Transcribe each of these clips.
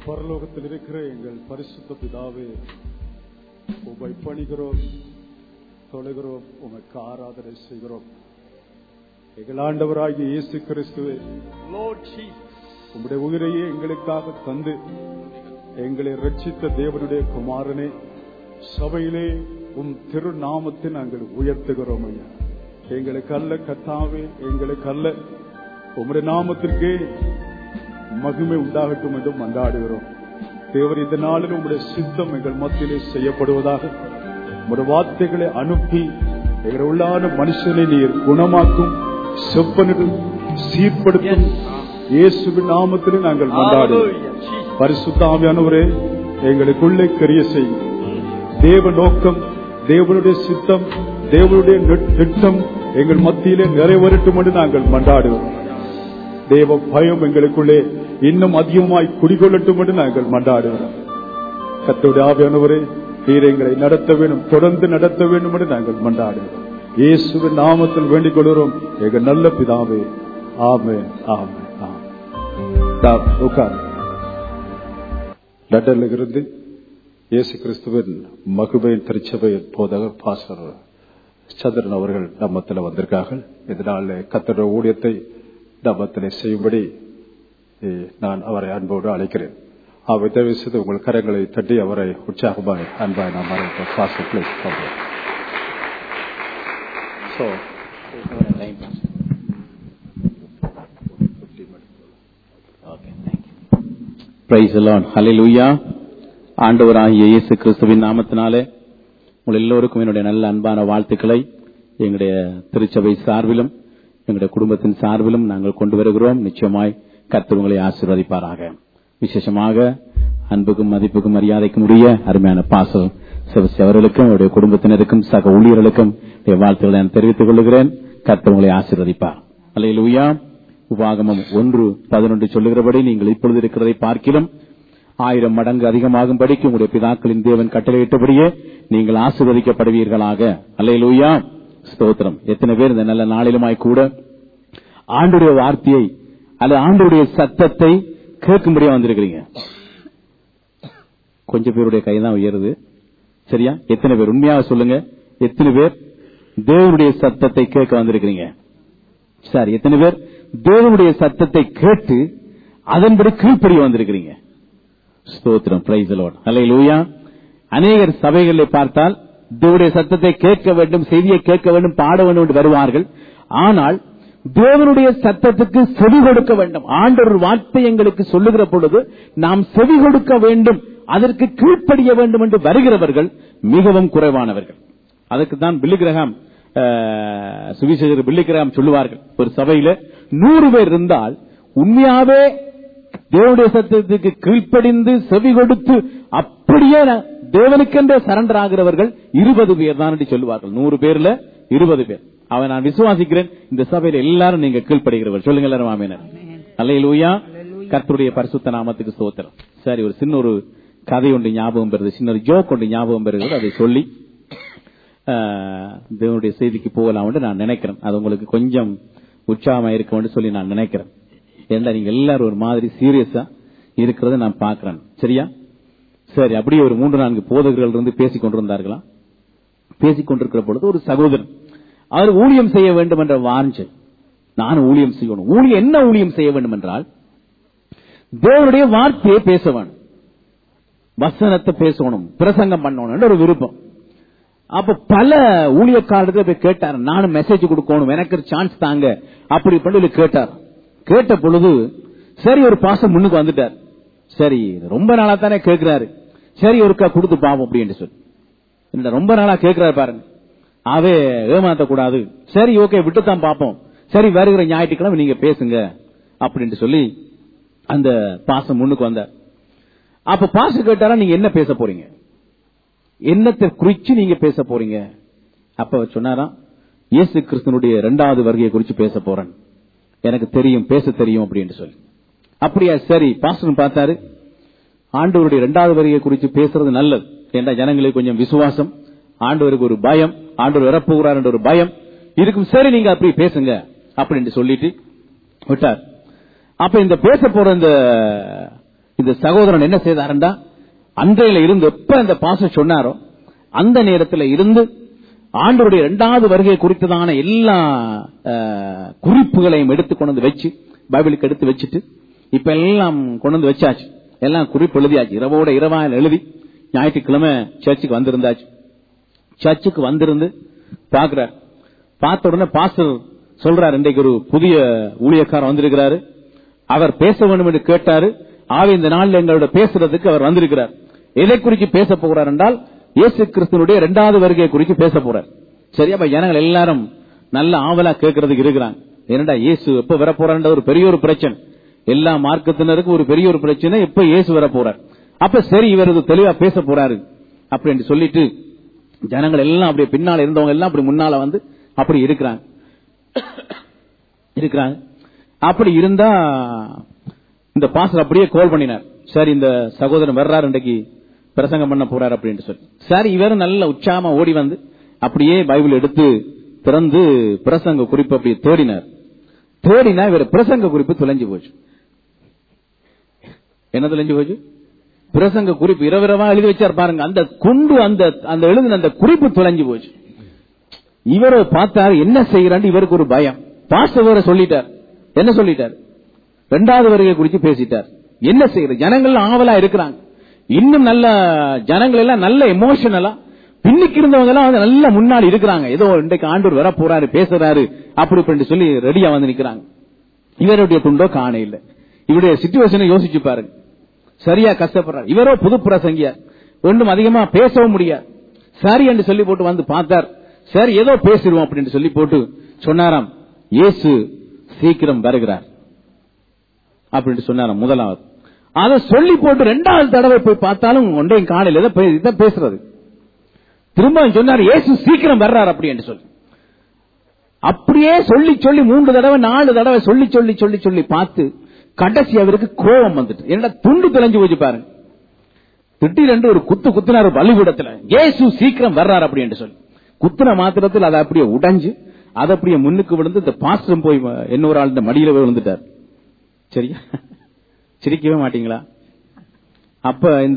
பரலோகத்தில் இருக்கிற எங்கள் பரிசுத்த பிதாவே உமை பணிகிறோம் தொழுகிறோம் உமக்கு ஆராதனை செய்கிறோம் எங்கள் ஆண்டவராகிய இயேசு கிறிஸ்துவே Lord Jesus. உம்முடைய உயிரையே எங்களுக்காக தந்து எங்களை ரட்சித்த தேவனுடைய குமாரனே சபையிலே உம் திருநாமத்தை நாங்கள் உயர்த்துகிறோம் ஐயா எங்களுக்கு அல்ல கத்தாவே எங்களுக்கு அல்ல உம்முடைய நாமத்திற்கே மகிமை உண்டாகட்டும் என்று மன்றாடுகிறோம் தேவர் இந்த நாளில் உங்களுடைய சித்தம் எங்கள் மத்தியிலே செய்யப்படுவதாக உங்களுடைய வார்த்தைகளை அனுப்பி எங்கள் உள்ளான மனுஷனை நீர் குணமாக்கும் செப்பனிடும் சீர்படுத்தும் இயேசுவின் நாமத்திலே நாங்கள் மன்றாடுகிறோம் Hallelujah. Jesus. பரிசுத்தாவியானவரே எங்களுக்குள்ளே கரிய செய்யும் தேவ நோக்கம் தேவனுடைய சித்தம் தேவனுடைய நெட்- திட்டம் எங்கள் மத்தியிலே நிறைவேறட்டும் என்று நாங்கள் மன்றாடுகிறோம் தேவ பயம் எங்களுக்குள்ளே இன்னும் அதிகமாய் குடிகொள்ளட்டும் என்று நாங்கள் மன்றாடுகிறோம் கத்தோடைய ஆவியானவரே நீர் எங்களை நடத்த வேண்டும் தொடர்ந்து நடத்த வேண்டும் என்று நாங்கள் மன்றாடுகிறோம் இயேசுவின் நாமத்தில் வேண்டிக் கொள்கிறோம் எங்கள் நல்ல பிதாவே ஆமென் ஆமென் ஆமென் உட்கார் லண்டன்ல இருந்து இயேசு கிறிஸ்துவின் மகுபையின் திருச்சபையின் போதகர் பாஸ்டர் சந்திரன் அவர்கள் நம்மத்தில் வந்திருக்கார்கள் இதனால் கத்தட ஊழியத்தை நம்மத்தில் செய்யும்படி eh, நான் அவரை அன்போடு அழைக்கிறேன் அவர் தயவு செய்து உங்கள் கரங்களை தட்டி அவரை உற்சாகமாய் அன்பாய் நாம் அழைப்போம் pastor please So, time pass. Okay, thank you. Praise the Lord. Hallelujah. ஆண்டவராகிய இயேசு கிறிஸ்துவின் நாமத்தினாலே உங்கள் எல்லோருக்கும் என்னுடைய நல்ல அன்பான வாழ்த்துக்களை எங்களுடைய திருச்சபை சார்பிலும் எங்களுடைய குடும்பத்தின் சார்பிலும் நாங்கள் கொண்டு வருகிறோம் நிச்சயமாய் கர்த்தர் உங்களை ஆசீர்வதிப்பாராக விசேஷமாக அன்புக்கும் மதிப்புக்கும் மரியாதைக்கும் உரிய அருமையான பாசல் சிவசி அவர்களுக்கும் அவருடைய குடும்பத்தினருக்கும் சக ஊழியர்களுக்கும் என்னுடைய வாழ்த்துக்களை நான் தெரிவித்துக் கொள்கிறேன் கர்த்தர் உங்களை ஆசீர்வதிப்பார் அல்லேலூயா உபாகமம் ஒன்று பதினொன்று சொல்லுகிறபடி நீங்கள் இப்பொழுது இருக்கிறதை பார்க்கிலும் ஆயிரம் மடங்கு அதிகமாகும்படிக்கு உங்களுடைய பிதாக்களின் தேவன் கட்டளையிட்டபடியே நீங்கள் ஆசீர்வதிக்கப்படுவீர்களாக அல்லேலூயா ஸ்தோத்திரம் எத்தனை பேர் இந்த நல்ல நாளிலுமாய் கூட ஆண்டுடைய வார்த்தையை அல்லது ஆண்டுடைய சத்தத்தை கேட்கும்படியா வந்திருக்கிறீங்க கொஞ்சம் பேருடைய கை தான் உயருது சரியா எத்தனை பேர் உண்மையாக சொல்லுங்க எத்தனை பேர் தேவனுடைய சத்தத்தை கேட்க வந்திருக்கிறீங்க சரி எத்தனை பேர் தேவனுடைய சத்தத்தை கேட்டு அதன்படி கீழ்ப்படி வந்திருக்கிறீங்க ஸ்தோத்திரம் பிரைஸ் லார்ட் ஹalleluya அநேகர் சபைகளில் பார்த்தால் தேவனுடைய சத்தத்தை கேட்க வேண்டும் செய்தியை கேட்க வேண்டும் பாட வேண்டும் என்று வருவார்கள் ஆனால் தேவனுடைய சத்தத்துக்கு செவி கொடுக்க வேண்டும் ஆண்டவர் வார்த்தை எங்களுக்கு சொல்லுகிற பொழுது நாம் செவி கொடுக்க வேண்டும் அதற்கு கீழ்ப்படிய வேண்டும் என்று வருகிறவர்கள் மிகவும் குறைவானவர்கள் அதுக்கு தான் பில்லிகிரகாம் அஹ், சுவிசேஷர் பில்லிகிரகாம் சொல்லுவார்கள் ஒரு சபையில நூறு பேர் இருந்தால் உண்மையாவே தேவனுடைய சத்தத்துக்கு கீழ்ப்படிந்து செவி கொடுத்து அப்படியே ந- தேவனுக்கென்றே சரண்டர் ஆகிறவர்கள் இருபது பேர் தான் என்று சொல்லுவார்கள் நூறு பேர்ல இருபது பேர் அவன் நான் விசுவாசிக்கிறேன் இந்த சபையில எல்லாரும் நீங்க கீழ்ப்படுகிறவர் சொல்லுங்க எல்லாரும் ஆமீனர் அல்லையிலூயா கர்த்தருடைய பரிசுத்த நாமத்துக்கு ஸ்தோத்திரம் சரி ஒரு சின்ன ஒரு கதை ஒன்று ஞாபகம் பெறுது சின்ன ஒரு ஜோக் ஒன்று ஞாபகம் பெறுகிறது அதை சொல்லி ஆஹ், தேவனுடைய செய்திக்கு போகலாம் என்று நான் நினைக்கிறேன் அது உங்களுக்கு கொஞ்சம் உற்சாகமா இருக்கும் சொல்லி நான் நினைக்கிறேன் ஏன்னா நீங்க எல்லாரும் ஒரு மாதிரி சீரியஸா இருக்கிறத நான் பார்க்கிறேன் சரியா சரி அப்படியே ஒரு மூன்று நான்கு போதகர்கள் இருந்து பேசிக் கொண்டிருந்தார்களா பேசிக் கொண்டிருக்கிற பொழுது ஒரு சகோதரன் அவர் ஊழியம் செய்ய வேண்டும் என்ற வாஞ்சை நான் ஊழியம் செய்யணும் ஊழியம் என்ன ஊழியம் செய்ய வேண்டும் என்றால் தேவனுடைய வார்த்தையை பேச வேண்டும் வசனத்தை பேசணும் பிரசங்கம் பண்ணணும் ஒரு விருப்பம் அப்ப பல ஊழியக்காரர்கள் போய் கேட்டார் நானும் மெசேஜ் கொடுக்கணும் எனக்கு ஒரு சான்ஸ் தாங்க அப்படி பண்ணி கேட்டார் கேட்ட பொழுது சரி ஒரு பாசம் முன்னுக்கு வந்துட்டார் சரி ரொம்ப நாளா தானே கேட்கிறாரு சரி ஒருக்கா கொடுத்து பாவம் அப்படின்னு சொல்லி இந்த ரொம்ப நாளா கேட்கிறாரு பாருங்க அவே ஏமாத்த கூடாது சரி ஓகே விட்டுத்தான் பாப்போம் சரி வருகிற ஞாயிற்றுக்கிழமை நீங்க பேசுங்க அப்படின்னு சொல்லி அந்த பாசம் முன்னுக்கு வந்தார் அப்ப பாச கேட்டாரா நீங்க என்ன பேச போறீங்க என்னத்தை குறிச்சு நீங்க பேச போறீங்க அப்ப அவர் சொன்னாராம் இயேசு கிறிஸ்தனுடைய இரண்டாவது வருகையை குறிச்சு பேச போறேன் எனக்கு தெரியும் பேச தெரியும் அப்படின்னு சொல்லி அப்படியா சரி பாஸ்டர் பார்த்தாரு ஆண்டவருடைய இரண்டாவது வருகையை குறித்து பேசுறது நல்லது ஏன்னா ஜனங்களுக்கு கொஞ்சம் விசுவாசம் ஆண்டவருக்கு ஒரு பயம் ஆண்டவர் வரப்போகிறார் என்ற ஒரு பயம் இருக்கும் சரி நீங்க அப்படி பேசுங்க அப்படின்னு சொல்லிட்டு விட்டார் அப்ப இந்த பேச போற இந்த இந்த சகோதரன் என்ன செய்தாருண்டா அன்றையில இருந்து எப்ப அந்த பாசம் சொன்னாரோ அந்த நேரத்தில் இருந்து ஆண்டவருடைய இரண்டாவது வருகை குறித்ததான எல்லா அஹ், குறிப்புகளையும் எடுத்து கொண்டு வந்து வச்சு பைபிளுக்கு எடுத்து வச்சுட்டு இப்ப எல்லாம் கொண்டு வந்து வச்சாச்சு எல்லாம் குறிப்பு எழுதியாச்சு இரவோட இரவா எழுதி ஞாயிற்றுக்கிழமை சர்ச்சுக்கு வந்திருந்தாச்சு சர்ச்சுக்கு வந்திருந்து பாக்குறார் பார்த்த உடனே பாஸ்டர் சொல்றார் இன்றைக்கு ஒரு புதிய ஊழியக்காரர் வந்திருக்கிறாரு அவர் பேச வேண்டும் என்று கேட்டாரு ஆக இந்த நாள்ல எங்களோட பேசுறதுக்கு அவர் வந்திருக்கிறார் எதை குறித்து பேச போகிறார் என்றால் இயேசு கிறிஸ்துவனுடைய இரண்டாவது வருகையை குறித்து பேச போறார் சரியா அப்ப ஜனங்கள் எல்லாரும் நல்ல ஆவலா கேட்கறதுக்கு இருக்கிறாங்க என்னடா இயேசு எப்ப வர போறான்ற ஒரு பெரிய ஒரு பிரச்சனை எல்லா மார்க்கத்தினருக்கும் ஒரு பெரிய ஒரு பிரச்சனை எப்ப இயேசு வர போறார் அப்ப சரி இவர் இது தெளிவா பேச போறாரு அப்படின்னு சொல்லிட்டு ஜனங்கள் எல்லாம் அப்படியே பின்னால இருந்தவங்க எல்லாம் அப்படி முன்னால வந்து அப்படி இருக்கிறாங்க இருக்கிறாங்க அப்படி இருந்தா இந்த பாஸ்டர் அப்படியே கால் பண்ணினார் சரி இந்த சகோதரன் வர்றாரு இன்றைக்கு பிரசங்கம் பண்ண போறாரு அப்படின்னு சொல்லி சரி இவரும் நல்ல உற்சாகமா ஓடி வந்து அப்படியே பைபிள் எடுத்து திறந்து பிரசங்க குறிப்பு அப்படியே தேடினார் தேடினா இவர் பிரசங்க குறிப்பு தொலைஞ்சு போச்சு என்ன தொலைஞ்சு போச்சு பிரசங்க குறிப்பு இரவிரவா எழுதி வச்சார் பாருங்க அந்த குண்டு அந்த அந்த எழுதின அந்த குறிப்பு தொலைஞ்சு போச்சு இவரை பார்த்தாரு என்ன செய்யறான்னு இவருக்கு ஒரு பயம் பாஸ்டர் வேற சொல்லிட்டார் என்ன சொல்லிட்டார் ரெண்டாவது வருகை குறித்து பேசிட்டார் என்ன செய்யறது ஜனங்கள் ஆவலா இருக்கிறாங்க இன்னும் நல்ல ஜனங்கள் எல்லாம் நல்ல எமோஷனலா பின்னுக்கு இருந்தவங்க எல்லாம் வந்து நல்ல முன்னாடி இருக்கிறாங்க ஏதோ இன்றைக்கு ஆண்டவர் வர போறாரு பேசுறாரு அப்படி இப்படின்னு சொல்லி ரெடியா வந்து நிக்கிறாங்க இவருடைய துண்டோ காண இல்ல இவருடைய சிச்சுவேஷனை யோசிச்சு பாருங்க சரியா கஷ்டப்படுறாரு இவரோ புது பிரசங்கியார் ஒன்றும் அதிகமா பேசவும் முடியாது சரி என்று சொல்லி போட்டு வந்து பார்த்தார் சரி ஏதோ பேசிடுவோம் அப்படின்னு சொல்லி போட்டு சொன்னாராம் இயேசு சீக்கிரம் வருகிறார் அப்படின்னு சொன்னாராம் முதலாவது அதை சொல்லி போட்டு ரெண்டாவது தடவை போய் பார்த்தாலும் ஒன்றையும் காணல இதை பே- இதை பேசுறது திரும்ப சொன்னார் இயேசு சீக்கிரம் வர்றார் அப்படி என்று சொல்லி அப்படியே சொல்லி சொல்லி மூன்று தடவை நாலு தடவை சொல்லி சொல்லி சொல்லி சொல்லி பார்த்து கடைசி அவருக்கு கோபம் வந்துட்டு என்னடா துண்டு தொலைஞ்சு போச்சு பாருங்க திடீரென்று ஒரு குத்து குத்துனார் பலிபீடத்துல இயேசு சீக்கிரம் வர்றார் அப்படி என்று சொல்லி குத்துன மாத்திரத்தில் அதை அப்படியே உடைஞ்சு அதை அப்படியே முன்னுக்கு விழுந்து இந்த பாஸ்டரும் போய் இன்னொரு ஆள் இந்த மடியில போய் விழுந்துட்டார் சரியா சிரிக்கவே மாட்டீங்களா அப்ப இந்த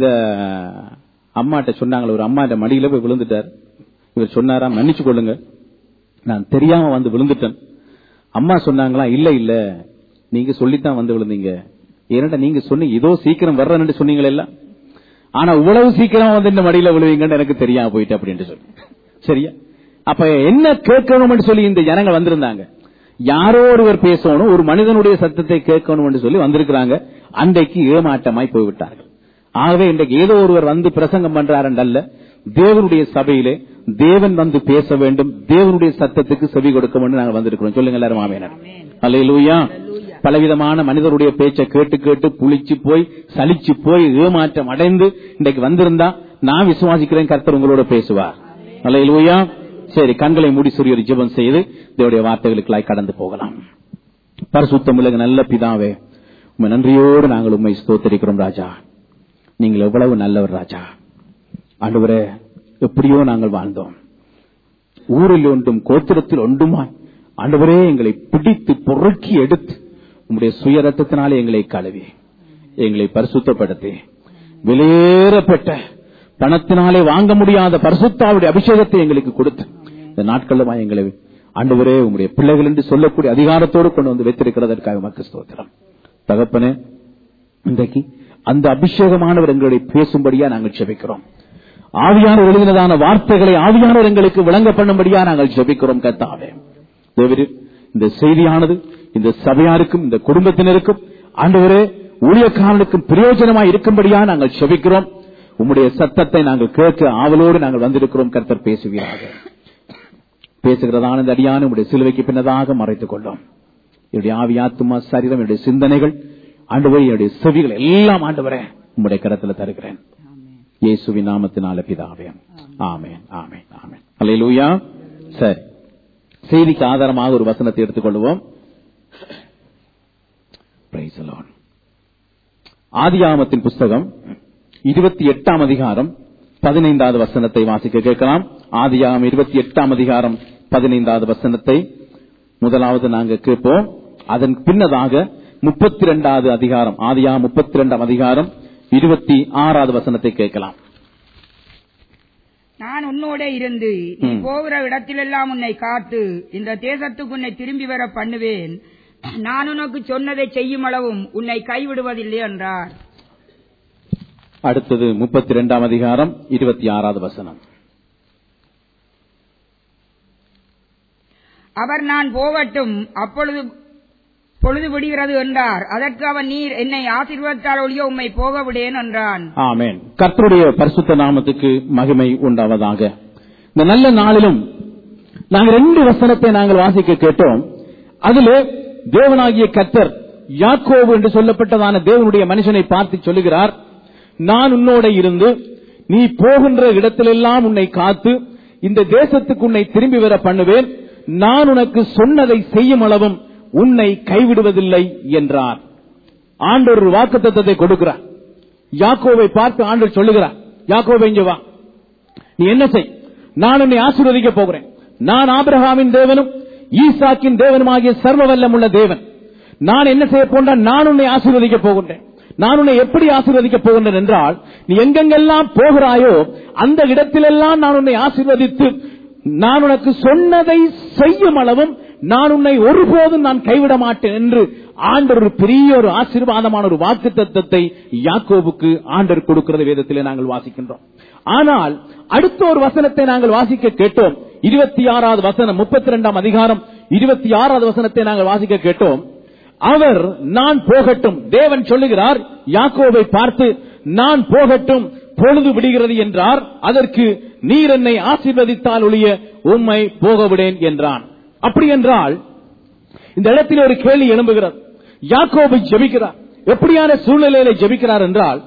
அம்மாட்ட சொன்னாங்களே ஒரு அம்மா இந்த மடியில போய் விழுந்துட்டார் இவர் சொன்னாரா மன்னிச்சு கொள்ளுங்க நான் தெரியாம வந்து விழுந்துட்டேன் அம்மா சொன்னாங்களா இல்ல இல்ல நீங்க சொல்லித்தான் வந்து விழுந்தீங்க ஏன்னா நீங்க சொன்னீங்க இதோ சீக்கிரம் வர்றேன்னு சொன்னீங்களே எல்லாம் ஆனா இவ்வளவு சீக்கிரம் வந்து இந்த மடியில விழுவீங்கன்னு எனக்கு தெரியாம போயிட்டு அப்படின்னு சொல்லி சரியா அப்ப என்ன கேட்கணும்னு சொல்லி இந்த ஜனங்கள் வந்திருந்தாங்க யாரோ ஒருவர் பேசணும் ஒரு மனிதனுடைய சத்தத்தை கேட்கணும் சொல்லி வந்திருக்கிறாங்க அன்றைக்கு ஏமாற்றமாய் போய்விட்டார்கள் ஆகவே இன்றைக்கு ஏதோ ஒருவர் வந்து பிரசங்கம் பண்றாரு அல்ல தேவனுடைய சபையிலே தேவன் வந்து பேச வேண்டும் தேவனுடைய சத்தத்துக்கு செவி கொடுக்க வேண்டும் நாங்கள் வந்திருக்கிறோம் சொல்லுங்க எல்லாரும் ஆமேனர் அல்லேலூயா பலவிதமான மனிதருடைய பேச்சை கேட்டு கேட்டு புளிச்சு போய் சலிச்சு போய் ஏமாற்றம் அடைந்து இன்றைக்கு வந்திருந்தா நான் விசுவாசிக்கிறேன் கர்த்தர் உங்களோட பேசுவார் அல்லேலூயா சரி கண்களை மூடி சொல்லி ஒரு ஜெபம் செய்து தேவனுடைய வார்த்தைகளுக்குள்ளாய் கடந்து போகலாம் பரிசுத்தம் உலக நல்ல பிதாவே உண்மை நன்றியோடு நாங்கள் உண்மை ஸ்தோத்தரிக்கிறோம் ராஜா நீங்கள் எவ்வளவு நல்லவர் ராஜா ஆண்டவரே எப்படியோ நாங்கள் வாழ்ந்தோம் ஊரில் ஒன்றும் கோத்திரத்தில் ஒன்றுமாய் ஆண்டவரே எங்களை பிடித்து பொறுக்கி எடுத்து உம்முடைய சுய ரத்தத்தினாலே எங்களை கழுவி எங்களை பரிசுத்தப்படுத்தி வெளியேறப்பட்ட பணத்தினாலே வாங்க முடியாத பரிசுத்தாவுடைய அபிஷேகத்தை எங்களுக்கு கொடுத்து இந்த நாட்களுமா எங்களை ஆண்டவரே உம்முடைய பிள்ளைகள் என்று சொல்லக்கூடிய அதிகாரத்தோடு கொண்டு வந்து வைத்திருக்கிறதற்காக மக்கள் ஸ்தோத்திரம் தகப்பனே இன்றைக்கு அந்த அபிஷேகமானவர் எங்களை பேசும்படியா நாங்கள் ஜெபிக்கிறோம் ஆவியானவர் எழுதினதான வார்த்தைகளை ஆவியானவர் எங்களுக்கு விளங்க பண்ணும்படியா நாங்கள் ஜெபிக்கிறோம் கத்தாவே தேவரே இந்த செய்தியானது இந்த சபையாருக்கும் இந்த குடும்பத்தினருக்கும் ஆண்டவரே ஊழியக்காரனுக்கும் பிரயோஜனமாய் இருக்கும்படியா நாங்கள் ஜெபிக்கிறோம் உம்முடைய சத்தத்தை நாங்கள் கேட்க ஆவலோடு நாங்கள் வந்திருக்கிறோம் கர்த்தர் பேசுவீராக பேசுகிறதான இந்த அடியான உடைய சிலுவைக்கு பின்னதாக மறைத்துக் கொள்ளும் என்னுடைய ஆவி ஆத்துமா சரீரம் என்னுடைய சிந்தனைகள் ஆண்டவரே என்னுடைய செவிகள் எல்லாம் ஆண்டவரே உம்முடைய கரத்துல தருகிறேன் இயேசுவின் நாமத்தினால பிதாவே ஆமென் ஆமென் ஆமென் அல்லேலூயா சரி செய்திக்கு ஆதாரமாக ஒரு வசனத்தை எடுத்துக்கொள்வோம் Praise the Lord. ஆதியாமத்தின் புஸ்தகம் இருபத்தி எட்டாம் அதிகாரம் பதினைந்தாவது வசனத்தை வாசிக்க கேட்கலாம் ஆதியாகம் இருபத்தி எட்டாம் அதிகாரம் பதினைந்தாவது வசனத்தை முதலாவது நாங்க கேட்போம் அதன் பின்னதாக முப்பத்தி ரெண்டாவது அதிகாரம் ஆதியா முப்பத்தி ரெண்டாம் அதிகாரம் இருபத்தி ஆறாவது வசனத்தை கேட்கலாம் நான் உன்னோட இருந்து நீ ம். போகிற இடத்திலெல்லாம் உன்னை காத்து இந்த தேசத்துக்கு உன்னை திரும்பி வர பண்ணுவேன் நான் உனக்கு சொன்னதை செய்யும் அளவும் உன்னை கைவிடுவதில்லை என்றார் அடுத்தது முப்பத்தி ரெண்டாம் அதிகாரம் இருபத்தி ஆறாவது வசனம் அவர் நான் போகட்டும் அப்பொழுது பொழுது விடுகிறது என்றார் அதற்கு அவன் நீர் என்னை ஆசீர்வதித்தால் ஒழிய உம்மை போக விடேன் என்றான் ஆமென் கர்த்தருடைய பரிசுத்த நாமத்துக்கு மகிமை உண்டாவதாக இந்த நல்ல நாளிலும் நாங்கள் ரெண்டு வசனத்தை நாங்கள் வாசிக்க கேட்டோம் அதிலே தேவனாகிய கர்த்தர் யாக்கோபு என்று சொல்லப்பட்டதான தேவனுடைய மனுஷனை பார்த்து சொல்லுகிறார் நான் உன்னோட இருந்து நீ போகின்ற இடத்திலெல்லாம் உன்னை காத்து இந்த தேசத்துக்கு உன்னை திரும்பி வர பண்ணுவேன் நான் உனக்கு சொன்னதை செய்யும் அளவும் உன்னை கைவிடுவதில்லை என்றார் ஆண்டவர் ஒரு வாக்குத்தத்தத்தை கொடுக்கிறார் யாக்கோவை பார்த்து ஆண்டவர் சொல்லுகிறார் யாக்கோவை இங்க வா நீ என்ன செய் நான் உன்னை ஆசீர்வதிக்க போகிறேன் நான் ஆபிரகாமின் தேவனும் ஈசாக்கின் தேவனுமாகிய சர்வ வல்லமுள்ள தேவன் நான் என்ன செய்ய போன்றேன் நான் உன்னை ஆசீர்வதிக்க போகின்றேன் நான் உன்னை எப்படி ஆசீர்வதிக்க போகின்றேன் என்றால் நீ எங்கெங்கெல்லாம் போகிறாயோ அந்த இடத்திலெல்லாம் நான் உன்னை ஆசீர்வதித்து நான் உனக்கு சொன்னதை செய்யும் அளவும் நான் உன்னை ஒருபோதும் நான் கைவிட மாட்டேன் என்று ஆண்டவர் ஒரு பெரிய ஒரு ஆசீர்வாதமான ஒரு வாக்கு தத்தத்தை யாக்கோபுக்கு ஆண்டவர் கொடுக்கிறது வேதத்திலே நாங்கள் வாசிக்கின்றோம் ஆனால் அடுத்த ஒரு வசனத்தை நாங்கள் வாசிக்க கேட்டோம் இருபத்தி ஆறாவது வசனம் முப்பத்தி ரெண்டாம் அதிகாரம் இருபத்தி ஆறாவது வசனத்தை நாங்கள் வாசிக்க கேட்டோம் அவர் நான் போகட்டும் தேவன் சொல்லுகிறார் யாக்கோவை பார்த்து நான் போகட்டும் பொழுது விடுகிறது என்றார் அதற்கு நீர் என்னை ஆசீர்வதித்தால் ஒழிய உம்மை போக விடேன் என்றான் அப்படி என்றால் இந்த இடத்தில் ஒரு கேள்வி எழும்புகிறது யாக்கோபை ஜெபிக்கிறார் எப்படியான சூழ்நிலையில ஜெபிக்கிறார் என்றால்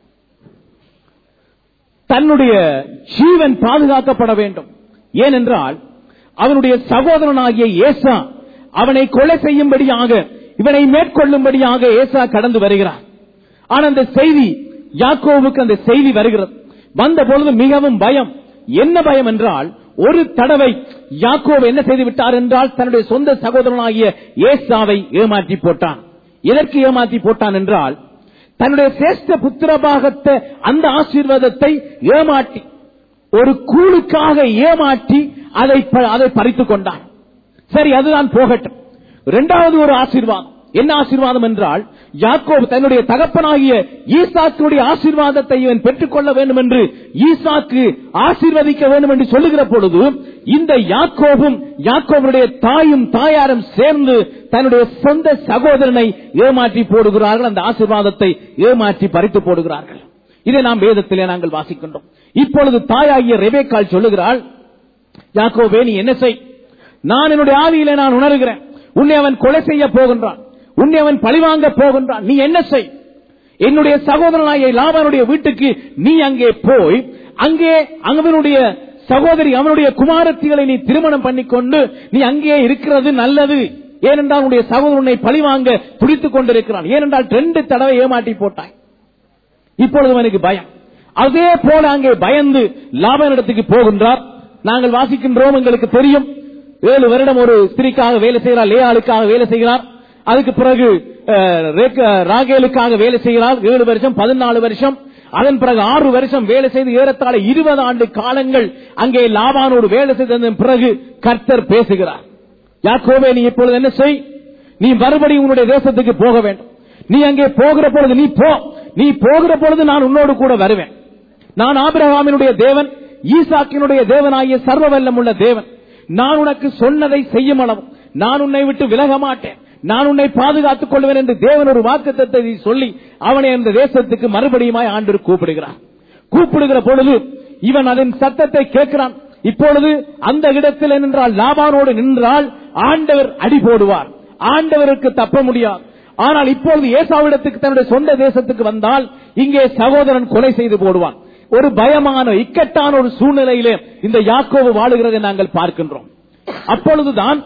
தன்னுடைய ஜீவன் பாதுகாக்கப்பட வேண்டும் ஏனென்றால் அவனுடைய சகோதரனாகிய ஏசா அவனை கொலை செய்யும்படியாக இவனை மேற்கொள்ளும்படியாக ஏசா கடந்து வருகிறார் ஆனா அந்த செய்தி யாக்கோவுக்கு அந்த செய்தி வருகிறது வந்த பொழுது மிகவும் பயம் என்ன பயம் என்றால் ஒரு தடவை யாக்கோவு என்ன செய்து விட்டார் என்றால் தன்னுடைய சொந்த சகோதரனாகிய ஏசாவை ஏமாற்றி போட்டான் எதற்கு ஏமாற்றி போட்டான் என்றால் தன்னுடைய சிரேஷ்ட புத்திரபாகத்தை அந்த ஆசீர்வாதத்தை ஏமாற்றி ஒரு கூலுக்காக ஏமாற்றி அதை ப- அதை பறித்துக் கொண்டான் சரி அதுதான் போகட்டும் இரண்டாவது ஒரு ஆசீர்வாதம் என்ன ஆசீர்வாதம் என்றால் யாக்கோபு தன்னுடைய தகப்பனாகிய ஈசாக்குடைய ஆசீர்வாதத்தை இவன் பெற்றுக்கொள்ள வேண்டும் என்று ஈசாக்கு ஆசீர்வதிக்க வேண்டும் என்று சொல்லுகிற பொழுது இந்த யாக்கோபும் யாக்கோபுடைய தாயும் தாயாரும் சேர்ந்து தன்னுடைய சொந்த சகோதரனை ஏமாற்றி போடுகிறார்கள் அந்த ஆசீர்வாதத்தை ஏமாற்றி பறித்து போடுகிறார்கள் இதை நாம் வேதத்திலே நாங்கள் வாசிக்கின்றோம் இப்பொழுது தாயாகிய ரெபேக்கால் சொல்லுகிறாள் யாக்கோபே நீ என்ன செய் நான் என்னுடைய ஆவியிலே நான் உணர்கிறேன் உன்னை அவன் கொலை செய்ய போகின்றான் உன்னை அவன் பழிவாங்க போகின்றான் நீ என்ன செய் என்னுடைய சகோதரனாகிய லாபானுடைய வீட்டுக்கு நீ அங்கே போய் அங்கே அவனுடைய சகோதரி அவனுடைய குமாரத்திகளை நீ திருமணம் பண்ணிக்கொண்டு நீ அங்கே இருக்கிறது நல்லது ஏனென்றால் உன்னுடைய சகோதரனை பழிவாங்க துடித்துக் கொண்டிருக்கிறான் ஏனென்றால் ரெண்டு தடவை ஏமாட்டி போட்டாய் இப்பொழுது அவனுக்கு பயம் அதே போல அங்கே பயந்து லாபனிடத்துக்கு போகின்றார் நாங்கள் வாசிக்கின்றோம் எங்களுக்கு தெரியும் ஏழு வருடம் ஒரு ஸ்திரீக்காக வேலை செய்கிறார் லேயாளுக்காக வேலை செய்கிறார் அதுக்கு பிறகு அஹ், ரேக்க- ராகேலுக்காக வேலை செய்கிறார் ஏழு வருஷம் பதினாலு வருஷம் அதன் பிறகு ஆறு வருஷம் வேலை செய்து ஏறத்தாழ இருபது ஆண்டு காலங்கள் அங்கே லாபானோடு வேலை செய்ததன் பிறகு கர்த்தர் பேசுகிறார் யாக்கோபே நீ இப்பொழுது என்ன செய் நீ மறுபடியும் உன்னுடைய தேசத்துக்கு போக வேண்டும் நீ அங்கே போகிற பொழுது நீ போ நீ போகிற பொழுது நான் உன்னோடு கூட வருவேன் நான் ஆபிரகாமினுடைய தேவன் ஈசாக்கினுடைய தேவனாகிய சர்வ வல்லமுள்ள தேவன் நான் உனக்கு சொன்னதை செய்யும் அளவு நான் உன்னை விட்டு விலக மாட்டேன் நான் உன்னை பாதுகாத்துக் கொள்வேன் என்று தேவன் ஒரு வாக்குத்தத்தை சொல்லி அவனை அந்த தேசத்துக்கு மறுபடியுமாய் ஆண்டு கூப்பிடுகிறார் கூப்பிடுகிற பொழுது இவன் அதன் சத்தத்தை கேட்கிறான் இப்பொழுது அந்த இடத்தில் நின்றால் லாபானோடு நின்றால் ஆண்டவர் அடி போடுவார் ஆண்டவருக்கு தப்ப முடியாது ஆனால் இப்பொழுது ஏசாவிடத்துக்கு தன்னுடைய சொந்த தேசத்துக்கு வந்தால் இங்கே சகோதரன் கொலை செய்து போடுவான் ஒரு பயமான இக்கட்டான ஒரு சூழ்நிலையிலே இந்த யாக்கோவு வாழுகிறதை நாங்கள் பார்க்கின்றோம் அப்பொழுதுதான்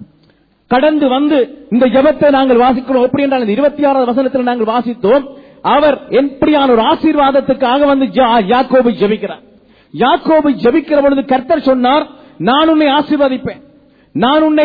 கடந்து வந்து இந்த ஜெபத்தை நாங்கள் வாசிக்கிறோம் எப்படி என்றால் இந்த இருபத்தி ஆறாவது வசனத்தில் நாங்கள் வாசித்தோம் அவர் எப்படியான ஒரு ஆசீர்வாதத்துக்காக வந்து ஜா- யாக்கோபை ஜெபிக்கிறார் யாக்கோபை ஜெபிக்கிற பொழுது கர்த்தர் சொன்னார் நான் உன்னை ஆசீர்வதிப்பேன் நான் உன்னை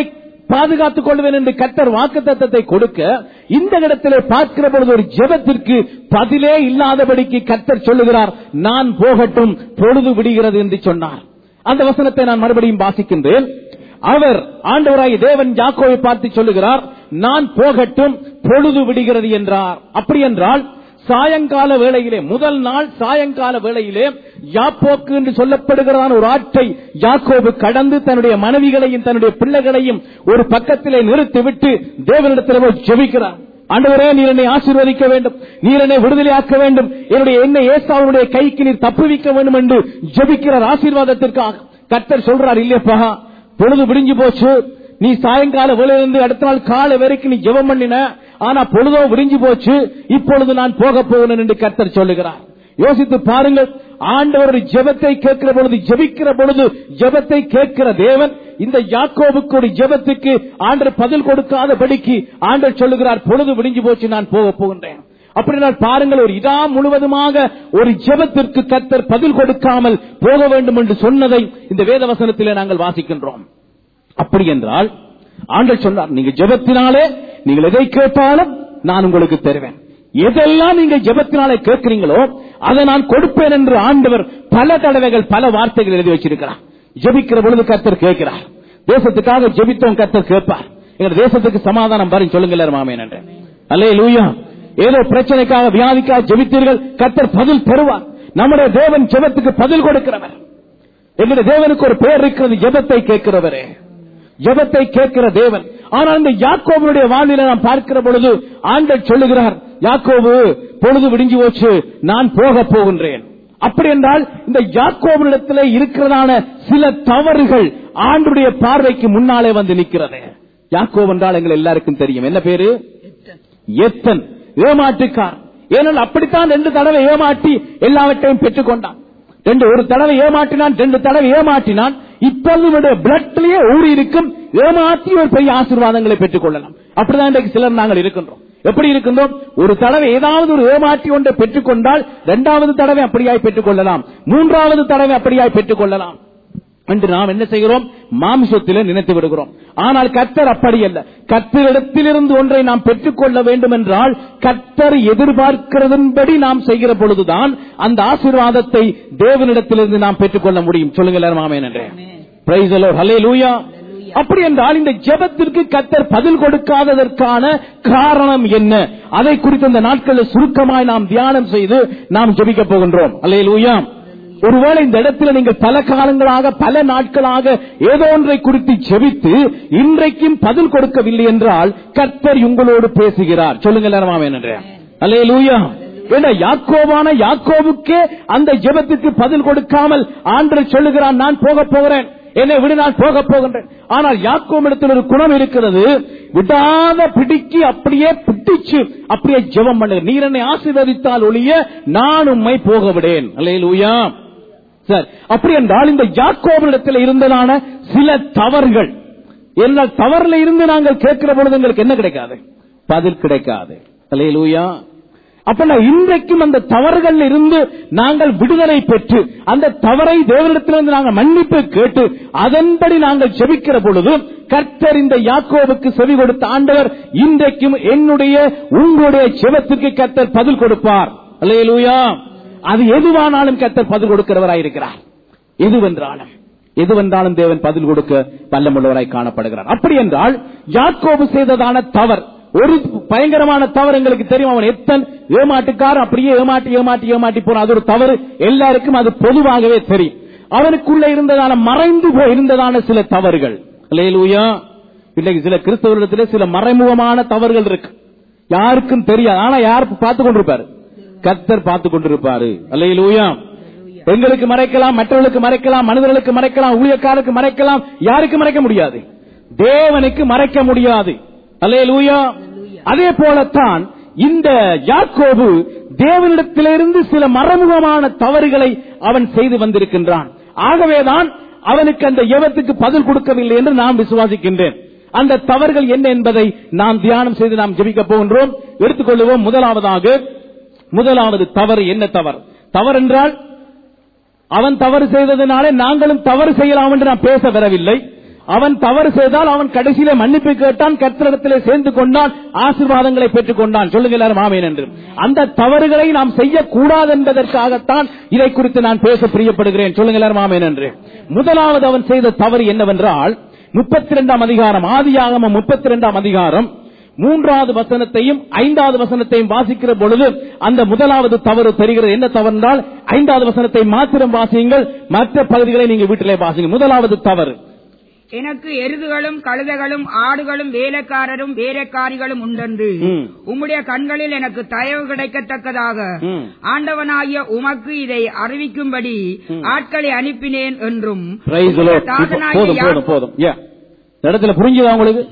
பாதுகாத்துக் கொள்வேன் என்று கத்தர் வாக்கு கொடுக்க இந்த இடத்திலே பார்க்கிற பொழுது ஒரு ஜெபத்திற்கு பதிலே இல்லாதபடிக்கு கத்தர் சொல்லுகிறார் நான் போகட்டும் பொழுது விடுகிறது என்று சொன்னார் அந்த வசனத்தை நான் மறுபடியும் வாசிக்கின்றேன் அவர் ஆண்டவராய் தேவன் யாக்கோவை பார்த்து சொல்லுகிறார் நான் போகட்டும் பொழுது விடுகிறது என்றார் அப்படி என்றால் சாயங்கால வேளையிலே முதல் நாள் சாயங்கால வேளையிலே யாப்போக்கு என்று சொல்லப்படுகிறதான ஒரு ஆற்றை யாக்கோபு கடந்து தன்னுடைய மனைவிகளையும் தன்னுடைய பிள்ளைகளையும் ஒரு பக்கத்திலே நிறுத்திவிட்டு தேவனிடத்தில் போய் ஜெபிக்கிறார் ஆண்டவரே நீர் என்னை ஆசீர்வதிக்க வேண்டும் நீர் என்னை விடுதலையாக்க வேண்டும் என்னுடைய என்னை ஏசாவுடைய கைக்கு நீர் தப்புவிக்க வேண்டும் என்று ஜெபிக்கிறார் ஆசீர்வாதத்திற்காக கர்த்தர் சொல்றார் இல்லப்பா பொழுது விடிஞ்சு போச்சு நீ சாயங்கால வேலையிலிருந்து அடுத்த நாள் காலை வரைக்கும் நீ ஜெபம் பண்ணின ஆனா பொழுதோ விடிஞ்சு போச்சு இப்பொழுது நான் போக போகிறேன் என்று கர்த்தர் சொல்லுகிறார் யோசித்து பாருங்கள் ஆண்டவர் ஒரு ஜெபத்தை கேட்கிற பொழுது ஜெபிக்கிற பொழுது ஜெபத்தை கேட்கிற தேவன் இந்த யாக்கோபுக்கு ஒரு ஜெபத்துக்கு ஆண்டர் பதில் கொடுக்காதபடிக்கு ஆண்டர் சொல்லுகிறார் பொழுது விடிஞ்சு போச்சு நான் போக போகின்றேன் அப்படினால் பாருங்கள் ஒரு இதா முழுவதுமாக ஒரு ஜெபத்திற்கு கத்தர் பதில் கொடுக்காமல் போக வேண்டும் என்று சொன்னதை இந்த வேத வசனத்திலே நாங்கள் வாசிக்கின்றோம் அப்படி என்றால் ஆண்டர் சொன்னார் நீங்க ஜெபத்தினாலே நீங்கள் எதை கேட்டாலும் நான் உங்களுக்கு தருவேன் எதெல்லாம் நீங்க ஜெபத்தினாலே கேட்கிறீங்களோ அதை நான் கொடுப்பேன் என்று ஆண்டவர் பல தடவைகள் பல வார்த்தைகள் எழுதி வச்சிருக்கிறார் ஜெபிக்கிற பொழுது கத்தர் கேட்கிறார் தேசத்துக்காக ஜெபித்தவன் கத்தர் கேட்பார் எங்க தேசத்துக்கு சமாதானம் பாருங்க சொல்லுங்க எல்லாரும் மாமேன் என்று அல்லே லூயா ஏதோ பிரச்சனைக்காக வியாதிக்காக ஜெபித்தீர்கள் கத்தர் பதில் தருவார் நம்முடைய தேவன் ஜெபத்துக்கு பதில் கொடுக்கிறவர் எங்களுடைய தேவனுக்கு ஒரு பெயர் இருக்கிறது ஜெபத்தை கேட்கிறவரே ஜெபத்தை கேட்கிற தேவன் ஆனால் இந்த யாக்கோபனுடைய வாழ்நிலை நாம் பார்க்கிற பொழுது ஆண்டர் சொல்லுகிறார் யாக்கோபு பொழுது விடிஞ்சு போச்சு நான் போக போகின்றேன் அப்படி என்றால் இந்த யாக்கோபனிடத்தில் இருக்கிறதான சில தவறுகள் ஆண்டுடைய பார்வைக்கு முன்னாலே வந்து நிற்கிறது யாக்கோப் என்றால் எங்கள் எல்லாருக்கும் தெரியும் என்ன பேரு எத்தன் ஏமாற்றுக்கார் ஏனால் அப்படித்தான் ரெண்டு தடவை ஏமாற்றி எல்லாவற்றையும் பெற்றுக் கொண்டான் ரெண்டு ஒரு தடவை ஏமாற்றினான் ரெண்டு தடவை ஏமாற்றினான் இப்பொழுது பிளட்லயே ஊறி இருக்கும் ஏமாற்றி ஒரு பெரிய ஆசீர்வாதங்களை பெற்றுக் கொள்ளலாம் அப்படிதான் இன்றைக்கு சிலர் நாங்கள் இருக்கின்றோம் எப்படி இருக்கின்றோம் ஒரு தடவை ஏதாவது ஒரு ஏமாற்றி ஒன்றை பெற்றுக் கொண்டால் இரண்டாவது தடவை அப்படியாய் பெற்றுக் கொள்ளலாம் மூன்றாவது தடவை அப்படியாய் பெற்றுக் கொள்ளலாம் என்று நாம் என்ன செய்கிறோம் மாம்சத்திலே நினைத்து விடுகிறோம் ஆனால் கத்தர் அப்படி அல்ல கத்தரிடத்திலிருந்து ஒன்றை நாம் பெற்றுக்கொள்ள வேண்டும் என்றால் கத்தர் எதிர்பார்க்கிறதன்படி நாம் செய்கிற பொழுதுதான் அந்த ஆசீர்வாதத்தை தேவனிடத்திலிருந்து நாம் பெற்றுக்கொள்ள முடியும் சொல்லுங்க எல்லாரும் ஆமென் என்றே Praise the Lord. Hallelujah. அப்படி என்றால் இந்த ஜெபத்திற்கு கத்தர் பதில் கொடுக்காததற்கான காரணம் என்ன அதை குறித்து இந்த நாட்களில் சுருக்கமாய் நாம் தியானம் செய்து நாம் ஜெபிக்க போகின்றோம் அல்லேலூயா ஒருவேளை இந்த இடத்துல நீங்கள் பல காலங்களாக பல நாட்களாக ஏதோ ஒன்றை குறித்து ஜெபித்து இன்றைக்கும் பதில் கொடுக்கவில்லை என்றால் கர்த்தர் உங்களோடு பேசுகிறார் சொல்லுங்க எல்லாரும் என்று அல்லே லூயா ஏன்னா யாக்கோவான யாக்கோவுக்கே அந்த ஜெபத்துக்கு பதில் கொடுக்காமல் ஆண்டர் சொல்லுகிறான் நான் போக போகிறேன் என்னை விடு நான் போக போகின்றேன் ஆனால் யாக்கோவிடத்தில் ஒரு குணம் இருக்கிறது விடாத பிடிக்கி அப்படியே பிடிச்சு அப்படியே ஜெபம் பண்ணுங்க நீர் என்னை ஆசீர்வதித்தால் ஒழிய நான் உம்மை போக விடேன் அல்லே லூயா சார் அப்படி என்றால் இந்த யாக்கோவிடத்தில் இருந்ததான சில தவறுகள் என்ன தவறுல இருந்து நாங்கள் கேட்கிற பொழுது எங்களுக்கு என்ன கிடைக்காது பதில் கிடைக்காது அல்லே லூயா அப்ப இன்றைக்கும் அந்த தவறுகள் இருந்து நாங்கள் விடுதலை பெற்று அந்த தவறை தேவனிடத்திலிருந்து நாங்கள் மன்னிப்பு கேட்டு அதன்படி நாங்கள் செபிக்கிற பொழுது கர்த்தர் இந்த யாக்கோவுக்கு செவி கொடுத்த ஆண்டவர் இன்றைக்கும் என்னுடைய உங்களுடைய செபத்திற்கு கர்த்தர் பதில் கொடுப்பார் அல்லையா அது எதுவானாலும் கர்த்தர் பதில் கொடுக்கிறவராயிருக்கிறார் எதுவென்றாலும் எதுவென்றாலும் தேவன் பதில் கொடுக்க வல்லமுள்ளவராய் காணப்படுகிறார் அப்படி என்றால் யாக்கோபு செய்ததான தவறு ஒரு பயங்கரமான தவறு எங்களுக்கு தெரியும் அவன் எத்தன் ஏமாட்டுக்காரன் அப்படியே ஏமாட்டி ஏமாட்டி ஏமாட்டி போன அது ஒரு தவறு எல்லாருக்கும் அது பொதுவாகவே தெரியும் அவனுக்குள்ள இருந்ததான மறைந்து போய் இருந்ததான சில தவறுகள் லேலூயா இன்னைக்கு சில கிறிஸ்தவர்களிடத்திலே சில மறைமுகமான தவறுகள் இருக்கு யாருக்கும் தெரியாது ஆனா யார் பார்த்து கொண்டிருப்பாரு கத்தர் பார்த்து கொண்டிருப்பாரு அல்லையிலூயா எங்களுக்கு மறைக்கலாம் மற்றவர்களுக்கு மறைக்கலாம் மனிதர்களுக்கு மறைக்கலாம் ஊழியக்காரருக்கு மறைக்கலாம் யாருக்கு மறைக்க முடியாது தேவனுக்கு மறைக்க முடியாது அல்லேலூயா அதே போலத்தான் இந்த யாக்கோபு தேவனிடத்திலிருந்து சில மறைமுகமான தவறுகளை அவன் செய்து வந்திருக்கின்றான் ஆகவேதான் அவனுக்கு அந்த யவத்துக்கு பதில் கொடுக்கவில்லை என்று நான் விசுவாசிக்கின்றேன் அந்த தவறுகள் என்ன என்பதை நாம் தியானம் செய்து நாம் ஜெபிக்க போகின்றோம் எடுத்துக்கொள்வோம் முதலாவதாக முதலாவது தவறு என்ன தவறு தவறு என்றால் அவன் தவறு செய்ததினாலே நாங்களும் தவறு செய்யலாம் என்று நான் பேச வரவில்லை அவன் தவறு செய்தால் அவன் கடைசியிலே மன்னிப்பு கேட்டான் கர்த்தரிடத்திலே சேர்ந்து கொண்டான் ஆசீர்வாதங்களை பெற்றுக் கொண்டான் சொல்லுங்க எல்லாரும் ஆமேன் என்று அந்த தவறுகளை நாம் செய்யக்கூடாது என்பதற்காகத்தான் இதை குறித்து நான் பேச பிரியப்படுகிறேன் சொல்லுங்க எல்லாரும் ஆமேன் என்று முதலாவது அவன் செய்த தவறு என்னவென்றால் முப்பத்தி இரண்டாம் அதிகாரம் ஆதியாகமம் முப்பத்தி இரண்டாம் அதிகாரம் மூன்றாவது வசனத்தையும் ஐந்தாவது வசனத்தையும் வாசிக்கிற பொழுது அந்த முதலாவது தவறு தெரிகிறது என்ன தவறு என்றால் ஐந்தாவது வசனத்தை மாத்திரம் வாசியுங்கள் மற்ற பகுதிகளை நீங்க வீட்டிலே வாசிங்க முதலாவது தவறு எனக்கு எருதுகளும் கழுதைகளும் ஆடுகளும் வேலைக்காரரும் வேலைக்காரிகளும் உண்டென்று ம். உம்முடைய கண்களில் எனக்கு தயவு கிடைக்கத்தக்கதாக ம். ஆண்டவனாகிய உமக்கு இதை அறிவிக்கும்படி ஆட்களை அனுப்பினேன் என்றும் Praise the Lord. இப்போ தாசனாகிய போதும் போதும் யாக்கோபு- போதும் Yeah. இந்த இடத்துல புரிஞ்சுதா உங்களுக்கு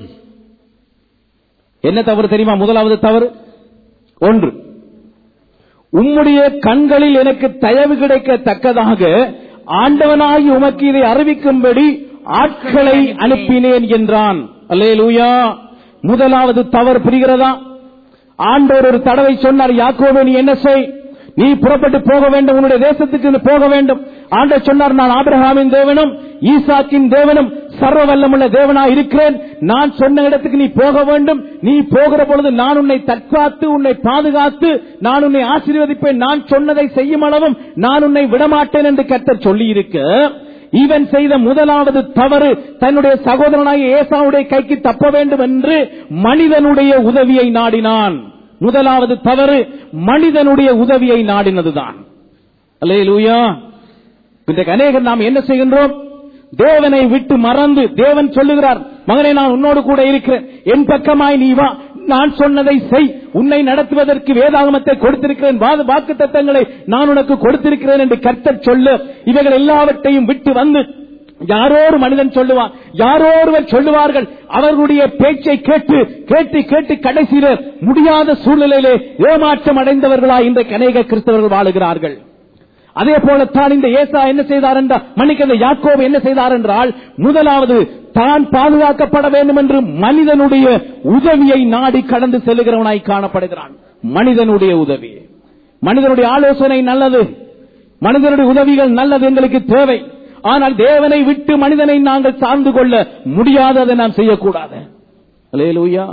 என்ன தவறு தெரியுமா முதலாவது தவறு ஒன்று உம்முடைய கண்களில் எனக்கு தயவு கிடைக்கத்தக்கதாக ஆண்டவனாகி உமக்கு இதை அறிவிக்கும்படி ஆட்களை அனுப்பினேன் என்றான் அல்லேலூயா முதலாவது தவறு புரிகிறதா ஆண்டவர் ஒரு தடவை சொன்னார் யாக்கோபே நீ என்ன செய் நீ புறப்பட்டு போக வேண்டும் உன்னுடைய தேசத்துக்கு நீ போக வேண்டும் ஆண்டவர் சொன்னார் நான் ஆபிரகாமின் தேவனும் ஈசாக்கின் தேவனும் சர்வ வல்லமுள்ள தேவனா இருக்கிறேன் நான் சொன்ன இடத்துக்கு நீ போக வேண்டும் நீ போகிற பொழுது நான் உன்னை தற்காத்து உன்னை பாதுகாத்து நான் உன்னை ஆசீர்வதிப்பேன் நான் சொன்னதை செய்யும் அளவும் நான் உன்னை விடமாட்டேன் என்று கர்த்தர் சொல்லி இருக்க இவன் செய்த முதலாவது தவறு தன்னுடைய சகோதரனாகிய ஏசாவுடைய கைக்கு தப்ப வேண்டும் என்று மனிதனுடைய உதவியை நாடினான் முதலாவது தவறு மனிதனுடைய உதவியை நாடினதுதான் அல்லேலூயா இன்றைக்கு அநேகர் நாம் என்ன செய்கின்றோம் தேவனை விட்டு மறந்து தேவன் சொல்லுகிறார் மகனே நான் உன்னோடு கூட இருக்கிறேன் என் பக்கமாய் நீ வா நான் சொன்னதை செய் உன்னை நடத்துவதற்கு வேதாகமத்தை கொடுத்திருக்கிறேன் வாக்கு தத்தங்களை நான் உனக்கு கொடுத்திருக்கிறேன் என்று கர்த்தர் சொல்ல இவைகள் எல்லாவற்றையும் விட்டு வந்து யாரோ ஒரு மனிதன் சொல்லுவான் யாரோ ஒருவர் சொல்லுவார்கள் அவர்களுடைய பேச்சை கேட்டு கேட்டு கேட்டு கடைசியில முடியாத சூழ்நிலையிலே ஏமாற்றம் அடைந்தவர்களா இன்றைக்கு அநேக கிறிஸ்தவர்கள் வாழுகிறார்கள் அதே போலத்தான் இந்த ஏசா என்ன செய்தார் என்றால் மன்னிக்க இந்த யாக்கோபு என்ன செய்தார் என்றால் முதலாவது தான் பாதுகாக்கப்பட வேண்டும் என்று மனிதனுடைய உதவியை நாடி கடந்து செல்லுகிறவனாய் காணப்படுகிறான் மனிதனுடைய உதவி மனிதனுடைய ஆலோசனை நல்லது மனிதனுடைய உதவிகள் நல்லது எங்களுக்கு தேவை ஆனால் தேவனை விட்டு மனிதனை நாங்கள் சார்ந்து கொள்ள முடியாது அதை நாம் செய்யக்கூடாது அல்லேலூயா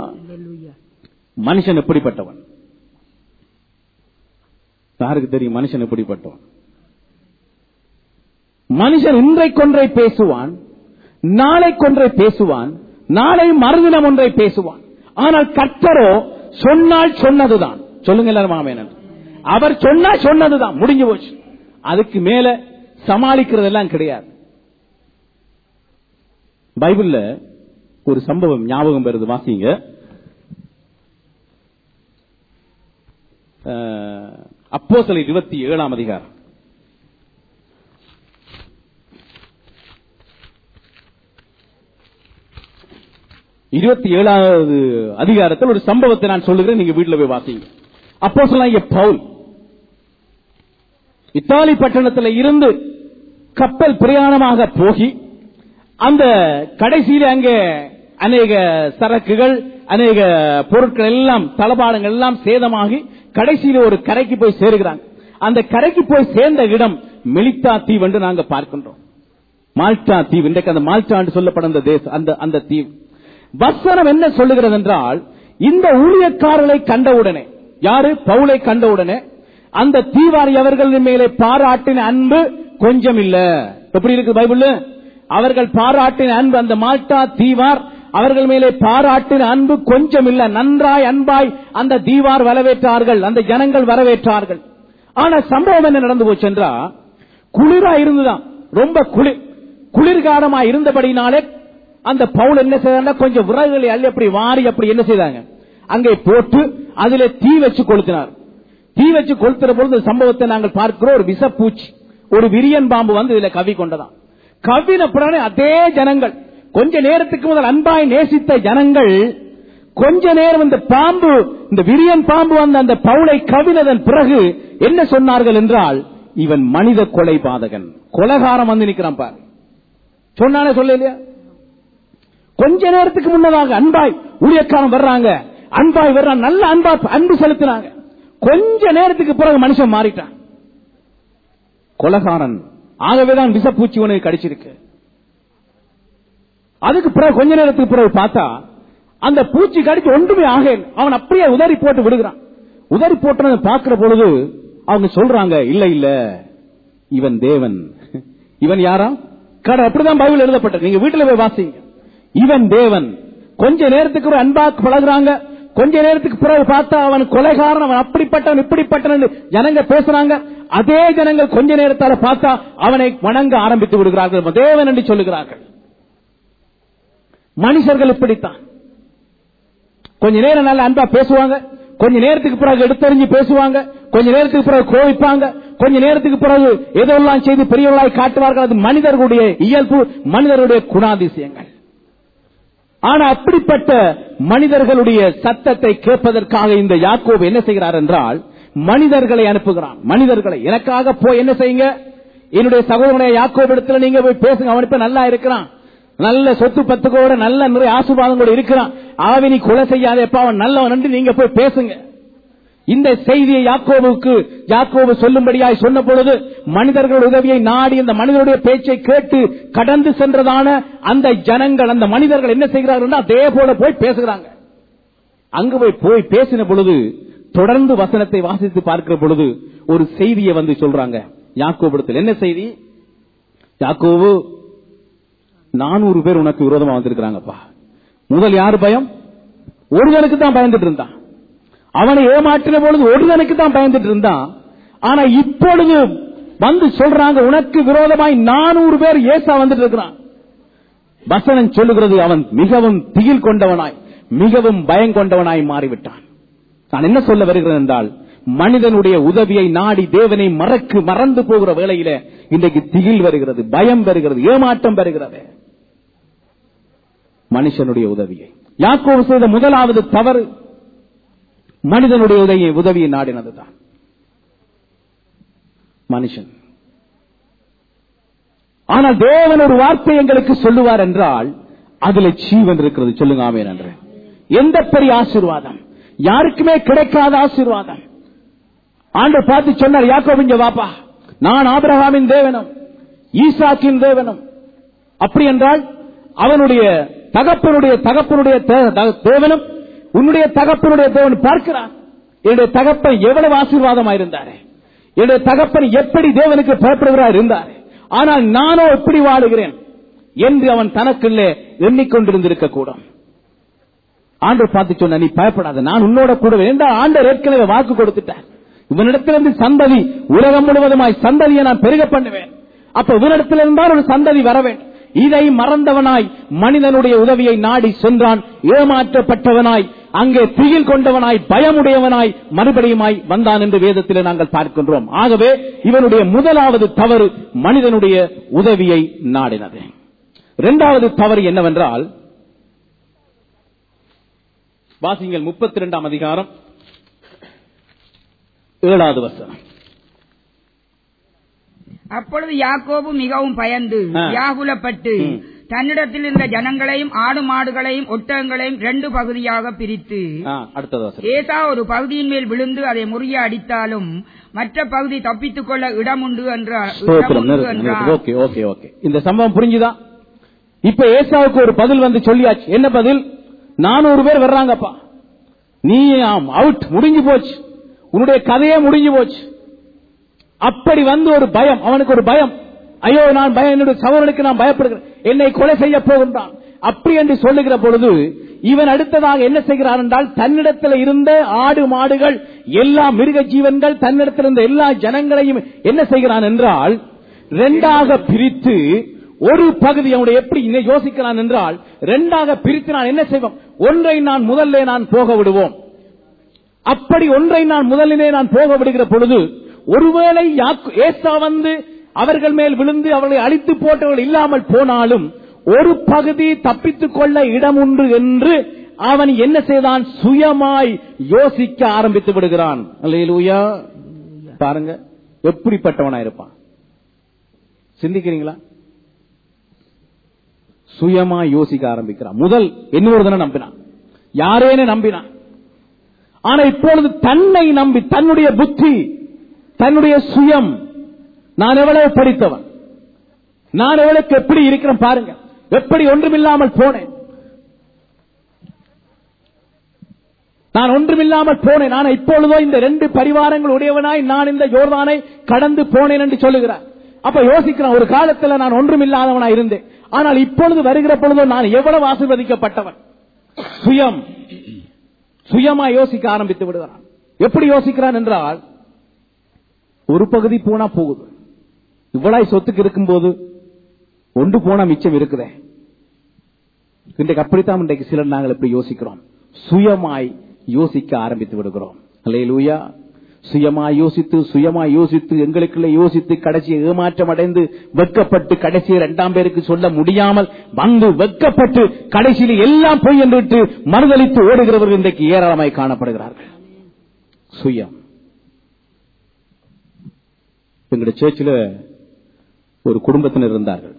மனுஷன் எப்படிப்பட்டவன் யாருக்கு தெரியும் மனுஷன் எப்படிப்பட்டவன் மனுஷன் இன்றைக்கொன்றை பேசுவான் நாளைக்கொன்றை பேசுவான் நாளை மறுதினம் ஒன்றை பேசுவான் ஆனால் கர்த்தரோ சொன்னால் சொன்னதுதான் சொல்லுங்க எல்லாரும் ஆமென். அவர் சொன்னா சொன்னதுதான் முடிஞ்சு போச்சு அதுக்கு மேல சமாளிக்கிறது எல்லாம் கிடையாது பைபிள்ல ஒரு சம்பவம் ஞாபகம் வருது வாசிங்க அப்போ இருபத்தி ஏழாம் அதிகாரம் இருபத்தி ஏழாவது அதிகாரத்தில் ஒரு சம்பவத்தை நான் சொல்லுகிறேன் நீங்க வீட்டுல போய் வாசிங்க அப்போ பவுல் இத்தாலி பட்டணத்தில் இருந்து கப்பல் பிரயாணமாக போகி அந்த கடைசியில அங்கே அநேக சரக்குகள் அநேக பொருட்கள் எல்லாம் தளபாடங்கள் எல்லாம் சேதமாகி கடைசியில ஒரு கரைக்கு போய் சேருகிறாங்க அந்த கரைக்கு போய் சேர்ந்த இடம் மெலித்தா தீவு என்று நாங்க பார்க்கின்றோம் மால்டா தீவு இன்றைக்கு அந்த மால்டா என்று சொல்லப்படும் அந்த தேசம் அந்த அந்த தீவு வசனம் என்ன சொல்லுகிறது என்றால் இந்த ஊழியக்காரர்களை கண்டவுடனே யாரு பவுலை கண்டவுடனே அந்த தீவாரி அவர்கள் மேலே பாராட்டின அன்பு கொஞ்சம் இல்ல எப்படி இருக்கு பைபிள் அவர்கள் பாராட்டின அன்பு அந்த மால்டா தீவார் அவர்கள் மேலே பாராட்டின அன்பு கொஞ்சம் இல்ல நன்றாய் அன்பாய் அந்த தீவார் வரவேற்றார்கள் அந்த ஜனங்கள் வரவேற்றார்கள் ஆனா சம்பவம் என்ன நடந்து போச்சு என்றா குளிரா இருந்துதான் ரொம்ப குளிர் குளிர்காலமா இருந்தபடினாலே அந்த பவுல் என்ன செய்தாங்க கொஞ்சம் விறகுகளை அள்ளி அப்படி வாரி அப்படி என்ன செய்தாங்க அங்கே போட்டு அதுல தீ வச்சு கொளுத்தினார் தீ வச்சு கொளுத்துற பொழுது இந்த சம்பவத்தை நாங்கள் பார்க்கிறோம் ஒரு விஷப்பூச்சி ஒரு விரியன் பாம்பு வந்து இதுல கவி கொண்டதாம் கவின பிறகு அதே ஜனங்கள் கொஞ்ச நேரத்துக்கு முதல் அன்பாய் நேசித்த ஜனங்கள் கொஞ்ச நேரம் இந்த பாம்பு இந்த விரியன் பாம்பு வந்த அந்த பவுளை கவினதன் பிறகு என்ன சொன்னார்கள் என்றால் இவன் மனித கொலை பாதகன் கொலகாரம் வந்து நிக்கிறான் பாரு சொன்னானே சொல்ல இல்லையா கொஞ்ச நேரத்துக்கு முன்னதாக அன்பாய் ஊழியக்காரன் வர்றாங்க அன்பாய் வர்றான் நல்ல அன்பா அன்பு செலுத்தினாங்க கொஞ்ச நேரத்துக்கு பிறகு மனுஷன் மாறிட்டான் கொலகாரன் ஆகவேதான் விஷப்பூச்சி உனக்கு கடிச்சிருக்கு அதுக்கு பிறகு கொஞ்ச நேரத்துக்கு பிறகு பார்த்தா அந்த பூச்சி கடிச்சு ஒன்றுமே ஆக அவன் அப்படியே உதறி போட்டு விடுகிறான் உதறி போட்டு பார்க்கிற பொழுது அவங்க சொல்றாங்க இல்ல இல்ல இவன் தேவன் இவன் யாரா கடை அப்படிதான் பைபிள் எழுதப்பட்டது நீங்க வீட்டுல போய் வாசிங்க இவன் தேவன் கொஞ்ச நேரத்துக்கு ஒரு அன்பா பழகுறாங்க கொஞ்ச நேரத்துக்கு பிறகு பார்த்தா அவன் கொலைகாரன் அவன் அப்படிப்பட்டவன் இப்படிப்பட்டவன் ஜனங்க பேசுறாங்க அதே ஜனங்கள் கொஞ்ச நேரத்தால பார்த்தா அவனை வணங்க ஆரம்பித்து விடுகிறார்கள் தேவன் என்று சொல்லுகிறார்கள் மனுஷர்கள் இப்படித்தான் கொஞ்ச நேரம் நல்ல அன்பா பேசுவாங்க கொஞ்ச நேரத்துக்கு பிறகு எடுத்தறிஞ்சு பேசுவாங்க கொஞ்ச நேரத்துக்கு பிறகு கோவிப்பாங்க கொஞ்ச நேரத்துக்கு பிறகு எதெல்லாம் செய்து பெரியவர்களாய் காட்டுவார்கள் அது மனிதர்களுடைய இயல்பு மனிதர்களுடைய குணாதிசயங்கள் ஆனா அப்படிப்பட்ட மனிதர்களுடைய சத்தத்தை கேட்பதற்காக இந்த யாக்கோபு என்ன செய்கிறார் என்றால் மனிதர்களை அனுப்புகிறான் மனிதர்களை எனக்காக போய் என்ன செய்யுங்க என்னுடைய சகோதரனுடைய யாக்கோபு இடத்துல நீங்க போய் பேசுங்க அவன் இப்ப நல்லா இருக்கிறான் நல்ல சொத்து பத்துக்கோட நல்ல நிறைய ஆசுபாதங்களோட இருக்கிறான் ஆவினி கொலை செய்யாதேப்பா அவன் நல்லவன் என்று நீங்க போய் பேசுங்க இந்த செய்தியை யாக்கோவுக்கு யாக்கோவு சொல்லும்படியாய் சொன்ன பொழுது மனிதர்களுடைய உதவியை நாடி அந்த மனிதனுடைய பேச்சை கேட்டு கடந்து சென்றதான அந்த ஜனங்கள் அந்த மனிதர்கள் என்ன செய்கிறார்கள் அதே போல போய் பேசுகிறாங்க அங்கு போய் போய் பேசின பொழுது தொடர்ந்து வசனத்தை வாசித்து பார்க்கிற பொழுது ஒரு செய்தியை வந்து சொல்றாங்க யாக்கோபுடத்தில் என்ன செய்தி யாக்கோவு நானூறு பேர் உனக்கு விரோதமா வந்திருக்கிறாங்கப்பா முதல் யாரு பயம் ஒருவனுக்கு தான் பயந்துட்டு இருந்தான் அவனை ஏமாற்றின பொழுது ஒருவனுக்கு தான் பயந்துட்டு இருந்தான் ஆனா இப்பொழுது வந்து சொல்றாங்க உனக்கு விரோதமாய் நானூறு பேர் ஏசா வந்துட்டு இருக்கிறான் வசனம் சொல்லுகிறது அவன் மிகவும் திகில் கொண்டவனாய் மிகவும் பயம் கொண்டவனாய் மாறிவிட்டான் நான் என்ன சொல்ல வருகிறேன் என்றால் மனிதனுடைய உதவியை நாடி தேவனை மறக்கு மறந்து போகிற வேளையில இன்றைக்கு திகில் வருகிறது பயம் வருகிறது ஏமாற்றம் வருகிறது மனுஷனுடைய உதவியை யாக்கோவு செய்த முதலாவது தவறு மனிதனுடைய உதவியை உதவியை நாடினதுதான் மனுஷன் ஆனால் தேவன் ஒரு வார்த்தை எங்களுக்கு சொல்லுவார் என்றால் அதுல ஜீவன் இருக்கிறது சொல்லுங்க ஆமேன் என்று எந்த பெரிய ஆசீர்வாதம் யாருக்குமே கிடைக்காத ஆசீர்வாதம் ஆண்டு பார்த்து சொன்னார் யாக்கோபு இங்க வாப்பா நான் ஆபிரகாமின் தேவனும் ஈசாக்கின் தேவனும் அப்படி என்றால் அவனுடைய தகப்பனுடைய தகப்பனுடைய தே- த- தேவனும் உன்னுடைய தகப்பனுடைய தேவன் பார்க்கிறார் என்னுடைய தகப்பன் எவ்வளவு ஆசீர்வாதமா இருந்தாரே என்னுடைய தகப்பன் எப்படி தேவனுக்கு பயப்படுகிறார் இருந்தார் ஆனால் நானோ எப்படி வாழுகிறேன் என்று அவன் தனக்குள்ளே எண்ணிக்கொண்டிருந்திருக்க கூடும் ஆண்டு பார்த்து சொன்ன நீ பயப்படாத நான் உன்னோட கூட என்றால் ஆண்டர் ஏற்கனவே வாக்கு கொடுத்துட்டார் இவனிடத்திலிருந்து சந்ததி உலகம் முழுவதுமாய் சந்ததியை நான் பெருக பண்ணுவேன் அப்ப இவனிடத்திலிருந்தால் ஒரு சந்ததி வர வேண்டும் இதை மறந்தவனாய் மனிதனுடைய உதவியை நாடி சென்றான் ஏமாற்றப்பட்டவனாய் அங்கே திகில் கொண்டவனாய் பயமுடையவனாய் மறுபடியுமாய் வந்தான் என்று வேதத்தில் நாங்கள் பார்க்கின்றோம் ஆகவே இவனுடைய முதலாவது தவறு மனிதனுடைய உதவியை நாடினது இரண்டாவது தவறு என்னவென்றால் வாசிங்கள் முப்பத்தி இரண்டாம் அதிகாரம் ஏழாவது வசனம் அப்பொழுது யாக்கோபு மிகவும் பயந்து ஆ. வியாகுலப்பட்டு ம். தன்னிடத்தில் இருந்த ஜனங்களையும் ஆடு மாடுகளையும் ஒட்டகங்களையும் ரெண்டு பகுதியாக பிரித்து ஆ, அடுத்தது வசனம் ஏசா ஒரு பகுதியின் மேல் விழுந்து அதை முறிய அடித்தாலும் மற்ற பகுதி தப்பித்துக் கொள்ள இடமுண்டு என்றார் ஸ்தோத்திரம் இடமுண்டு நிறுத்து, நிறுத்து. என்றார் ஓகே ஓகே ஓகே இந்த சம்பவம் புரிஞ்சுதா இப்ப ஏசாவுக்கு ஒரு பதில் வந்து சொல்லியாச்சு என்ன பதில் நானூறு பேர் வர்றாங்கப்பா நீ அவுட் முடிஞ்சு போச்சு உன்னுடைய கதையே முடிஞ்சு போச்சு அப்படி வந்து ஒரு பயம் அவனுக்கு ஒரு பயம் ஐயோ நான் பயம் என்னுடைய சகோதரனுக்கு நான் பயப்படுகிறேன் என்னை கொலை செய்ய போகின்றான் அப்படி என்று சொல்லுகிற பொழுது இவன் அடுத்ததாக என்ன செய்கிறான் என்றால் தன்னிடத்தில் இருந்த ஆடு மாடுகள் எல்லா மிருக ஜீவன்கள் தன்னிடத்தில் இருந்த எல்லா ஜனங்களையும் என்ன செய்கிறான் என்றால் இரண்டாக பிரித்து ஒரு பகுதி அவனுடைய எப்படி இன்னை யோசிக்கிறான் என்றால் இரண்டாக பிரித்து நான் என்ன செய்வோம் ஒன்றை நான் முதல்ல நான் போக விடுவோம் அப்படி ஒன்றை நான் முதலிலே நான் போக விடுகிற பொழுது ஒருவேளை யாக்கு- ஏசா வந்து அவர்கள் மேல் விழுந்து அவர்களை அழித்து போட்டவர்கள் இல்லாமல் போனாலும் ஒரு பகுதி தப்பித்துக் கொள்ள இடம் உண்டு என்று அவன் என்ன செய்தான் சுயமாய் யோசிக்க ஆரம்பித்து விடுகிறான் அல்லேலூயா பாருங்க எப்படிப்பட்டவனா இருப்பான் சிந்திக்கிறீங்களா சுயமா யோசிக்க ஆரம்பிக்கிறான் முதல் இன்னொரு தினம் நம்பினான் யாரேன்னு நம்பினான் ஆனா இப்பொழுது தன்னை நம்பி தன்னுடைய புத்தி தன்னுடைய சுயம் நான் எவ்வளவு படித்தவன் நான் எவ்வளவுக்கு எப்படி இருக்கிறேன் பாருங்க எப்படி ஒன்றுமில்லாமல் போனேன் நான் ஒன்றுமில்லாமல் போனேன் நான் இப்பொழுதோ இந்த ரெண்டு பரிவாரங்கள் உடையவனாய் நான் இந்த யோர்தானை கடந்து போனேன் என்று சொல்லுகிறார் அப்ப யோசிக்கிறான் ஒரு காலத்துல நான் ஒன்றுமில்லாதவனா இருந்தேன் ஆனால் இப்பொழுது வருகிற பொழுதோ நான் எவ்வளவு ஆசீர்வதிக்கப்பட்டவன் சுயம் சுயமா யோசிக்க ஆரம்பித்து விடுகிறான் எப்படி யோசிக்கிறான் என்றால் ஒரு பகுதி போனா போகுது இவ்வளவு சொத்துக்கு இருக்கும்போது ஒன்று போனா மிச்சம் இருக்குதே இன்றைக்கு அப்படித்தான் இன்றைக்கு சிலர் நாங்கள் எப்படி யோசிக்கிறோம் சுயமாய் யோசிக்க ஆரம்பித்து விடுகிறோம் அல்லேலூயா சுயமாய் யோசித்து சுயமாய் யோசித்து எங்களுக்குள்ள யோசித்து கடைசி ஏமாற்றம் அடைந்து வெட்கப்பட்டு கடைசி இரண்டாம் பேருக்கு சொல்ல முடியாமல் வந்து வெட்கப்பட்டு கடைசியில் எல்லாம் போய் என்று விட்டு மறுதளித்து ஓடுகிறவர்கள் இன்றைக்கு ஏராளமாய் காணப்படுகிறார்கள் சுயம் எங்களுடைய சேர்ச்சில் ஒரு குடும்பத்தினர் இருந்தார்கள்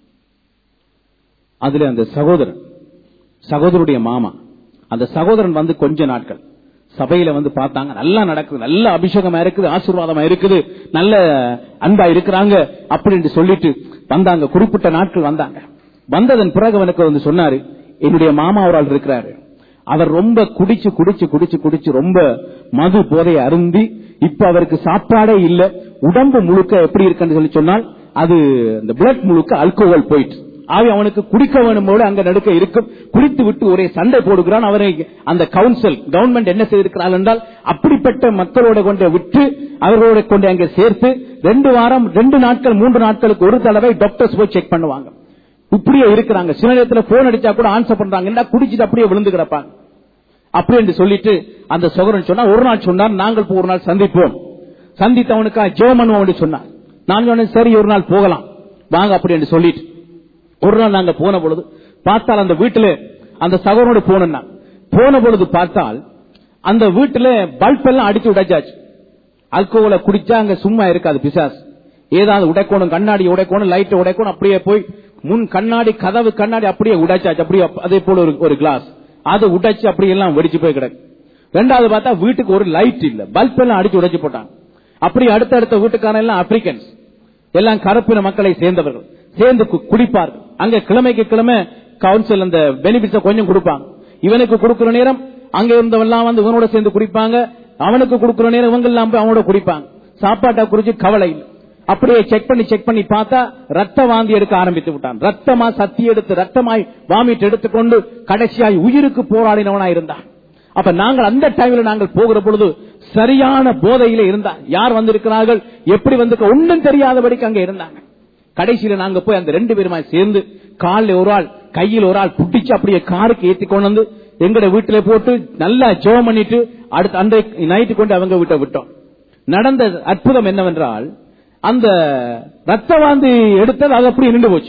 அதுல அந்த சகோதரன் சகோதரருடைய மாமா அந்த சகோதரன் வந்து கொஞ்ச நாட்கள் சபையில வந்து பார்த்தாங்க நல்லா நடக்குது நல்ல அபிஷேகமா இருக்குது ஆசீர்வாதமா இருக்குது நல்ல அன்பா இருக்கிறாங்க அப்படின்னு சொல்லிட்டு வந்தாங்க குறிப்பிட்ட நாட்கள் வந்தாங்க வந்ததன் பிறகு அவனுக்கு வந்து சொன்னாரு என்னுடைய மாமா ஒரு ஆள் இருக்கிறாரு அவர் ரொம்ப குடிச்சு குடிச்சு குடிச்சு குடிச்சு ரொம்ப மது போதையை அருந்தி இப்ப அவருக்கு சாப்பாடே இல்ல உடம்பு முழுக்க எப்படி இருக்குன்னு சொல்லி சொன்னால் அது இந்த பிளட் முழுக்க அல்கோஹால் போயிட்டு ஆவி அவனுக்கு குடிக்க வேணும் போல அங்க நடுக்க இருக்கும் குடித்து விட்டு ஒரே சண்டை போடுகிறான் அவரை அந்த கவுன்சில் கவர்மெண்ட் என்ன செய்திருக்கிறாள் என்றால் அப்படிப்பட்ட மக்களோட கொண்டு விட்டு அவர்களோட கொண்டு அங்க சேர்த்து ரெண்டு வாரம் ரெண்டு நாட்கள் மூன்று நாட்களுக்கு ஒரு தடவை டாக்டர்ஸ் போய் செக் பண்ணுவாங்க இப்படியே இருக்கிறாங்க சில நேரத்துல போன் அடிச்சா கூட ஆன்சர் பண்றாங்க என்ன குடிச்சிட்டு அப்படியே விழுந்து கிடப்பாங்க அப்படி என்று சொல்லிட்டு அந்த சோகரன் சொன்னா ஒரு நாள் சொன்னார் நாங்கள் ஒரு நாள் சந்திப்போம் சந்தித்தவனுக்கா ஜோமன் சொன்னார் நான் சொன்னேன் சரி ஒரு நாள் போகலாம் வாங்க அப்படி என்று சொல்லிட்டு ஒரு நாள் நாங்க போன பொழுது பார்த்தால் அந்த வீட்டுல அந்த சகோதரோட போனா போன பொழுது பார்த்தால் அந்த வீட்டுல பல்ப் எல்லாம் அடிச்சு உடைச்சாச்சு அல்கோலை குடிச்சா அங்க சும்மா இருக்காது பிசாஸ் ஏதாவது உடைக்கணும் கண்ணாடி உடைக்கணும் லைட் உடைக்கணும் அப்படியே போய் முன் கண்ணாடி கதவு கண்ணாடி அப்படியே உடைச்சாச்சு அப்படியே அதே போல ஒரு ஒரு கிளாஸ் அதை உடைச்சு அப்படி எல்லாம் வெடிச்சு போய் கிடக்கு ரெண்டாவது பார்த்தா வீட்டுக்கு ஒரு லைட் இல்ல பல்ப் எல்லாம் அடிச்சு உடைச்சு போட்டாங்க அப்படி அடுத்தடுத்த வீட்டுக்கான எல்லாம் ஆப்பிரிக்கன்ஸ் எல்லாம் கருப்பின மக்களை சேர்ந்தவர்கள் சேர்ந்து கு- குடிப்பார்கள் அங்க கிழமைக்கு கிழமை கவுன்சில் அந்த பெனிஃபிட்ஸ கொஞ்சம் கொடுப்பாங்க இவனுக்கு கொடுக்கிற நேரம் அங்க இருந்தவெல்லாம் வந்து இவனோட சேர்ந்து குடிப்பாங்க அவனுக்கு கொடுக்கிற நேரம் இவங்க எல்லாம் போய் அவனோட குடிப்பாங்க சாப்பாட்டை குறிச்சு கவலை இல்லை அப்படியே செக் பண்ணி செக் பண்ணி பார்த்தா ரத்த வாந்தி எடுக்க ஆரம்பித்து விட்டான் ரத்தமா சத்தி எடுத்து ரத்தமாய் வாமிட் எடுத்துக்கொண்டு கடைசியாய் உயிருக்கு போராடினவனா இருந்தான் அப்ப நாங்கள் அந்த டைம்ல நாங்கள் போகிற பொழுது சரியான போதையில இருந்தார் யார் வந்திருக்கிறார்கள் எப்படி வந்து ஒன்றும் தெரியாதபடிக்கு அங்க இருந்தாங்க கடைசியில நாங்க போய் அந்த ரெண்டு பேருமா சேர்ந்து காலில் ஒரு ஆள் கையில் ஒரு ஆள் புட்டிச்சு அப்படியே காருக்கு ஏத்தி கொண்டு வந்து எங்கட வீட்டுல போட்டு நல்லா ஜெபம் பண்ணிட்டு அடுத்த அன்றைக்கு நைட்டு கொண்டு அவங்க வீட்டை விட்டோம் நடந்த அற்புதம் என்னவென்றால் அந்த ரத்த வாந்தி எடுத்தது அது அப்படியே நின்று போச்சு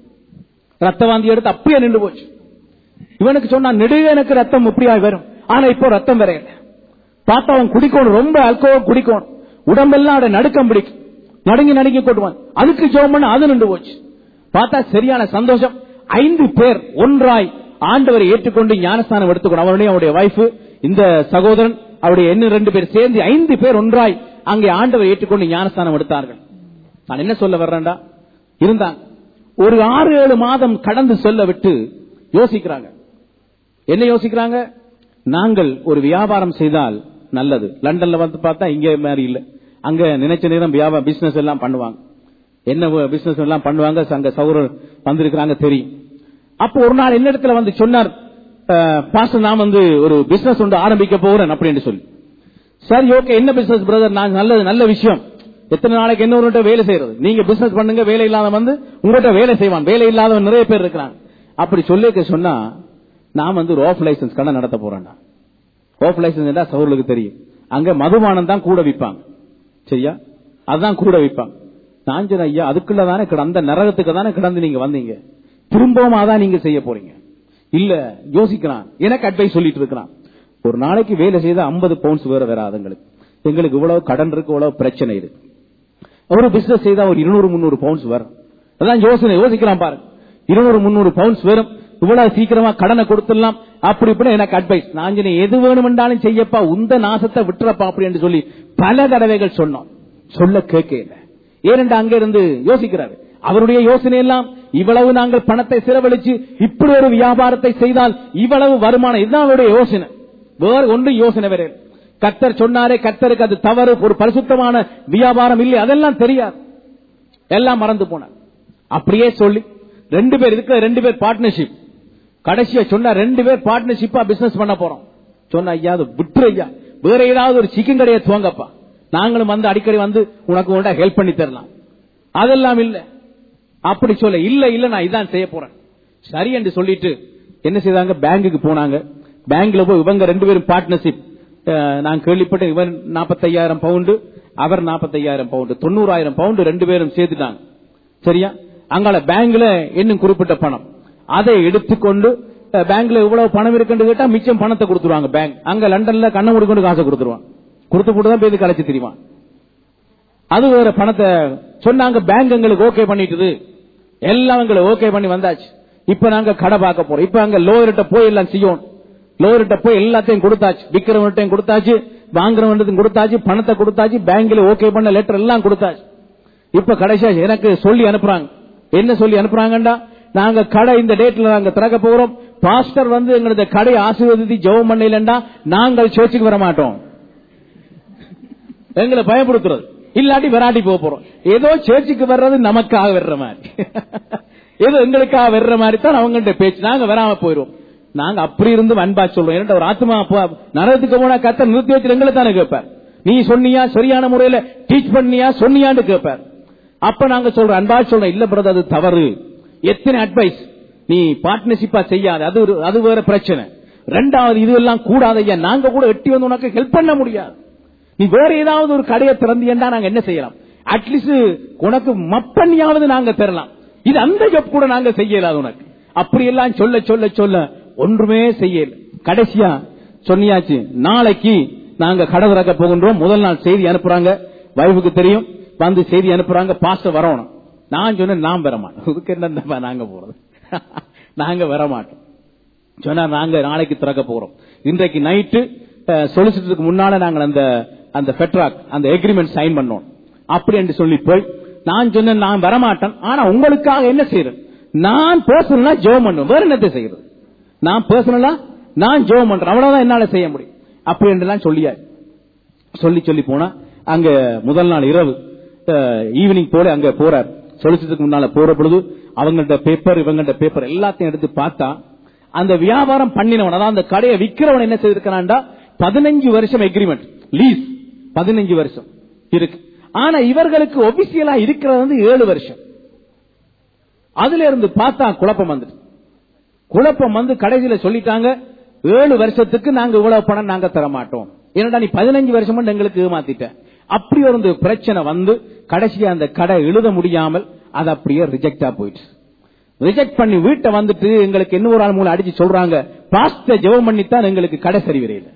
ரத்த வாந்தி எடுத்து அப்படியே நின்று போச்சு இவனுக்கு சொன்னா நெடுக எனக்கு ரத்தம் இப்படியா வரும் ஆனா இப்போ ரத்தம் வேற இல்லை பார்த்தா அவன் குடிக்கணும் ரொம்ப அல்கோஹால் குடிக்கணும் உடம்பெல்லாம் அவட நடுக்கம் பிடிக்கும் நடுங்கி நடுங்கி கொட்டுவான் அதுக்கு ஜோம் பண்ண அது நின்று போச்சு பார்த்தா சரியான சந்தோஷம் ஐந்து பேர் ஒன்றாய் ஆண்டவரை ஏற்றுக்கொண்டு ஞானஸ்தானம் எடுத்துக்கணும் அவருடைய அவருடைய வைஃப் இந்த சகோதரன் அவருடைய என்ன ரெண்டு பேர் சேர்ந்து ஐந்து பேர் ஒன்றாய் அங்கே ஆண்டவரை ஏற்றுக்கொண்டு ஞானஸ்தானம் எடுத்தார்கள் நான் என்ன சொல்ல வர்றேன்டா இருந்தாங்க ஒரு ஆறு ஏழு மாதம் கடந்து சொல்ல விட்டு யோசிக்கிறாங்க என்ன யோசிக்கிறாங்க நாங்கள் ஒரு வியாபாரம் செய்தால் நல்லது லண்டன்ல வந்து பார்த்தா இங்க மாதிரி இல்ல அங்க நினைச்ச நேரம் வியாபாரம் பிசினஸ் எல்லாம் பண்ணுவாங்க என்ன பிசினஸ் எல்லாம் பண்ணுவாங்க அங்க சௌரர் வந்திருக்கிறாங்க தெரியும் அப்போ ஒரு நாள் என்ன இடத்துல வந்து சொன்னார் பாஸ்டர் நான் வந்து ஒரு பிசினஸ் ஒன்று ஆரம்பிக்க போறேன் அப்படின்னு சொல்லி சரி ஓகே என்ன பிசினஸ் பிரதர் நான் நல்லது நல்ல விஷயம் எத்தனை நாளைக்கு என்ன ஒரு வேலை செய்யறது நீங்க பிசினஸ் பண்ணுங்க வேலை இல்லாதவன் வந்து உங்கள்கிட்ட வேலை செய்வான் வேலை இல்லாதவன் நிறைய பேர் இருக்கிறாங்க அப்படி சொல்லிக்க சொன்னா நான் வந்து ஒரு ஆஃப் லைசன்ஸ் கடை நடத்த போறேன் ஆஃப் லைசன்ஸ் சவுர்களுக்கு தெரியும் அங்க மதுபானம் தான் கூட விற்பாங்க சரியா அதுதான் கூட விற்பாங்க நான் சொன்னேன் ஐயா அதுக்குள்ள தானே அந்த நரகத்துக்கு தானே கிடந்து நீங்க வந்தீங்க திரும்பவும் அதான் நீங்க செய்ய போறீங்க இல்ல யோசிக்கிறான் எனக்கு அட்வைஸ் சொல்லிட்டு இருக்கிறான் ஒரு நாளைக்கு வேலை செய்த ஐம்பது பவுண்ட்ஸ் வேற வராது எங்களுக்கு எங்களுக்கு இவ்வளவு கடன் இருக்கு இவ்வளவு பிரச்சனை இருக்கு ஒரு பிசினஸ் செய்தா ஒரு இருநூறு முந்நூறு பவுண்ட்ஸ் வரும் அதான் யோசனை யோசிக்கலாம் பாரு இருநூறு முந்நூறு பவுண்ட்ஸ் வரும் இவ்வளவு சீக்கிரமா கடனை கொடுத்துடலாம் அப்படி இப்படி எனக்கு அட்வைஸ் நான் சொன்னேன், எது வேணுமென்றாலும் செய்யப்பா உந்த நாசத்தை விட்டுறப்பா அப்படின்னு சொல்லி பல தடவைகள் சொன்னோம் சொல்ல கேட்க இல்லை ஏனென்றா அங்க இருந்து யோசிக்கிறாரு அவருடைய யோசனை எல்லாம் இவ்வளவு நாங்கள் பணத்தை செலவழிச்சு இப்படி ஒரு வியாபாரத்தை செய்தால் இவ்வளவு வருமானம் இதுதான் அவருடைய யோசனை வேறு ஒன்றும் யோசனை வேற இல்லை. கர்த்தர் சொன்னாரே கர்த்தருக்கு அது தவறு ஒரு பரிசுத்தமான வியாபாரம் இல்லை அதெல்லாம் தெரியாது எல்லாம் மறந்து போனார் அப்படியே சொல்லி ரெண்டு பேர் இருக்கிற ரெண்டு பேர் பார்ட்னர்ஷிப் கடைசியா சொன்னா ரெண்டு பேர் பார்ட்னர்ஷிப்பா பிசினஸ் பண்ண போறோம் சொன்ன ஐயா அது விட்டுரு ஐயா வேற ஏதாவது ஒரு சிக்கன் கடையை துவங்கப்பா நாங்களும் வந்து அடிக்கடி வந்து உனக்கு உன்ட ஹெல்ப் பண்ணி தரலாம் அதெல்லாம் இல்ல அப்படி சொல்ல இல்ல இல்ல நான் இதான் செய்ய போறேன் சரி என்று சொல்லிட்டு என்ன செய்தாங்க பேங்குக்கு போனாங்க பேங்க்ல போய் இவங்க ரெண்டு பேரும் பார்ட்னர்ஷிப் நான் கேள்விப்பட்ட இவன் நாற்பத்தையாயிரம் பவுண்டு அவர் நாற்பத்தையாயிரம் பவுண்டு தொண்ணூறாயிரம் பவுண்டு ரெண்டு பேரும் சேர்த்துட்டாங்க சரியா அங்கால பேங்க்ல இன்னும் குறிப்பிட்ட பணம் அதை எடுத்துக்கொண்டு அஹ், பேங்க்ல இவ்வளவு பணம் இருக்குன்னு கேட்டா மிச்சம் பணத்தை கொடுத்துருவாங்க பேங்க் அங்க லண்டன்ல கண்ணை மூடிக்கொண்டு காசை கொடுத்துருவான் கொடுத்து போட்டு தான் போய் கலைச்சு தெரியுமா அது வேற பணத்தை சொன்னாங்க பேங்க் எங்களுக்கு ஓகே பண்ணிட்டுது எல்லாம் எங்களுக்கு ஓகே பண்ணி வந்தாச்சு இப்ப நாங்க கடை பார்க்க போறோம் இப்ப அங்க லோயர்கிட்ட போய் எல்லாம் செய்யணும் லோயர்கிட்ட போய் எல்லாத்தையும் கொடுத்தாச்சு விக்கிறவன்கிட்டையும் கொடுத்தாச்சு வாங்குறவன்கிட்டையும் கொடுத்தாச்சு பணத்தை கொடுத்தாச்சு பேங்க்ல ஓகே பண்ண லெட்டர் எல்லாம் கொடுத்தாச்சு இப்ப கடைசியா எனக்கு சொல்லி அனுப்புறாங்க என்ன சொல்லி அனுப்புறாங்கடா நாங்க கடை இந்த டேட்ல நாங்க திறக்க போறோம் பாஸ்டர் வந்து எங்களது கடை ஆசீர்வதித்து ஜெபம் பண்ணலண்டா நாங்கள் சர்ச்சுக்கு வர மாட்டோம் எங்களை பயப்படுத்துறது இல்லாட்டி வராட்டி போக போறோம் ஏதோ சர்ச்சுக்கு வர்றது நமக்காக வர்ற மாதிரி ஏதோ எங்களுக்காக வர்ற மாதிரி தான் அவங்கள்ட்ட பேச்சு நாங்க வராம போயிடுவோம் நாங்க அப்படி இருந்து அன்பா சொல்றோம் ஏன்னா ஒரு ஆத்மா அப்பா நரகத்துக்கு போனா கத்த நிறுத்தி வச்சு எங்களை தானே கேட்பார் நீ சொன்னியா சரியான முறையில டீச் பண்ணியா சொன்னியான்னு கேட்பார் அப்ப நாங்க சொல்றோம் அன்பா சொல்றோம் இல்ல பிரதர் அது தவறு எத்தனை அட்வைஸ் நீ பார்ட்னர்ஷிப்பா செய்யாத அது ஒரு- அது வேற பிரச்சனை ரெண்டாவது இது எல்லாம் கூடாது ஐயா நாங்க கூட எட்டி வந்து உனக்கு ஹெல்ப் பண்ண முடியாது நீ வேற ஏதாவது ஒரு கடையை திறந்தியண்டா நாங்க என்ன செய்யலாம் அட்லீஸ்ட் உனக்கு மப்பண்ணியாவது நாங்க தரலாம் இது அந்த ஜப் கூட நாங்க செய்யலாது உனக்கு அப்படி எல்லாம் சொல்ல சொல்ல சொல்ல ஒன்றுமே செய்யல கடைசியா சொன்னியாச்சு நாளைக்கு நாங்க கடை திறக்க போகின்றோம் முதல் நாள் செய்தி அனுப்புறாங்க வைஃபுக்கு தெரியும் வந்து செய்தி அனுப்புறாங்க பாஸ்டர் வரணும் நான் சொன்னேன் நான் வர மாட்டேன் இதுக்கு என்ன நாங்க போறது நாங்க வர மாட்டோம் சொன்னா நாங்க நாளைக்கு திறக்க போறோம் இன்றைக்கு நைட்டு சொலிசிட்டருக்கு முன்னால நாங்கள் அந்த அந்த ஃபெட்ராக் அந்த எக்ரிமெண்ட் சைன் பண்ணோம் அப்படி என்று சொல்லி போய் நான் சொன்னேன் நான் வரமாட்டேன் ஆனா உங்களுக்காக என்ன செய்யறேன் நான் பர்சனலா ஜெபம் பண்ணுவேன் வேற என்னத்தை செய்யறது நான் பர்சனலா நான் ஜெபம் பண்றேன் அவ்வளவுதான் என்னால செய்ய முடியும் அப்படி என்றெல்லாம் சொல்லியாரு சொல்லி சொல்லி போனா அங்க முதல் நாள் இரவு ஈவினிங் போல அங்க போறார் சொலிசிட்டருக்கு முன்னால போற பொழுது அவங்கள்ட்ட பேப்பர் இவங்கள்ட்ட பேப்பர் எல்லாத்தையும் எடுத்து பார்த்தா அந்த வியாபாரம் பண்ணினவன் அதாவது அந்த கடையை விக்கிறவன் என்ன செய்திருக்கிறான்டா பதினஞ்சு வருஷம் எக்ரிமெண்ட் லீஸ் பதினஞ்சு வருஷம் இருக்கு ஆனா இவர்களுக்கு ஒபிசியலா இருக்கிறது வந்து ஏழு வருஷம் அதுல இருந்து பார்த்தா குழப்பம் வந்துட்டு குழப்பம் வந்து கடைசியில சொல்லிட்டாங்க ஏழு வருஷத்துக்கு நாங்க இவ்வளவு பணம் நாங்க தர மாட்டோம் என்னடா நீ பதினஞ்சு வருஷம் மட்டும் எங்களுக்கு ஏமாத்திட்ட அப்படி ஒரு பிரச்சனை வந்து கடைசியா அந்த கடை எழுத முடியாமல் அது அப்படியே ரிஜெக்டா போயிட்டு ரிஜெக்ட் பண்ணி வீட்டை வந்துட்டு எங்களுக்கு என்ன ஒரு ஆள் மூலம் அடிச்சு சொல்றாங்க பாஸ்ட ஜெபம் பண்ணித்தான் எங்களுக்கு கடை சரி வரையில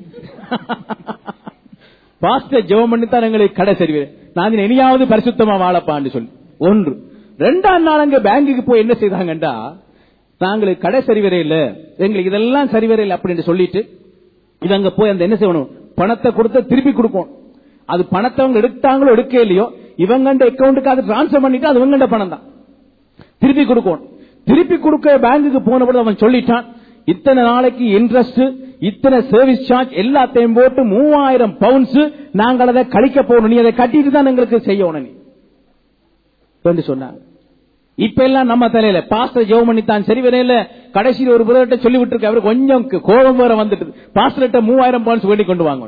பாஸ்ட ஜெபம் பண்ணித்தான் எங்களுக்கு கடை சரி வரையில நான் இனியாவது பரிசுத்தமா வாழப்பான்னு சொல்லி ஒன்று ரெண்டாம் நாள் அங்க பேங்குக்கு போய் என்ன செய்தாங்கண்டா நாங்களுக்கு கடை சரி வரையில எங்களுக்கு இதெல்லாம் சரி வரையில அப்படின்னு சொல்லிட்டு இது அங்க போய் அந்த என்ன செய்யணும் பணத்தை கொடுத்த திருப்பி கொடுக்கணும் அது பணத்தை அவங்க எடுத்தாங்களோ எடுக்க இல்லையோ இவங்க அக்கௌண்ட்டுக்கு அது டிரான்ஸ்பர் பண்ணிட்டு அது இவங்க பணம் தான் திருப்பி கொடுக்கணும் திருப்பி கொடுக்க பேங்குக்கு போன பொழுது அவன் சொல்லிட்டான் இத்தனை நாளைக்கு இன்ட்ரெஸ்ட் இத்தனை சர்வீஸ் சார்ஜ் எல்லாத்தையும் போட்டு மூவாயிரம் பவுன்ஸ் நாங்கள் அதை கழிக்க போகணும் நீ அதை கட்டிட்டு தான் எங்களுக்கு செய்யணும் நீ என்று சொன்னாங்க இப்ப எல்லாம் நம்ம தலையில பாஸ்டர் ஜெவம் பண்ணித்தான் சரி வரையில கடைசியில் ஒரு பிரதர்கிட்ட சொல்லி விட்டுருக்க அவரு கொஞ்சம் கோபம் வேற வந்துட்டு பாஸ்டர்கிட்ட மூவாயிரம் பவுன்ஸ் வேண்டி கொண்டு வாங்க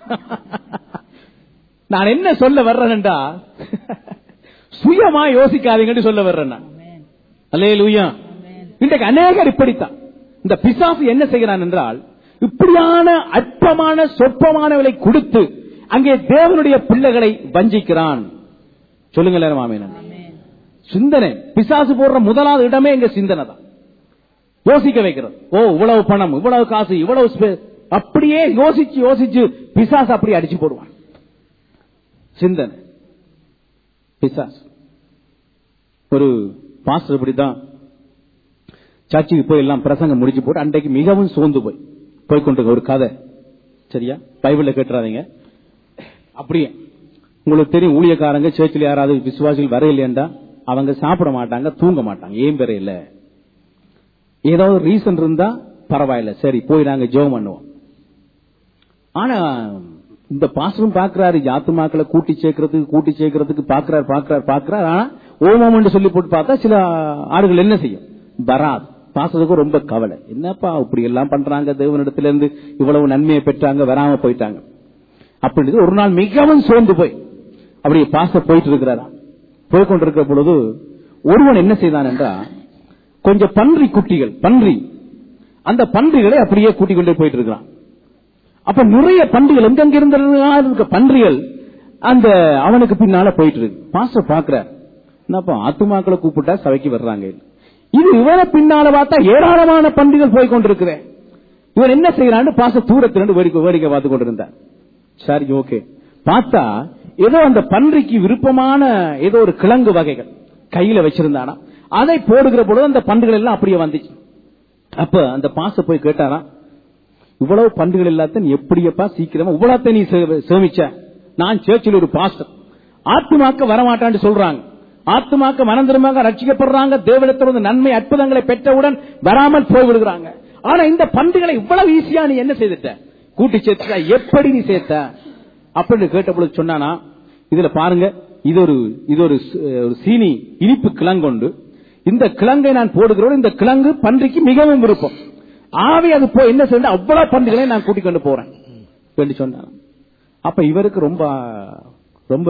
நான் என்ன சொல்ல வர்றேன்டா சுயமா யோசிக்காதீங்கன்னு சொல்ல வர்றேன் நான் அல்லே லூயா இன்றைக்கு அநேகர் இப்படித்தான் இந்த பிசாசு என்ன செய்கிறான் என்றால் இப்படியான அற்பமான சொற்பமானவளை கொடுத்து அங்கே தேவனுடைய பிள்ளைகளை வஞ்சிக்கிறான் சொல்லுங்களேன் மாமேனன் சிந்தனை பிசாசு போடுற முதலாவது இடமே எங்க சிந்தனை தான் யோசிக்க வைக்கிறது ஓ இவ்வளவு பணம் இவ்வளவு காசு இவ்வளவு space. அப்படியே யோசிச்சு யோசிச்சு பிசாசு அப்படி அடிச்சு போடுவான் சிந்தனை பிசாசு ஒரு பாஸ்டர் இப்படிதான் சர்ச்சுக்கு போய் எல்லாம் பிரசங்கம் முடிச்சு போட்டு அன்றைக்கு மிகவும் சோர்ந்து போய் போய் கொண்டு ஒரு கதை சரியா பைபிள்ல கேட்டுறாதீங்க அப்படியே உங்களுக்கு தெரியும் ஊழியக்காரங்க சேர்ச்சில் யாராவது விசுவாசிகள் வர இல்லையண்டா அவங்க சாப்பிட மாட்டாங்க தூங்க மாட்டாங்க ஏன் பேர இல்ல ஏதாவது ரீசன் இருந்தா பரவாயில்ல சரி போய் நாங்க ஜெபம் பண்ணுவோம் ஆனா இந்த பாசனம் பாக்குறாரு ஆத்துமாக்களை கூட்டி சேர்க்கறதுக்கு கூட்டி சேர்க்கறதுக்கு பாக்குறாரு பாக்குறாரு பாக்குறாரு ஆனா ஓமம் சொல்லி போட்டு பார்த்தா சில ஆடுகள் என்ன செய்யும் வராது பாசத்துக்கு ரொம்ப கவலை என்னப்பா இப்படி எல்லாம் பண்றாங்க தேவனிடத்துல இருந்து இவ்வளவு நன்மையை பெற்றாங்க வராம போயிட்டாங்க அப்படின்னு ஒரு நாள் மிகவும் சோர்ந்து போய் அப்படி பாச போயிட்டு இருக்கிறாரா போய் கொண்டிருக்கிற பொழுது ஒருவன் என்ன செய்தான் என்றா கொஞ்சம் பன்றி குட்டிகள் பன்றி அந்த பன்றிகளை அப்படியே கூட்டிக் கொண்டே போயிட்டு இருக்கிறான் அப்ப நிறைய பன்றிகள் எங்கெங்க இருந்த பன்றிகள் அந்த அவனுக்கு பின்னால போயிட்டு இருக்கு பாஸ்டர் பாக்குறார் என்னப்பா ஆத்துமாக்களை கூப்பிட்டா சபைக்கு வர்றாங்க இது இவனை பின்னால பார்த்தா ஏராளமான பன்றிகள் போய் கொண்டிருக்கிறேன் இவன் என்ன செய்யறான்னு பாச தூரத்திலிருந்து வேடிக்கை வேடிக்கை பார்த்து கொண்டிருந்தார் சரி ஓகே பார்த்தா ஏதோ அந்த பன்றிக்கு விருப்பமான ஏதோ ஒரு கிழங்கு வகைகள் கையில வச்சிருந்தானா அதை போடுகிற பொழுது அந்த பன்றிகள் எல்லாம் அப்படியே வந்துச்சு அப்ப அந்த பாச போய் கேட்டாராம் இவ்வளவு பண்டுகள் எல்லாத்தையும் எப்படியப்பா சீக்கிரமா இவ்வளவு நீ சே- சேமிச்ச நான் சேர்ச்சில் ஒரு பாஸ்டர் ஆத்துமாக்க வரமாட்டான்னு சொல்றாங்க ஆத்துமாக்க மனம் திரும்பாக ரட்சிக்கப்படுறாங்க தேவனத்திலிருந்து நன்மை அற்புதங்களை பெற்றவுடன் வராமல் போய் விடுகிறாங்க ஆனா இந்த பண்டுகளை இவ்வளவு ஈஸியா நீ என்ன செய்துட்ட கூட்டி சேர்த்த எப்படி நீ சேர்த்த அப்படின்னு கேட்ட பொழுது சொன்னானா இதுல பாருங்க இது ஒரு இது ஒரு ஸ்- ஒரு சீனி இனிப்பு கிழங்கொண்டு இந்த கிழங்கை நான் போடுகிறோம் இந்த கிழங்கு பன்றிக்கு மிகவும் விருப்பம் ஆவி அது போய் என்ன செய்ய அவ்வளவு பன்றிகளை நான் கூட்டிக் கொண்டு போறேன் என்று சொன்னான் அப்ப இவருக்கு ரொம்ப ரொம்ப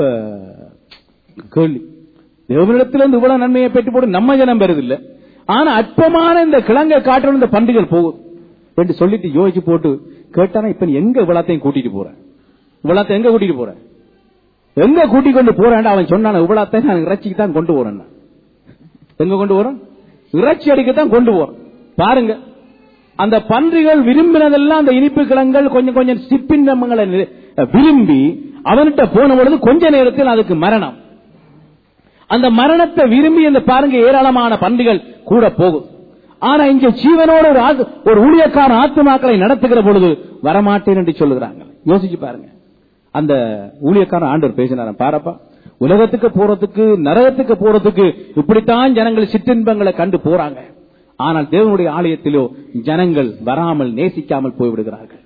கேள்வி தேவனிடத்திலிருந்து இவ்வளவு நன்மையை பெற்று போட்டு நம்ம ஜனம் பெறுதில்ல ஆனா அற்பமான இந்த கிழங்கை காட்டுற இந்த பன்றிகள் போகும் என்று சொல்லிட்டு யோசிச்சு போட்டு கேட்டானா இப்ப நீ எங்க இவ்வளத்தையும் கூட்டிட்டு போற இவ்வளத்தை எங்க கூட்டிட்டு போற எங்க கூட்டிக் கொண்டு போறேன் அவன் சொன்னான இவ்வளத்தை நான் இறைச்சிக்கு தான் கொண்டு போறேன் எங்க கொண்டு போறோம் இறைச்சி அடிக்கத்தான் கொண்டு போறோம் பாருங்க அந்த பன்றிகள் விரும்பினதெல்லாம் அந்த இனிப்பு கிழங்கள் கொஞ்சம் கொஞ்சம் சிப்பின்னங்களை நி- விரும்பி அவன்கிட்ட போன பொழுது கொஞ்ச நேரத்தில் அதுக்கு மரணம் அந்த மரணத்தை விரும்பி அந்த பாருங்க ஏராளமான பன்றிகள் கூட போகும் ஆனா இங்க ஜீவனோட ஒரு ஆத்து- ஒரு ஊழியக்கார ஆத்துமாக்களை நடத்துகிற பொழுது வரமாட்டேன் என்று சொல்லுகிறாங்க யோசிச்சு பாருங்க அந்த ஊழியக்காரன் ஆண்டவர் பேசினார் பாரப்பா உலகத்துக்கு போறதுக்கு நரகத்துக்கு போறதுக்கு இப்படித்தான் ஜனங்கள் சிற்றின்பங்களை கண்டு போறாங்க ஆனால் தேவனுடைய ஆலயத்திலோ ஜனங்கள் வராமல் நேசிக்காமல் போய்விடுகிறார்கள்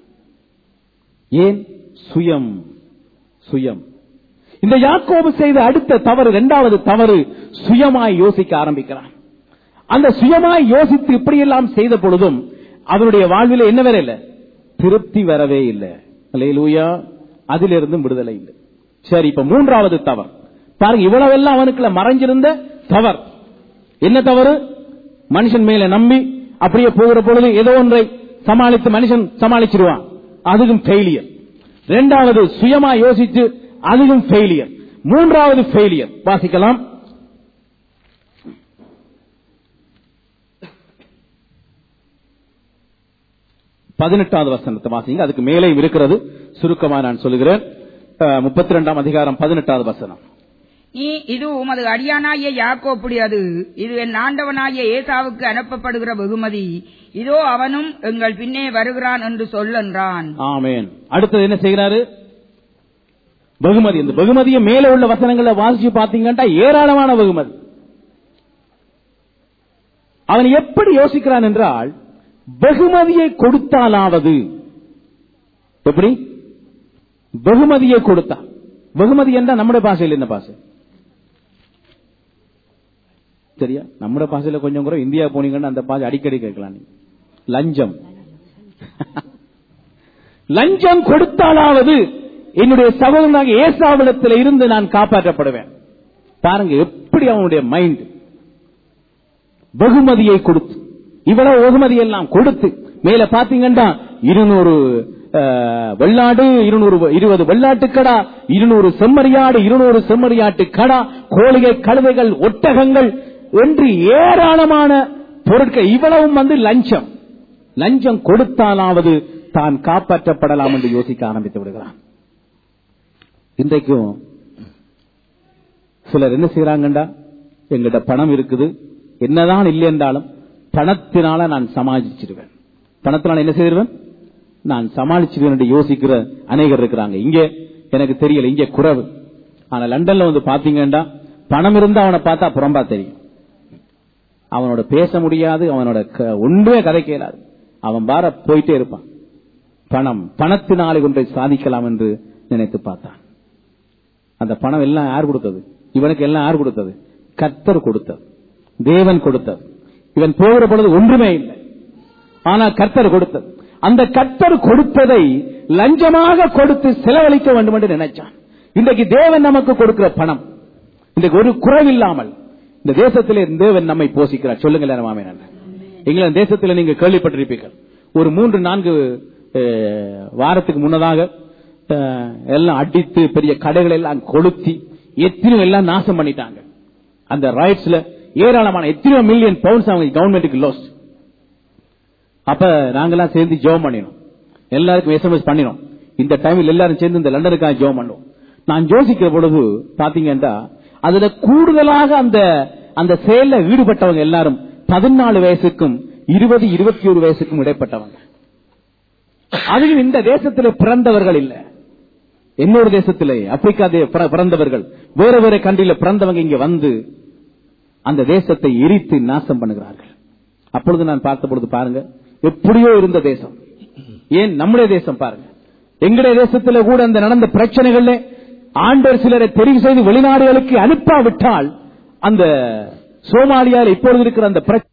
ஏன் சுயம் சுயம் இந்த யாக்கோபு செய்த அடுத்த தவறு இரண்டாவது தவறு சுயமாய் யோசிக்க ஆரம்பிக்கிறான் அந்த சுயமாய் யோசித்து இப்படியெல்லாம் செய்த பொழுதும் அவருடைய வாழ்வில் என்ன வேற இல்ல திருப்தி வரவே இல்லை அல்லேலூயா அதிலிருந்து விடுதலை இல்லை சரி இப்ப மூன்றாவது தவறு பாருங்க இவ்வளவெல்லாம் அவனுக்குள்ள மறைஞ்சிருந்த தவறு என்ன தவறு மனுஷன் மேல நம்பி அப்படியே போகிற பொழுது ஏதோ ஒன்றை சமாளித்து மனுஷன் சமாளிச்சிருவான் அதுவும் ஃபெயிலியர் இரண்டாவது சுயமா யோசிச்சு அதுவும் ஃபெயிலியர் மூன்றாவது ஃபெயிலியர் வாசிக்கலாம் பதினெட்டாவது வசனத்தை வாசிங்க அதுக்கு மேலே இருக்கிறது சுருக்கமா நான் சொல்லுகிறேன் முப்பத்தி ரெண்டாம் அதிகாரம் பதினெட்டாவது வசனம் நீ இது உமது அடியானாகிய யாக்கோப்புடையது இது என் ஆண்டவனாகிய ஏசாவுக்கு அனுப்பப்படுகிற வெகுமதி இதோ அவனும் எங்கள் பின்னே வருகிறான் என்று சொல்லென்றான் ஆமேன் அடுத்தது என்ன செய்கிறாரு வெகுமதி இந்த வெகுமதியை மேலே உள்ள வசனங்களை வாசிச்சு பாத்தீங்கன்னா ஏராளமான வெகுமதி அவன் எப்படி யோசிக்கிறான் என்றால் வெகுமதியை கொடுத்தாலாவது எப்படி வெகுமதியை கொடுத்தா வெகுமதி என்றா நம்முடைய பாஷையில் என்ன பாஷை சரியா நம்முடைய பாஷையில கொஞ்சம் கூட இந்தியா போனீங்கன்னா அந்த பாஷை அடிக்கடி கேட்கலாம் நீங்க லஞ்சம் லஞ்சம் கொடுத்தாலாவது என்னுடைய சகோதரனாக ஏசாவிடத்தில் இருந்து நான் காப்பாற்றப்படுவேன் பாருங்க எப்படி அவனுடைய மைண்ட் வெகுமதியை கொடுத்து இவ்வளவு வெகுமதி எல்லாம் கொடுத்து மேல பாத்தீங்கன்னா இருநூறு அஹ், வெள்ளாடு இருநூறு இருபது வெள்ளாட்டு கடா இருநூறு செம்மறியாடு இருநூறு செம்மறியாட்டு கடா கோழிகை கழுதைகள் ஒட்டகங்கள் என்று ஏராளமான பொருட்கள் இவ்வளவும் வந்து லஞ்சம் லஞ்சம் கொடுத்தாலாவது தான் காப்பாற்றப்படலாம் என்று யோசிக்க ஆரம்பித்து விடுகிறான் இன்றைக்கும் சிலர் என்ன செய்யறாங்கண்டா எங்கிட்ட பணம் இருக்குது என்னதான் இல்லை என்றாலும் பணத்தினால நான் சமாளிச்சிருவேன் பணத்தினால என்ன செய்திருவேன் நான் சமாளிச்சிருவேன் என்று யோசிக்கிற அநேகர் இருக்கிறாங்க இங்க எனக்கு தெரியல இங்க குறைவு ஆனா லண்டன்ல வந்து பாத்தீங்கன்னா பணம் இருந்தா அவனை பார்த்தா புறம்பா தெரியும் அவனோட பேச முடியாது அவனோட க- ஒன்றுமே கதை கேளாது அவன் பார போயிட்டே இருப்பான் பணம் பணத்தினாலே ஒன்றை சாதிக்கலாம் என்று நினைத்து பார்த்தான் அந்த பணம் எல்லாம் யார் கொடுத்தது இவனுக்கு எல்லாம் யார் கொடுத்தது கர்த்தர் கொடுத்தது தேவன் கொடுத்தது இவன் போகிற பொழுது ஒன்றுமே இல்லை ஆனா கர்த்தர் கொடுத்தது அந்த கர்த்தர் கொடுத்ததை லஞ்சமாக கொடுத்து செலவழிக்க வேண்டும் என்று நினைச்சான் இன்றைக்கு தேவன் நமக்கு கொடுக்கிற பணம் இன்றைக்கு ஒரு குறைவில்லாமல் இந்த தேசத்திலே தேவன் நம்மை போஷிக்கிறார் சொல்லுங்களேன் மாமே இங்கிலாந்து தேசத்தில் நீங்க கேள்விப்பட்டிருப்பீர்கள் ஒரு மூன்று நான்கு அஹ், வாரத்துக்கு முன்னதாக அஹ், எல்லாம் அடித்து பெரிய கடைகளை எல்லாம் கொளுத்தி எத்தனையோ எல்லாம் நாசம் பண்ணிட்டாங்க அந்த ரைட்ஸ்ல ஏராளமான எத்தனையோ மில்லியன் பவுண்ட்ஸ் அவங்க கவர்மெண்ட்டுக்கு லாஸ் அப்ப நாங்கெல்லாம் சேர்ந்து ஜெபம் பண்ணினோம் எல்லாருக்கும் எஸ்எம்எஸ் பண்ணினோம் இந்த டைமில் எல்லாரும் சேர்ந்து இந்த லண்டனுக்காக ஜெபம் பண்ணோம் நான் யோசிக்கிற பொழுது பாத்தீங்கன்னா அதுல கூடுதலாக அந்த அந்த செயல்ல ஈடுபட்டவங்க எல்லாரும் பதினாலு வயசுக்கும் இருபது இருபத்தி ஒரு வயசுக்கும் இடைப்பட்டவங்க அதுவும் இந்த தேசத்தில் பிறந்தவர்கள் இல்ல இன்னொரு தேசத்திலே ஆப்பிரிக்கா தே- பிற- பிறந்தவர்கள் வேற வேற கண்ட்ரில பிறந்தவங்க இங்க வந்து அந்த தேசத்தை எரித்து நாசம் பண்ணுகிறார்கள் அப்பொழுது நான் பார்த்த பொழுது பாருங்க எப்படியோ இருந்த தேசம் ஏன் நம்முடைய தேசம் பாருங்க எங்களுடைய தேசத்துல கூட அந்த நடந்த பிரச்சனைகள்ல ஆண்டவர் சிலரை தெரிவு செய்து வெளிநாடுகளுக்கு அனுப்பாவிட்டால் அந்த சோமாலியாவில் இப்பொழுது இருக்கிற அந்த பிரச்சனை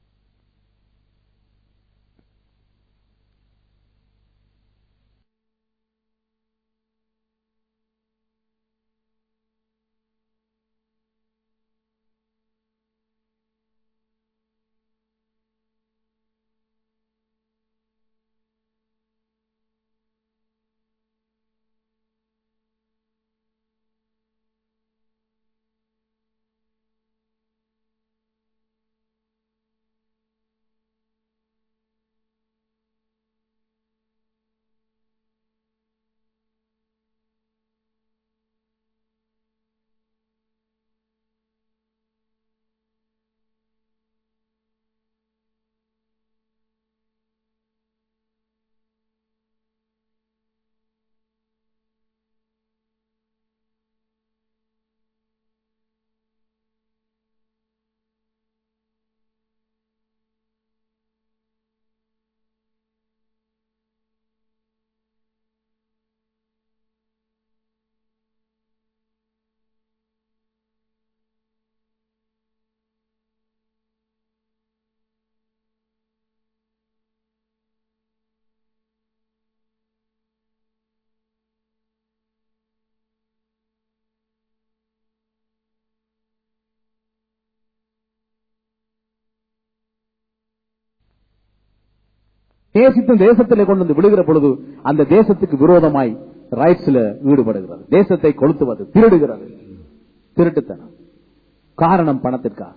நேசித்த தேசத்திலே கொண்டு வந்து விடுகிற பொழுது அந்த தேசத்துக்கு விரோதமாய் ரைட்ஸ்ல ஈடுபடுகிறது தேசத்தை கொளுத்துவது திருடுகிறது திருட்டுத்தனம் காரணம் பணத்திற்காக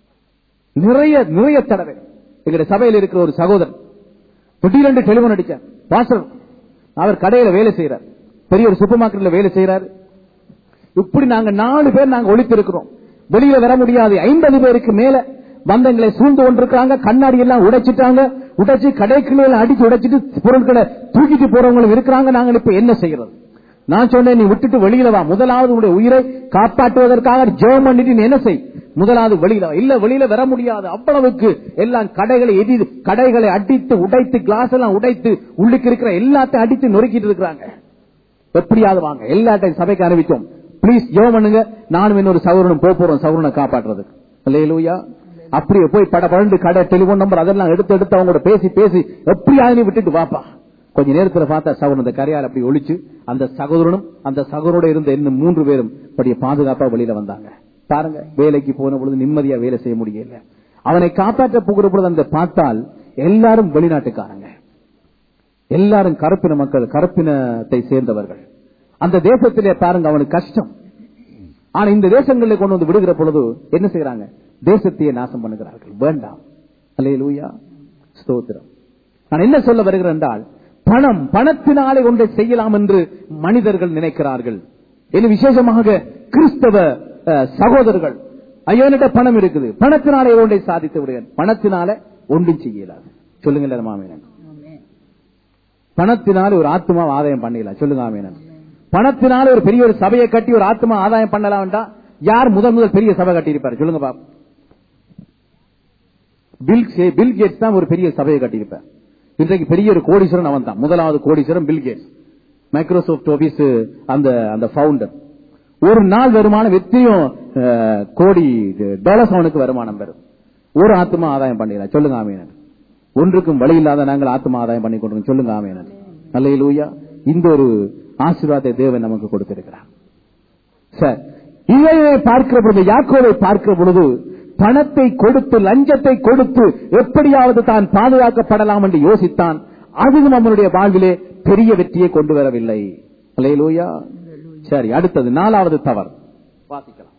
நிறைய நிறைய தடவை எங்களுடைய சபையில் இருக்கிற ஒரு சகோதரன் திடீரென்று டெலிபோன் அடிச்சார் பாஸ்டர் அவர் கடையில வேலை செய்யறார் பெரிய ஒரு சூப்பர் மார்க்கெட்ல வேலை செய்யறாரு இப்படி நாங்க நாலு பேர் நாங்க ஒழித்திருக்கிறோம் வெளியில வர முடியாது ஐம்பது பேருக்கு மேல பந்தங்களை சூழ்ந்து கொண்டிருக்காங்க கண்ணாடி எல்லாம் உடைச்சிட்டாங்க உடைச்சு கடைக்குள்ள எல்லாம் அடிச்சு உடைச்சிட்டு பொருட்களை தூக்கிட்டு போறவங்களும் இருக்கிறாங்க நாங்க இப்ப என்ன செய்யறது நான் சொன்னேன் நீ விட்டுட்டு வெளியில வா முதலாவது உன்னுடைய உயிரை காப்பாற்றுவதற்காக ஜெபம் பண்ணிட்டு நீ என்ன செய் முதலாவது வெளியில வா. இல்ல வெளியில வர முடியாது அவ்வளவுக்கு எல்லாம் கடைகளை எதி கடைகளை அடித்து உடைத்து கிளாஸ் எல்லாம் உடைத்து உள்ளுக்கு இருக்கிற எல்லாத்தையும் அடித்து நொறுக்கிட்டு இருக்கிறாங்க எப்படியாவது வாங்க எல்லாத்தையும் சபைக்கு அறிவிச்சோம் ப்ளீஸ் ஜெபம் பண்ணுங்க நானும் இன்னொரு சகோதரனும் போக போறோம் சகோதரனை காப்பாற்றுறதுக்கு அல்லேலூயா அப்படியே போய் பட பழண்டு கடை டெலிபோன் நம்பர் அதெல்லாம் எடுத்து எடுத்து அவங்களோட பேசி பேசி எப்படியாவது நீ விட்டுட்டு வாப்பா கொஞ்ச நேரத்துல பார்த்தா சகோதரன் அந்த கரையால் அப்படி ஒழிச்சு அந்த சகோதரனும் அந்த சகோதரோட இருந்த இன்னும் மூன்று பேரும் அப்படியே பாதுகாப்பா வெளியில வந்தாங்க பாருங்க வேலைக்கு போன பொழுது நிம்மதியா வேலை செய்ய முடியல அவனை காப்பாற்ற போகிற பொழுது அந்த பார்த்தால் எல்லாரும் வெளிநாட்டுக்காரங்க எல்லாரும் கருப்பின மக்கள் கருப்பினத்தை சேர்ந்தவர்கள் அந்த தேசத்திலே பாருங்க அவனுக்கு கஷ்டம் ஆனா இந்த தேசங்களில் கொண்டு வந்து விடுகிற பொழுது என்ன செய்யறாங்க தேசத்தையே நாசம் பண்ணுகிறார்கள் வேண்டாம் அல்லேலூயா ஸ்தோத்திரம் நான் என்ன சொல்ல வருகிறேன் என்றால் பணம் பணத்தினாலே ஒன்றை செய்யலாம் என்று மனிதர்கள் நினைக்கிறார்கள் இது விசேஷமாக கிறிஸ்தவ அஹ், சகோதரர்கள் ஐயோ என்கிட்ட பணம் இருக்குது பணத்தினாலே ஒன்றை சாதித்து விடுகிறேன் பணத்தினால ஒன்றும் செய்யலாது சொல்லுங்க மாமேனன் பணத்தினால ஒரு ஆத்மாவை ஆதாயம் பண்ணிடலாம் சொல்லுங்க ஆமீனன் பணத்தினால ஒரு பெரிய ஒரு சபையை கட்டி ஒரு ஆத்மா ஆதாயம் பண்ணலாம் யார் முதல் முதல் பெரிய சபை கட்டியிருப்பார் சொல்லுங்க பாப்போம் பில் கே- பில் கேட்ஸ் தான் ஒரு பெரிய சபையை கட்டியிருப்பார் இன்றைக்கு பெரிய ஒரு கோடீஸ்வரன் அவன் தான் முதலாவது கோடீஸ்வரன் பில் கேட்ஸ் மைக்ரோசாப்ட் ஆபீஸ் அந்த அந்த ஃபவுண்டர் ஒரு நாள் வருமானம் எத்தனையும் அஹ், கோடி டாலர்ஸ் அவனுக்கு வருமானம் பெறும் ஒரு ஆத்மா ஆதாயம் பண்ணிடலாம் சொல்லுங்க ஆமீனன் ஒன்றுக்கும் வழி இல்லாத நாங்கள் ஆத்மா ஆதாயம் பண்ணி கொண்டிருக்கோம் சொல்லுங்க ஆமீனன் அல்லையிலூயா இந்த ஒரு ஆசீர்வாதத்தை தேவன் நமக்கு கொடுத்திருக்கிறார் சார் இவையை பார்க்கிற பொழுது யாக்கோவை பார்க்கிற பொழுது பணத்தை கொடுத்து லஞ்சத்தை கொடுத்து எப்படியாவது தான் பாதுகாக்கப்படலாம் என்று யோசித்தான் அதுவும் அவனுடைய வாழ்விலே பெரிய வெற்றியை கொண்டு வரவில்லை அல்லையிலூயா சரி அடுத்தது நாலாவது தவறு வாசிக்கலாம்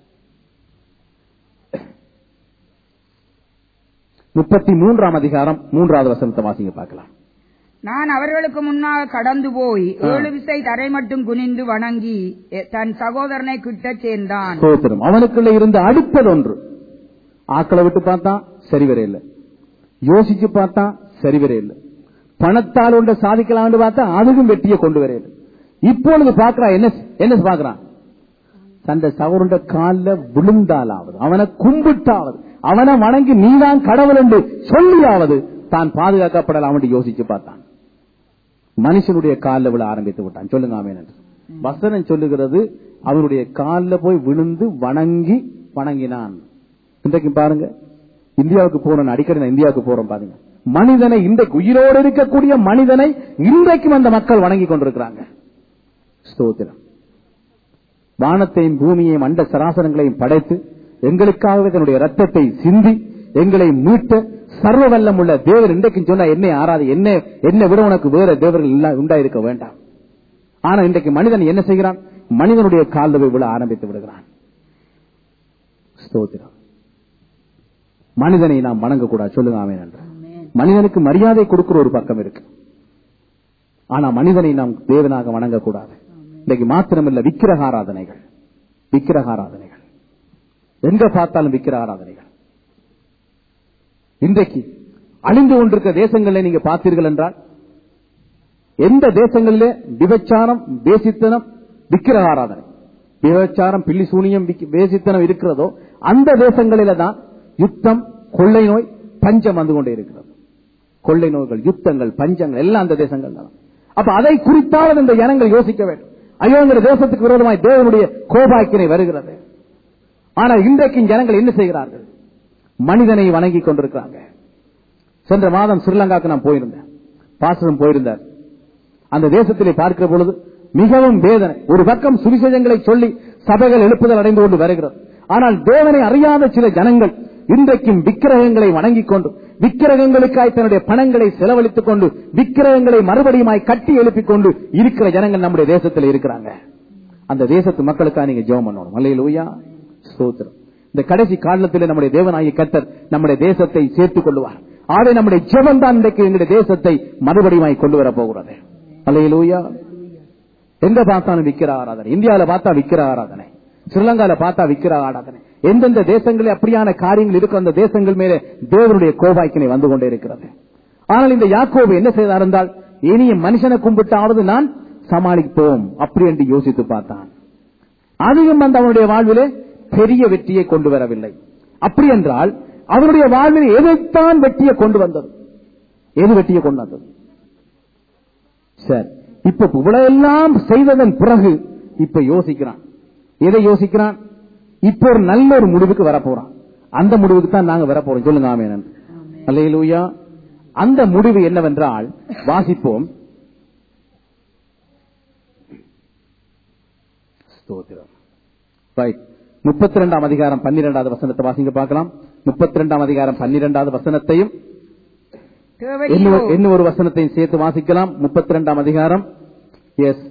முப்பத்தி மூன்றாம் அதிகாரம் மூன்றாவது வசனத்தை வாசிங்க பார்க்கலாம் நான் அவர்களுக்கு முன்னால் கடந்து போய் ஏழு விசை தரை மட்டும் குனிந்து வணங்கி எ- தன் சகோதரனை கிட்டச் சேர்ந்தான் ஸ்தோத்திரம் அவனுக்குள்ள இருந்த அடுத்தது ஒன்று ஆக்களை விட்டு பார்த்தா சரி வர இல்லை யோசிச்சு பார்த்தா சரி வர இல்லை பணத்தால் ஒன்றை சாதிக்கலாம்னு பார்த்தா அதுவும் வெற்றியை கொண்டு வர இல்லை இப்பொழுது பார்க்கறான் என்ன என்ன பார்க்கறான் தந்த சவருண்ட கால்ல விழுந்தாலாவது அவனை கும்பிட்டாவது அவனை வணங்கி நீதான் கடவுள் என்று சொல்லியாவது தான் பாதுகாக்கப்படலாம் என்று யோசிச்சு பார்த்தான் மனுஷனுடைய காலில் விழ ஆரம்பித்து விட்டான் சொல்லுங்க ஆமேன் என்று வசனம் சொல்லுகிறது அவனுடைய காலில் போய் விழுந்து வணங்கி வணங்கினான் இன்றைக்கு பாருங்க இந்தியாவுக்கு போறோம் அடிக்கடி நான் இந்தியாவுக்கு போறோம் பாருங்க மனிதனை இன்றைக்கு உயிரோடு இருக்கக்கூடிய மனிதனை இன்றைக்கும் அந்த மக்கள் வணங்கி கொண்டிருக்கிறாங்க ஸ்தோத்திரம் வானத்தையும் பூமியையும் அண்ட சராசரங்களையும் படைத்து எங்களுக்காகவே தன்னுடைய ரத்தத்தை சிந்தி எங்களை மீட்ட சர்வ வல்லம் உள்ள தேவர் இன்றைக்கு சொன்னா என்னை ஆறாது என்ன என்ன விட உனக்கு வேற தேவர்கள் இல்லா- உண்டாயிருக்க வேண்டாம் ஆனா இன்றைக்கு மனிதன் என்ன செய்கிறான் மனிதனுடைய காலில் போய் விழ ஆரம்பித்து விடுகிறான் ஸ்தோத்திரம் மனிதனை நாம் வணங்கக்கூடாது சொல்லுங்க ஆமென் என்று மனிதனுக்கு மரியாதை கொடுக்கிற ஒரு பக்கம் இருக்கு ஆனா மனிதனை நாம் தேவனாக வணங்கக்கூடாது இன்னைக்கு மாத்திரமில்ல விக்கிரக ஆராதனைகள் விக்கிரக ஆராதனைகள் எங்க பார்த்தாலும் விக்கிரக ஆராதனைகள் இன்றைக்கு அழிந்து கொண்டிருக்க தேசங்களை நீங்க பார்த்தீர்கள் என்றால் எந்த தேசங்களிலே விபச்சாரம் வேசித்தனம் விக்கிரக ஆராதனை விபச்சாரம் பில்லி சூனியம் விக்கி- வேசித்தனம் இருக்கிறதோ அந்த தேசங்களில தான் யுத்தம் கொள்ளை நோய் பஞ்சம் வந்து கொண்டே இருக்கிறது கொள்ளை நோய்கள் யுத்தங்கள் பஞ்சங்கள் எல்லாம் அந்த தேசங்கள் தான் அப்ப அதை குறித்தாவது இந்த ஜனங்கள் யோசிக்க வேண்டும் ஐயோங்கிற தேசத்துக்கு விரோதமாய் தேவனுடைய கோபாக்கினை வருகிறது ஆனா இன்றைக்கு ஜனங்கள் என்ன செய்கிறார்கள் மனிதனை வணங்கி கொண்டிருக்கிறாங்க சென்ற மாதம் ஸ்ரீலங்காக்கு நான் போயிருந்தேன் பாஸ்டரும் போயிருந்தார் அந்த தேசத்திலே பார்க்கிற பொழுது மிகவும் வேதனை ஒரு பக்கம் சுவிசேஷங்களை சொல்லி சபைகள் எழுப்புதல் அடைந்து கொண்டு வருகிறது ஆனால் தேவனை அறியாத சில ஜனங்கள் இன்றைக்கும் விக்கிரகங்களை வணங்கிக் கொண்டு விக்கிரகங்களுக்காய் தன்னுடைய பணங்களை செலவழித்துக் கொண்டு விக்கிரகங்களை மறுபடியுமாய் கட்டி எழுப்பிக் கொண்டு இருக்கிற ஜனங்கள் நம்முடைய தேசத்தில் இருக்கிறாங்க அந்த தேசத்து மக்களுக்காக நீங்க ஜெபம் பண்ணணும் அல்லையிலூயா ஸ்தோத்திரம் இந்த கடைசி காலத்தில் நம்முடைய தேவனாகிய கர்த்தர் நம்முடைய தேசத்தை சேர்த்துக் கொள்வார் ஆகவே நம்முடைய ஜெபம் தான் இன்றைக்கு எங்களுடைய தேசத்தை மறுபடியுமாய் கொண்டு வர போகிறது அல்லையிலூயா எங்க பார்த்தாலும் விக்கிர ஆராதனை இந்தியாவில பார்த்தா விக்கிர ஆராதனை ஸ்ரீலங்கால பார்த்தா விக்கிர ஆராதனை எந்தெந்த தேசங்களில் அப்படியான காரியங்கள் இருக்கும் அந்த தேசங்கள் மேலே தேவனுடைய கோபாக்கினை வந்து கொண்டே இருக்கிறது ஆனால் இந்த யாக்கோபு என்ன செய்தார் என்றால் இனிய மனுஷனை கும்பிட்டாவது நான் சமாளிப்போம் அப்படி என்று யோசித்து பார்த்தான் அதிகம் அந்த அவனுடைய வாழ்விலே பெரிய வெற்றியை கொண்டு வரவில்லை அப்படி என்றால் அவனுடைய வாழ்வில் எதைத்தான் வெற்றியை கொண்டு வந்தது எது வெற்றியை கொண்டு வந்தது சரி இப்ப இவ்வளவு எல்லாம் செய்ததன் பிறகு இப்ப யோசிக்கிறான் எதை யோசிக்கிறான் இப்ப ஒரு நல்ல ஒரு முடிவுக்கு வரப்போறான் அந்த முடிவுக்கு தான் நாங்க வரப்போறோம் சொல்லுங்க ஆமேனன் அல்லையிலூயா அந்த முடிவு என்னவென்றால் வாசிப்போம் ஸ்தோத்திரம் ரைட் முப்பத்தி ரெண்டாம் அதிகாரம் பன்னிரெண்டாவது வசனத்தை வாசிங்க பார்க்கலாம் முப்பத்தி ரெண்டாம் அதிகாரம் பன்னிரெண்டாவது வசனத்தையும் தேவரீரோ இன்னும் இன்னும் ஒரு வசனத்தையும் சேர்த்து வாசிக்கலாம் முப்பத்தி ரெண்டாம் அதிகாரம் எஸ்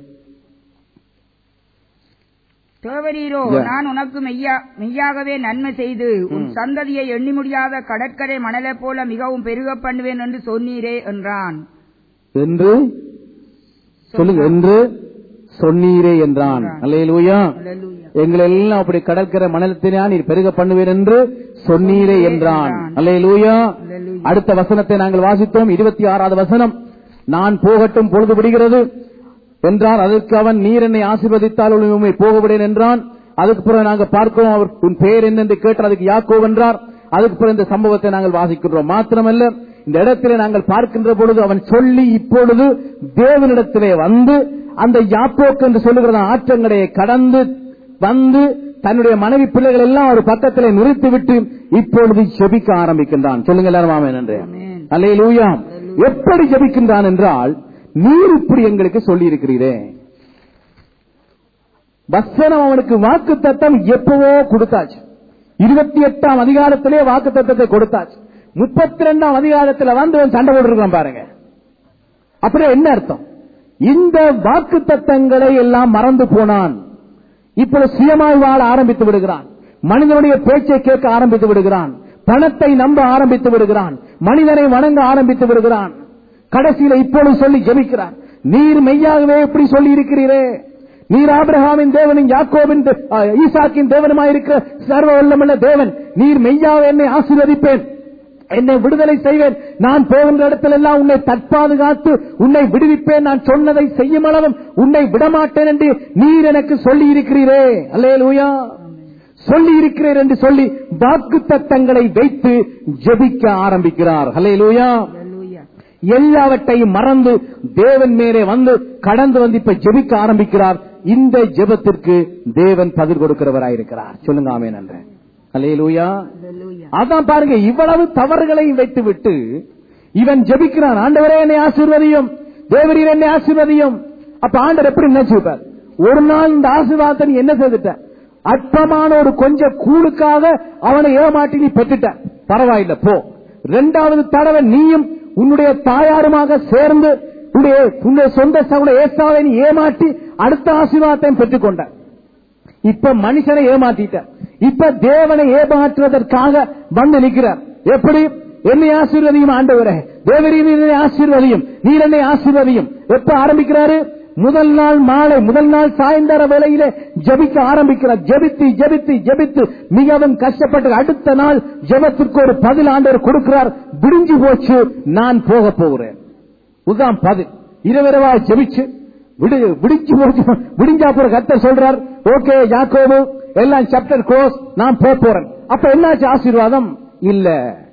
தேவரீரோ Yeah. நான் உனக்கு மெய்யா- மெய்யாகவே நன்மை செய்து உன் சந்ததியை எண்ணி முடியாத கடற்கரை மணலைப் போல மிகவும் பெருக பண்ணுவேன் என்று சொன்னீரே என்றான் என்று சொல்லுங்க என்று சொன்னீரே என்றான் அல்லேலூயா அல்லேலூயா. எங்களை எல்லாம் அப்படி கடற்கரை மணலத்தினா நீர் பெருக பண்ணுவீர் என்று சொன்னீரே என்றான் அல்லேலூயா அல்லேலூயா. அடுத்த வசனத்தை நாங்கள் வாசித்தோம் இருபத்தி ஆறாவது வசனம் நான் போகட்டும் பொழுது விடுகிறது என்றான் அதற்கு அவன் நீர் என்னை ஆசீர்வதித்தால் உம்மை போகவிடேன் என்றான் அதுக்கு பிறகு நாங்க பார்க்கிறோம் அவர் உன் பெயர் என்ன என்று கேட்டார் அதுக்கு யாக்கோ என்றார் அதுக்கு பிறகு இந்த சம்பவத்தை நாங்கள் வாசிக்கின்றோம் மாத்திரமல்ல இந்த இடத்திலே நாங்கள் பார்க்கின்ற பொழுது அவன் சொல்லி இப்பொழுது தேவனிடத்திலே வந்து அந்த யாப்போக்கு என்று சொல்லுகிற ஆற்றங்கடையை கடந்து வந்து தன்னுடைய மனைவி பிள்ளைகள் எல்லாம் ஒரு பக்கத்திலே நிறுத்திவிட்டு இப்பொழுது ஜெபிக்க ஆரம்பிக்கின்றான் சொல்லுங்க எல்லாரும் ஆமென் என்று ஆமென். அல்லேலூயா எப்படி ஜெபிக்கின்றான் என்றால் நீர் இப்படி எங்களுக்கு சொல்லி இருக்கிறீரே வசனம் அவனுக்கு வாக்கு தத்தம் எப்பவோ கொடுத்தாச்சு இருபத்தி எட்டாம் அதிகாரத்திலே வாக்கு தத்தத்தை கொடுத்தாச்சு முப்பத்தி ரெண்டாம் அதிகாரத்துல வந்து அவன் சண்டை போட்டுருக்கான் பாருங்க அப்படியே என்ன அர்த்தம் இந்த வாக்கு தத்தங்களை எல்லாம் மறந்து போனான் இப்பொழுது சுயமாய் வாழ ஆரம்பித்து விடுகிறான் மனிதனுடைய பேச்சை கேட்க ஆரம்பித்து விடுகிறான் பணத்தை நம்ப ஆரம்பித்து விடுகிறான் மனிதனை வணங்க ஆரம்பித்து விடுகிறான் கடைசியில இப்பொழுது சொல்லி ஜெபிக்கிறான் நீர் மெய்யாகவே இப்படி சொல்லி இருக்கிறீரே நீர் ஆபிரகாமின் தேவனும் யாக்கோபின் தே- ஆ, ஈசாக்கின் தேவனுமாயிருக்கிற சர்வ வல்லமுள்ள தேவன் நீர் மெய்யாக என்னை ஆசீர்வதிப்பேன் என்னை விடுதலை செய்வேன் நான் போகின்ற இடத்திலெல்லாம் உன்னை தற்பாதுகாத்து உன்னை விடுவிப்பேன் நான் சொன்னதை செய்யும் அளவும் உன்னை விடமாட்டேன் என்று நீர் எனக்கு சொல்லி இருக்கிறீரே அல்லேலூயா சொல்லி இருக்கிறீர் என்று சொல்லி வாக்கு தத்தங்களை வைத்து ஜெபிக்க ஆரம்பிக்கிறார் அல்லேலூயா Hallelujah. எல்லாவற்றையும் மறந்து தேவன் மேலே வந்து கடந்து வந்து இப்ப ஜெபிக்க ஆரம்பிக்கிறார் இந்த ஜெபத்திற்கு தேவன் பதில் கொடுக்கிறவராயிருக்கிறார் சொல்லுங்க ஆமே நன்றேன் அல்லேலூயா Hallelujah. அதான் பாருங்க இவ்வளவு தவறுகளையும் வைத்து விட்டு இவன் ஜெபிக்கிறான் ஆண்டவரே என்னை ஆசீர்வதியும் தேவரீர் என்னை ஆசீர்வதியும் அப்ப ஆண்டவர் எப்படி நினைச்சுப்பார் ஒரு நாள் இந்த ஆசீர்வாதத்தை நீ என்ன செய்துட்ட அற்பமான ஒரு கொஞ்ச கூழுக்காக அவனை ஏமாட்டி நீ பெற்றுட்ட பரவாயில்ல போ இரண்டாவது தடவை நீயும் உன்னுடைய தாயாருமாக சேர்ந்து உன்னுடைய உன்னுடைய சொந்த சகுல ஏசாவை நீ ஏமாற்றி அடுத்த ஆசீர்வாதத்தையும் பெற்றுக்கொண்ட இப்ப மனுஷனை ஏமாத்திட்ட இப்ப தேவனை ஏமாற்றுவதற்காக வந்து நிற்கிறார் எப்படி என்னை ஆசீர்வதியும் ஆண்டவரே தேவரீர் என்னை ஆசீர்வதியும் நீர் என்னை ஆசீர்வதியும் எப்ப ஆரம்பிக்கிறாரு முதல் நாள் மாலை முதல் நாள் சாயந்தர வேளையில ஜெபிக்க ஆரம்பிக்கிறார் ஜெபித்து ஜெபித்து ஜெபித்து மிகவும் கஷ்டப்பட்டு அடுத்த நாள் ஜெபத்திற்கு ஒரு பதில் ஆண்டவர் கொடுக்கிறார் விடிஞ்சு போச்சு நான் போக போகிறேன் உதான் பதில் இரவிரவா ஜெபிச்சு விடு விடிச்சு போச்சு விடிஞ்சா போற கத்த சொல்றார் ஓகே யாக்கோபு எல்லாம் சாப்டர் க்ளோஸ் நான் போக போறேன் அப்ப என்னாச்சு ஆசீர்வாதம் இல்ல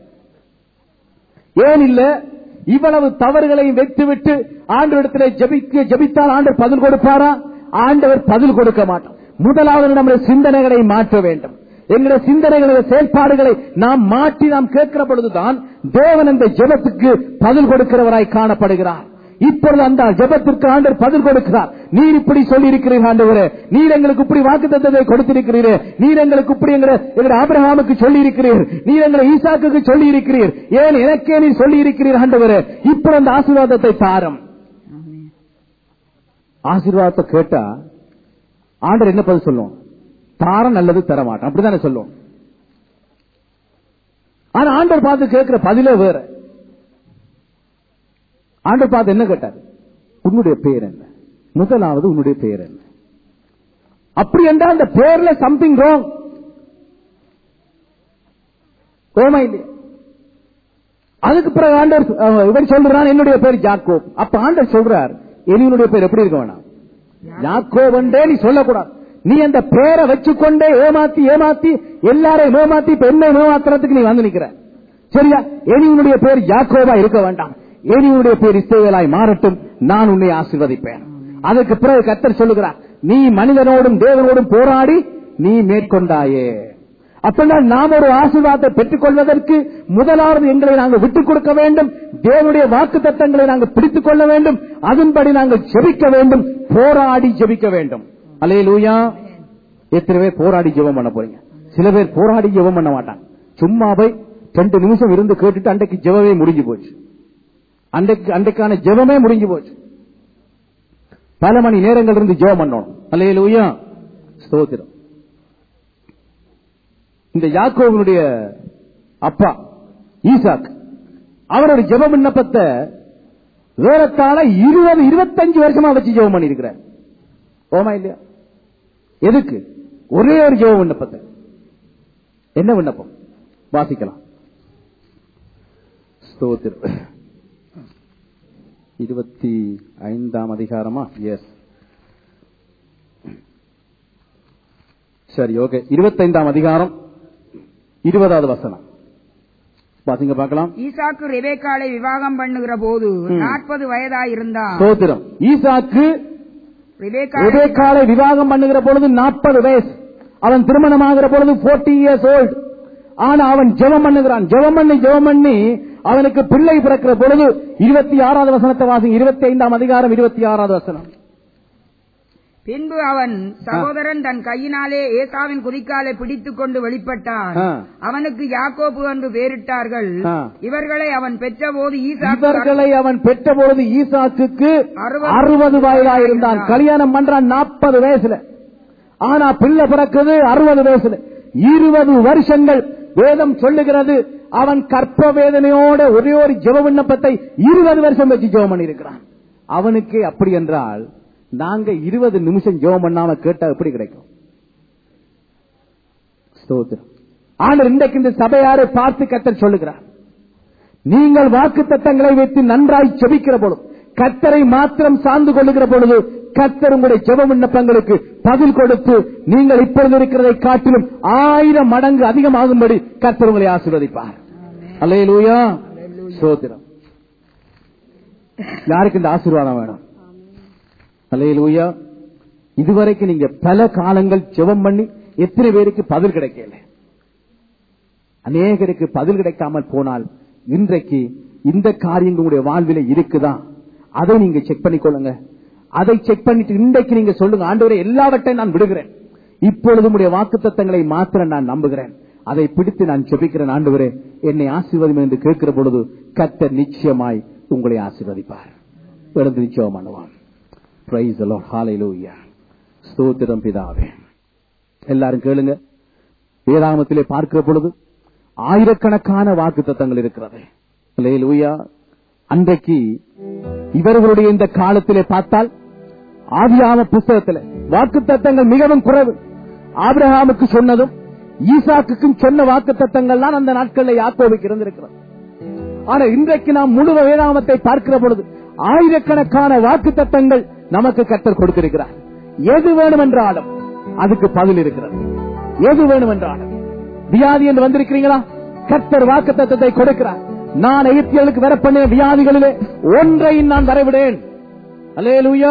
ஏன் இல்ல இவ்வளவு தவறுகளையும் வைத்துவிட்டு ஆண்டவரிடத்திலே ஜெபிக்க ஜெபித்தால் ஆண்டவர் பதில் கொடுப்பாரா ஆண்டவர் பதில் கொடுக்க மாட்டார் முதலாவது நம்முடைய சிந்தனைகளை மாற்ற வேண்டும் எங்களுடைய சிந்தனைகளுடைய செயல்பாடுகளை நாம் மாற்றி நாம் கேட்கிற பொழுதுதான் தேவன் அந்த ஜெபத்துக்கு பதில் கொடுக்கிறவராய் காணப்படுகிறார் இப்பொழுது அந்த ஜெபத்திற்கு ஆண்டவர் பதில் கொடுக்கிறார் நீர் இப்படி சொல்லி இருக்கிறீர் ஆண்டவரே நீர் எங்களுக்கு இப்படி வாக்குத்தத்தத்தை கொடுத்திருக்கிறீரே நீர் எங்களுக்கு இப்படி எங்களை எங்களை ஆபிரகாமுக்கு சொல்லி இருக்கிறீர் நீர் எங்களை ஈசாக்குக்கு சொல்லி இருக்கிறீர் ஏன் எனக்கே நீர் சொல்லி இருக்கிறீர் ஆண்டவரே இப்ப அந்த ஆசீர்வாதத்தை தாரம் Amen. ஆசீர்வாதத்தை கேட்டா ஆண்டவர் என்ன பதில் சொல்லும் தாரம் நல்லது தர மாட்டான் அப்படித்தானே சொல்லுவோம் ஆனா ஆண்டவர் பார்த்து கேட்கிற பதிலே வேற ஆண்டவர் பார்த்து என்ன கேட்டார் உன்னுடைய பெயர் என்ன முதலாவது உன்னுடைய பெயர் என்ன அப்படி என்றால் அந்த பெயர்ல சம்திங் ராங் ஓமா இல்லையா அதுக்கு பிறகு ஆண்டவர் அஹ், இவன் சொல்றான் என்னுடைய பேர் ஜாக்கோப் அப்ப ஆண்டவர் சொல்றார் என்னுடைய பேர் எப்படி இருக்க வேணாம் யாக்கோவென்றே நீ சொல்லக்கூடாது நீ அந்த பேரை வச்சுக்கொண்டே ஏமாத்தி ஏமாத்தி எல்லாரையும் ஏமாத்தி இப்ப என்ன ஏமாத்துறதுக்கு நீ வந்து நிக்கிற சரியா எனியுடைய பேர் யாக்கோவா இருக்க வேண்டாம் எனியுடைய பேர் இஸ்ரவேலாய் மாறட்டும் நான் உன்னை ஆசீர்வதிப்பேன் அதுக்கு பிறகு கத்தர் சொல்லுகிறார் நீ மனிதனோடும் தேவனோடும் போராடி நீ மேற்கொண்டாயே அப்படின்னா நாம் ஒரு ஆசீர்வாதத்தை பெற்றுக் கொள்வதற்கு முதலாவது எங்களை நாங்கள் விட்டுக் கொடுக்க வேண்டும் தேவனுடைய வாக்கு தத்தங்களை நாங்கள் பிடித்துக் கொள்ள வேண்டும் அதன்படி நாங்கள் ஜெபிக்க வேண்டும் போராடி ஜெபிக்க வேண்டும் அலே லூயா எத்தனை பேர் போராடி ஜெபம் பண்ண போறீங்க சில பேர் போராடி ஜெபம் பண்ண மாட்டாங்க சும்மா போய் ரெண்டு நிமிஷம் இருந்து கேட்டுட்டு அன்றைக்கு ஜெபமே முடிஞ்சு போச்சு அன்றைக்கு அன்றைக்கான ஜெபமே முடிஞ்சு போச்சு பல மணி நேரங்கள் இருந்து ஜெபம் பண்ணணும் அலே லூயா ஸ்தோத்திரம் இந்த யாக்கோவனுடைய அப்பா ஈசாக் அவரோட ஜெப விண்ணப்பத்தை ஏறத்தாழ இருபது இருபத்தஞ்சு வருஷமா வச்சு ஜெபம் பண்ணிருக்கிறார் ஓமா இல்லையா எதுக்கு ஒரே ஒரு ஜெப விண்ணப்பத்தை என்ன விண்ணப்பம் வாசிக்கலாம் ஸ்தோத்திரம் இருபத்தி ஐந்தாம் அதிகாரமா எஸ் சரி ஓகே இருபத்தைந்தாம் அதிகாரம் இருபதாவது வசனம் பாத்தீங்க பார்க்கலாம் ஈசாக்கு ரெபேக்காளை விவாகம் பண்ணுகிற போது நாற்பது வயதாயிருந்தான் சோத்திரம் ஈசாக்கு ரெபேக்காளை ரெபேக்காளை விவாகம் பண்ணுகிற பொழுது நாற்பது வயசு அவன் திருமணமாகிற பொழுது 40 இயர்ஸ் ஓல்ட் ஆனா அவன் ஜெபம் பண்ணுகிறான் ஜெபம் பண்ணி ஜெபம் பண்ணி அவனுக்கு பிள்ளை பிறக்கிற பொழுது இருபத்தி ஆறாவது வசனத்தை வாசி இருபத்தி ஐந்தாம் அதிகாரம் இருபத்தி ஆறாவது வசனம் பின்பு அவன் சகோதரன் தன் கையினாலே ஏசாவின் குதிக்காலை பிடித்துக் கொண்டு வெளிப்பட்டான் ஆ. அவனுக்கு யாக்கோபு என்று பெயரிட்டார்கள் ஆ. இவர்களை அவன் பெற்றபோது ஈசாக்கு இவர்களை அவன் பெற்ற பொழுது ஈசாக்குக்கு அறுபது அறுபது வயதாயிருந்தான் கல்யாணம் பண்றான் நாற்பது வயசுல ஆனா பிள்ளை பிறக்குது அறுபது வயசுல இருபது வருஷங்கள் வேதம் சொல்லுகிறது அவன் கற்ப வேதனையோட ஒரே ஒரு ஜெப விண்ணப்பத்தை இருபது வருஷம் வச்சு ஜெபம் பண்ணியிருக்கிறான் அவனுக்கு அப்படி என்றால் நாங்க இருபது நிமிஷம் ஜெபம் பண்ணாம கேட்டா எப்படி கிடைக்கும் ஸ்தோத்திரம் ஆனால் இன்றைக்கு இந்த சபையாரை பார்த்து கத்தர் சொல்லுகிறார் நீங்கள் வாக்கு தத்தங்களை வைத்து நன்றாய் செபிக்கிற பொழுது கத்தரை மாத்திரம் சார்ந்து கொள்ளுகிற பொழுது கத்தர் உங்களுடைய ஜெப விண்ணப்பங்களுக்கு பதில் கொடுத்து நீங்கள் இப்பொழுது இருக்கிறதை காட்டிலும் ஆயிரம் மடங்கு அதிகமாகும்படி கத்தர் உங்களை ஆசீர்வதிப்பார் அல்லேலூயா சோத்திரம் யாருக்கு இந்த ஆசீர்வாதம் வேணும் அல்லேலூயா இதுவரைக்கும் நீங்க பல காலங்கள் ஜெபம் பண்ணி எத்தனை பேருக்கு பதில் கிடைக்கல அநேகருக்கு பதில் கிடைக்காமல் போனால் இன்றைக்கு இந்த காரியங்கள் உங்களுடைய வாழ்வில இருக்குதா அதை நீங்க செக் பண்ணிக்கொள்ளுங்க அதை செக் பண்ணிட்டு இன்றைக்கு நீங்க சொல்லுங்க ஆண்டவரே எல்லாவற்றையும் நான் விடுகிறேன் இப்பொழுது உடைய வாக்கு தத்தங்களை மாத்திரம் நான் நம்புகிறேன் அதை பிடித்து நான் செபிக்கிறேன் ஆண்டவரே என்னை ஆசீர்வதிம் என்று கேட்கிற பொழுது கத்தர் நிச்சயமாய் உங்களை ஆசீர்வதிப்பார் எழுந்து நிச்சயம் பண்ணுவான் பிரைஸ் ஹாலையிலூயா ஸ்தோத்திரம் பிதாவே எல்லாரும் கேளுங்க வேதாகமத்திலே பார்க்கிற பொழுது ஆயிரக்கணக்கான வாக்கு தத்தங்கள் இருக்கிறது அல்லேலூயா அன்றைக்கு இவர்களுடைய இந்த காலத்திலே பார்த்தால் ஆதியாம புஸ்தகத்தில் வாக்கு தத்தங்கள் மிகவும் குறைவு ஆபிரகாமுக்கு சொன்னதும் ஈசாக்குக்கும் சொன்ன வாக்கு தத்தங்கள் தான் அந்த நாட்களில் யாக்கோவுக்கு இருந்திருக்கிறது ஆனா இன்றைக்கு நாம் முழு வேதாமத்தை பார்க்கிற பொழுது ஆயிரக்கணக்கான வாக்கு தத்தங்கள் நமக்கு கத்தர் கொடுத்திருக்கிறார் எது வேணும் என்றாலும் அதுக்கு பதில் இருக்கிறது எது வேணும் என்றாலும் வியாதி என்று வந்திருக்கிறீங்களா கத்தர் வாக்கு தத்தத்தை கொடுக்கிறார் நான் எகிப்தியர்களுக்கு வர பண்ணிய வியாதிகளிலே ஒன்றை நான் வரவிடேன் அல்லேலூயா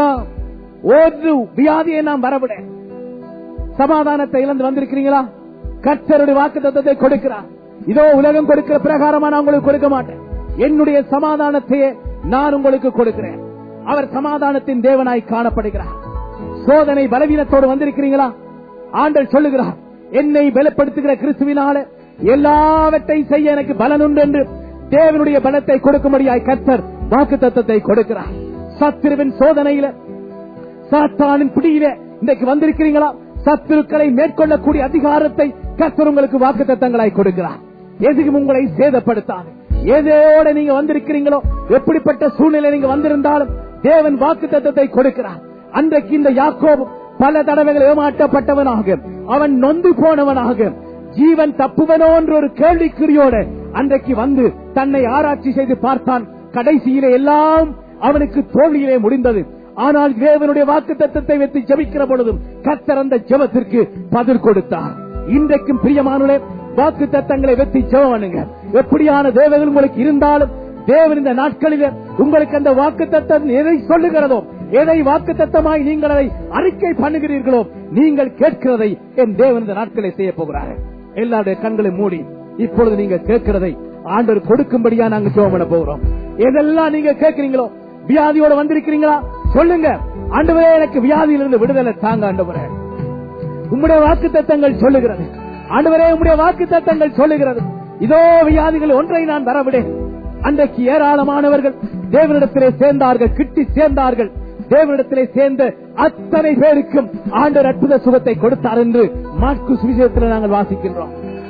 ஒரு வியாதியை நான் வரவிடேன் சமாதானத்தை இழந்து வந்திருக்கிறீங்களா கர்த்தருடைய வாக்கு தத்தத்தை கொடுக்கிறார் இதோ உலகம் கொடுக்கிற பிரகாரமா நான் உங்களுக்கு கொடுக்க மாட்டேன் என்னுடைய சமாதானத்தையே நான் உங்களுக்கு கொடுக்கிறேன் அவர் சமாதானத்தின் தேவனாய் காணப்படுகிறார் சோதனை பலவீனத்தோடு வந்திருக்கிறீங்களா ஆண்டல் சொல்லுகிறார் என்னை பலப்படுத்துகிற கிறிஸ்துவினால எல்லாவற்றையும் செய்ய எனக்கு பலன் உண்டு என்று தேவனுடைய பலத்தை கொடுக்கும்படியாய் கர்த்தர் வாக்கு தத்தத்தை கொடுக்கிறார் சத்திருவின் சோதனையில சாத்தானின் பிடியில இன்றைக்கு வந்திருக்கிறீங்களா சத்துருக்களை மேற்கொள்ளக்கூடிய அதிகாரத்தை கர்த்தர் உங்களுக்கு வாக்கு தத்தங்களாய் கொடுக்கிறார் எதுவும் உங்களை சேதப்படுத்தாது எதோட நீங்க வந்திருக்கிறீங்களோ எப்படிப்பட்ட சூழ்நிலை நீங்க வந்திருந்தாலும் தேவன் வாக்கு தத்தத்தை கொடுக்கிறார் அன்றைக்கு இந்த யாக்கோபு பல தடவைகள் ஏமாற்றப்பட்டவனாக அவன் நொந்து போனவனாக ஜீவன் தப்புவனோ என்ற ஒரு கேள்விக்குறியோட அன்றைக்கு வந்து தன்னை ஆராய்ச்சி செய்து பார்த்தான் கடைசியிலே எல்லாம் அவனுக்கு தோல்வியிலே முடிந்தது ஆனால் தேவனுடைய வாக்கு தத்தத்தை வைத்து ஜபிக்கிற பொழுதும் கத்தர் அந்த ஜபத்திற்கு பதில் கொடுத்தார் இன்றைக்கும் பிரியமானுடைய வாக்கு தத்தங்களை வைத்து ஜெபம் பண்ணுங்க எப்படியான தேவர்கள் உங்களுக்கு இருந்தாலும் தேவன் இந்த நாட்களில் உங்களுக்கு அந்த வாக்கு தத்தம் எதை சொல்லுகிறதோ எதை வாக்கு தத்தமாய் நீங்கள் அதை அறிக்கை பண்ணுகிறீர்களோ நீங்கள் கேட்கிறதை என் தேவன் இந்த நாட்களை செய்ய போகிறார்கள் எல்லாருடைய கண்களை மூடி இப்பொழுது நீங்க கேட்கிறதை ஆண்டவர் கொடுக்கும்படியா நாங்க ஜெபம் பண்ண போகிறோம் எதெல்லாம் நீங்க கேட்கிறீங்களோ வியாதியோட வந்திருக்கிறீங்களா சொல்லுங்க ஆண்டவரே எனக்கு வியாதியிலிருந்து விடுதலை தாங்க ஆண்டவரே உம்முடைய வாக்கு தத்தங்கள் சொல்லுகிறது ஆண்டவரே உம்முடைய வாக்கு தத்தங்கள் சொல்லுகிறது இதோ வியாதிகள் ஒன்றை நான் வரவிடேன் அன்றைக்கு ஏராளமானவர்கள் தேவனிடத்திலே சேர்ந்தார்கள் கிட்டி சேர்ந்தார்கள் தேவனிடத்திலே சேர்ந்த அத்தனை பேருக்கும் ஆண்டவர் அற்புத சுகத்தை கொடுத்தார் என்று மாற்கு சுவிசேஷத்தில் நாங்கள் வாசிக்கின்றோம்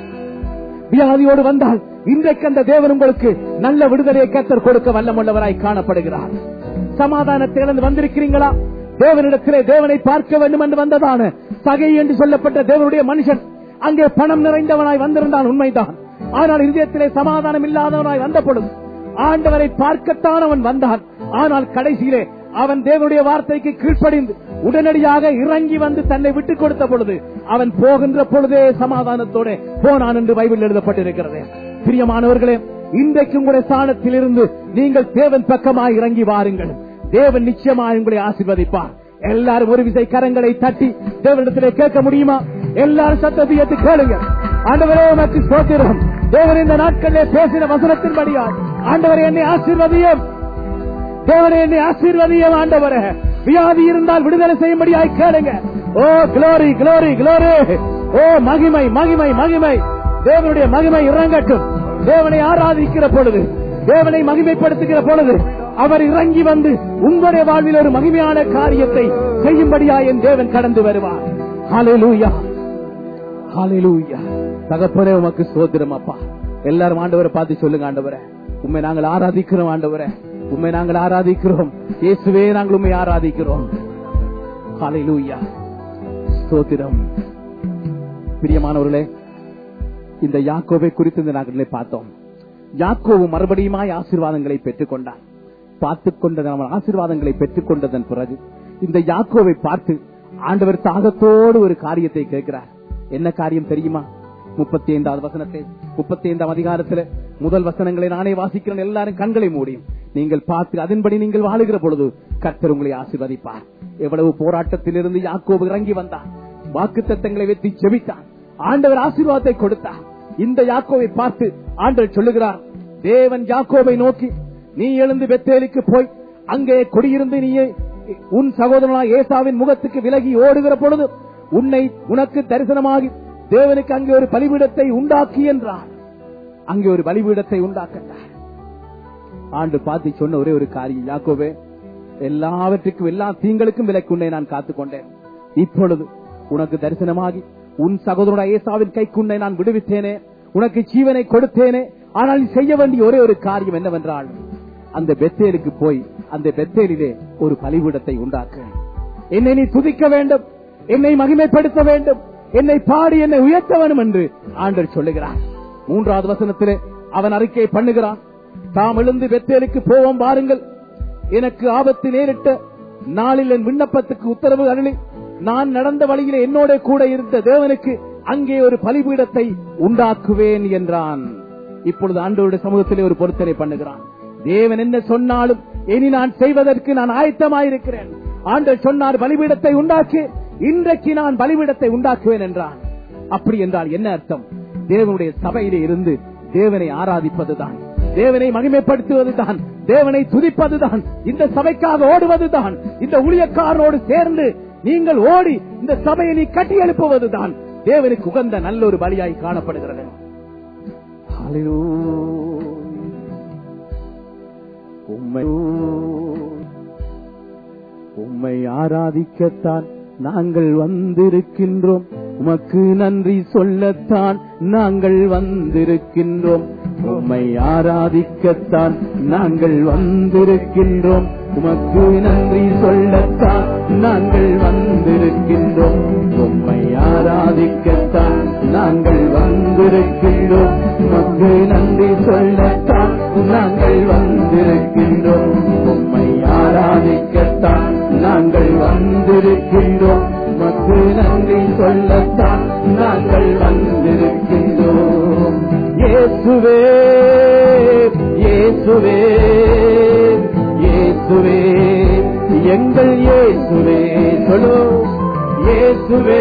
வியாதியோடு வந்தால் இன்றைக்கு அந்த தேவன் உங்களுக்கு நல்ல விடுதலையை கத்தர் கொடுக்க வல்லமுள்ளவராய் காணப்படுகிறார் சமாதானத்தை இழந்து வந்திருக்கிறீங்களா தேவனிடத்திலே தேவனை பார்க்க வேண்டும் என்று வந்ததான சகை என்று சொல்லப்பட்ட தேவனுடைய மனுஷன் அங்கே பணம் நிறைந்தவனாய் வந்திருந்தான் உண்மைதான் ஆனால் இதயத்திலே சமாதானம் இல்லாதவனாய் வந்த பொழுது ஆண்டவரை பார்க்கத்தான் அவன் வந்தான் ஆனால் கடைசியிலே அவன் தேவனுடைய வார்த்தைக்கு கீழ்ப்படிந்து உடனடியாக இறங்கி வந்து தன்னை விட்டுக் கொடுத்த பொழுது அவன் போகின்ற பொழுதே சமாதானத்தோட போனான் என்று பைபிள் எழுதப்பட்டிருக்கிறது பிரியமானவர்களே இன்றைக்கு உங்களுடைய ஸ்தானத்தில் இருந்து நீங்கள் தேவன் பக்கமாய் இறங்கி வாருங்கள் தேவன் நிச்சயமாய் உங்களை ஆசீர்வதிப்பார் எல்லாரும் ஒரு விசை கரங்களை தட்டி தேவனிடத்திலே கேட்க முடியுமா எல்லாரும் சத்தத்தை ஏற்று கேளுங்க ஆண்டவரே உமக்கு ஸ்தோத்திரம் தேவன் இந்த நாட்களிலே பேசின வசனத்தின்படியால் ஆண்டவரே என்னை ஆசீர்வதியும் தேவனே என்னை ஆசீர்வதியும் ஆண்டவரே வியாதி இருந்தால் விடுதலை செய்யும்படியாய் கேளுங்க ஓ glory glory glory ஓ மகிமை மகிமை மகிமை தேவனுடைய மகிமை இறங்கட்டும் தேவனை ஆராதிக்கிற பொழுது தேவனை மகிமைப்படுத்துகிற பொழுது அவர் இறங்கி வந்து உங்களுடைய வாழ்வில் ஒரு மகிமையான காரியத்தை செய்யும்படியா என் தேவன் கடந்து வருவார் ஹalleluya ஹalleluya தகப்பனே உமக்கு சோதரம் அப்பா எல்லாரும் ஆண்டவரை பார்த்து சொல்லுங்க ஆண்டவரே உண்மை நாங்கள் ஆராதிக்கிறோம் ஆண்டவரே உண்மை நாங்கள் ஆராதிக்கிறோம் இயேசுவே நாங்கள் உண்மை ஆராதிக்கிறோம் ஹalleluya ஸ்தோத்திரம் பிரியமானவர்களே இந்த யாக்கோவை குறித்து இந்த நாட்களிலே பார்த்தோம் யாக்கோவு மறுபடியுமாய் ஆசீர்வாதங்களை பெற்றுக் கொண்டார் பார்த்துக் கொண்ட நம்ம ஆசீர்வாதங்களை பெற்றுக் கொண்டதன் பிறகு இந்த யாக்கோவை பார்த்து ஆண்டவர் தாகத்தோடு ஒரு காரியத்தை கேட்கிறார் என்ன காரியம் தெரியுமா முப்பத்தி ஐந்தாவது வசனத்தை முப்பத்தி ஐந்தாம் அதிகாரத்துல முதல் வசனங்களை நானே வாசிக்கிறேன் எல்லாரும் கண்களை மூடியும் நீங்கள் பார்த்து அதன்படி நீங்கள் வாழுகிற பொழுது கர்த்தர் உங்களை ஆசீர்வதிப்பார் எவ்வளவு போராட்டத்திலிருந்து யாக்கோபு இறங்கி வந்தார் வாக்கு தத்தங்களை வைத்து செபித்தான் ஆண்டவர் ஆசீர்வாதத்தை கொடுத்தார் இந்த யாக்கோவை பார்த்து ஆண்டவர் சொல்லுகிறார் தேவன் யாக்கோவை நோக்கி நீ எழுந்து பெத்தேலுக்கு போய் அங்கே குடியிருந்து நீ உன் சகோதரனா ஏசாவின் முகத்துக்கு விலகி ஓடுகிற பொழுது உன்னை உனக்கு தரிசனமாகி தேவனுக்கு அங்கே ஒரு பலிபீடத்தை உண்டாக்கி என்றார் அங்கே ஒரு பலிபீடத்தை உண்டாக்கின்றார் ஆண்டு பார்த்து சொன்ன ஒரே ஒரு காரியம் யாக்கோவே எல்லாவற்றுக்கும் எல்லா தீங்களுக்கும் விலக்கு உன்னை நான் காத்துக்கொண்டேன் இப்பொழுது உனக்கு தரிசனமாகி உன் சகோதரனுடைய ஏசாவின் கைக்குன்னை நான் விடுவித்தேனே உனக்கு ஜீவனை கொடுத்தேனே ஆனால் நீ செய்ய வேண்டிய ஒரே ஒரு காரியம் என்னவென்றால் அந்த பெத்தேலுக்கு போய் அந்த பெத்தேலிலே ஒரு பலிபீடத்தை உண்டாக்க என்னை நீ துதிக்க வேண்டும் என்னை மகிமைப்படுத்த வேண்டும் என்னை பாடி என்னை உயர்த்த வேண்டும் என்று ஆண்டர் சொல்லுகிறார் மூன்றாவது வசனத்திலே அவன் அறிக்கை பண்ணுகிறான் தாம் எழுந்து பெத்தேலுக்கு போவோம் பாருங்கள் எனக்கு ஆபத்து நேரிட்ட நாளில் என் விண்ணப்பத்துக்கு உத்தரவு அருளி நான் நடந்த வழியிலே என்னோட கூட இருந்த தேவனுக்கு அங்கே ஒரு பலிபீடத்தை உண்டாக்குவேன் என்றான் இப்பொழுது ஆண்டவருடைய சமூகத்திலே ஒரு பொருத்தனை பண்ணுகிறான் தேவன் என்ன சொன்னாலும் இனி நான் செய்வதற்கு நான் ஆயத்தமாயிருக்கிறேன் ஆண்டவர் சொன்னார் பலிபீடத்தை உண்டாக்கு இன்றைக்கு நான் பலிபீடத்தை உண்டாக்குவேன் என்றான் அப்படி என்றால் என்ன அர்த்தம் தேவனுடைய சபையிலே இருந்து தேவனை ஆராதிப்பதுதான் தேவனை மகிமைப்படுத்துவதுதான் தேவனை துதிப்பதுதான் இந்த சபைக்காக ஓடுவதுதான் இந்த ஊழியக்காரனோடு சேர்ந்து நீங்கள் ஓடி இந்த சபையை நீ கட்டி எழுப்புவதுதான் தேவனுக்கு உகந்த நல்ல ஒரு பலியாய் காணப்படுகிறது உண்மை உம்மை ஆராதிக்கத்தான் நாங்கள் வந்திருக்கின்றோம் உமக்கு நன்றி சொல்லத்தான் நாங்கள் வந்திருக்கின்றோம் உம்மை ஆராதிக்கத்தான் நாங்கள் வந்திருக்கின்றோம் உமக்கு நன்றி சொல்லத்தான் நாங்கள் வந்திருக்கின்றோம் உம்மை ஆராதிக்கத்தான் நாங்கள் வந்திருக்கின்றோம் உமக்கு நன்றி சொல்லத்தான் நாங்கள் வந்திருக்கின்றோம் உம்மை ஆராதிக்கத்தான் நாங்கள் வந்திருக்கின்றோம் உமக்கு நன்றி சொல்லத்தான் நாங்கள் வந்திருக்கின்றோம் இயேசுவே இயேசுவே இயேசுவே எங்கள் இயேசுவே சொல்லு இயேசுவே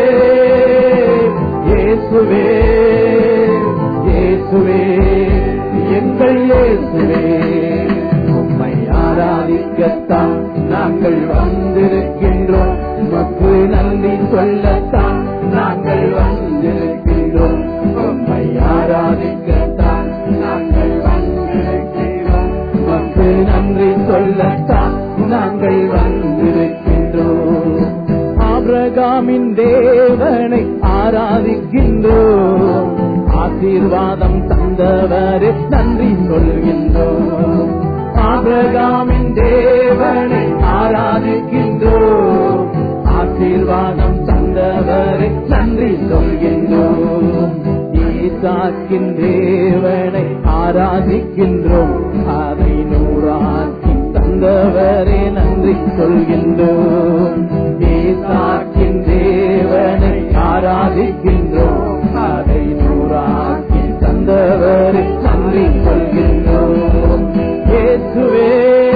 இயேசுவே இயேசுவே எங்கள் இயேசுவே உம்மை ஆராதிக்கத்தான் நாங்கள் வந்திருக்கின்றோம் உமக்கு நன்றி சொல்லத்தான் நாங்கள் வந்திருக்கின்றோம் உம்மை ஆராதிக்கத்தான் நாங்கள் வந்திருக்கின்றோம் உமக்கு நன்றி சொல்லத்தான் நாங்கள் வந்திருக்கின்றோம் ஆபிரகாமின் தேவனை ஆராதிக்கின்றோம் ஆசீர்வாதம் தந்தவரே நன்றி சொல்கின்றோம் ஆபிரகாமின் தேவனை ஆராதிக்கின்றோம் ஆசீர்வாதம் தந்தவரை நன்றி சொல்கின்றோம் ஈசாக்கின் தேவனை ஆராதிக்கின்றோம் அதை நூறாக்கி தந்தவரே நன்றி சொல்கின்றோம் ஈசாக்கின் தேவனை ஆராதிக்கின்றோம் அதை நூறாக்கி தந்தவரை நன்றி சொல்கின்றோம் இயேசுவே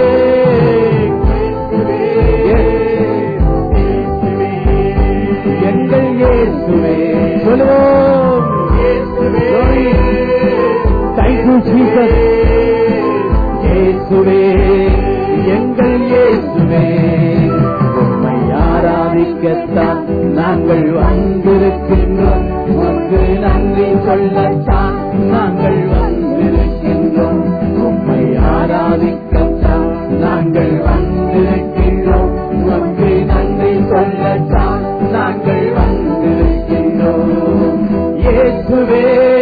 எங்கள் இயேசுவே சொல்லுவோம் Thank you, Jesus. இயேசுவே எங்கள் இயேசுவே உம்மை ஆராதிக்கத்தான் நாங்கள் வந்திருக்கின்றோம் உமக்கு நன்றி சொல்லத்தான் நாங்கள் வந்திருக்கின்றோம் உம்மை ஆராதிக்கத்தான் நாங்கள் வந்திருக்கின்றோம் உமக்கு நன்றி சொல்லத்தான் நாங்கள் வந்திருக்கின்றோம் இயேசுவே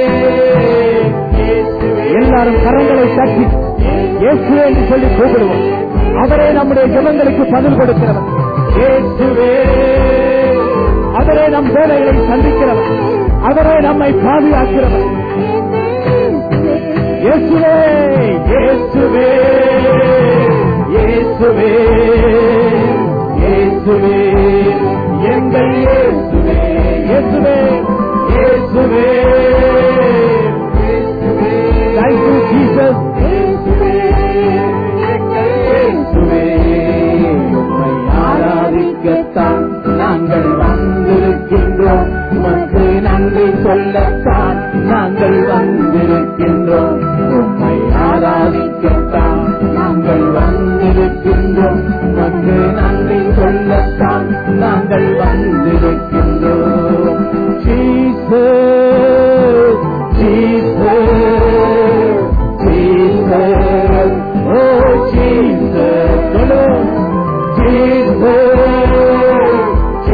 எல்லாரும் கரங்களை தட்டி இயேசுவே என்று சொல்லி கூப்பிடுவோம் அவரே நம்முடைய ஜெபங்களுக்கு பதில் கொடுக்கிறவர் இயேசுவே அவரே நம் வேலைகளை சந்திக்கிறவர் அவரே நம்மை பாதுகாக்கிறவர் இயேசுவே இயேசுவே இயேசுவே இயேசுவே எங்கள் இயேசுவே இயேசுவே இயேசுவே Thank you, Jesus. இயேசுவே, உம்மை ஆராதிக்கத்தான் நாங்கள் வந்திருக்கின்றோம் உமக்கு நன்றி சொல்லத்தான் நாங்கள் வந்திருக்கின்றோம் உம்மை ஆராதிக்கத்தான் நாங்கள் வந்திருக்கின்றோம் உமக்கு நன்றி சொல்லத்தான் நாங்கள் வந்திருக்கின்றோம் Jesus, Jesus, Jesus, oh Jesus, சொல்லுவோம். Jesus,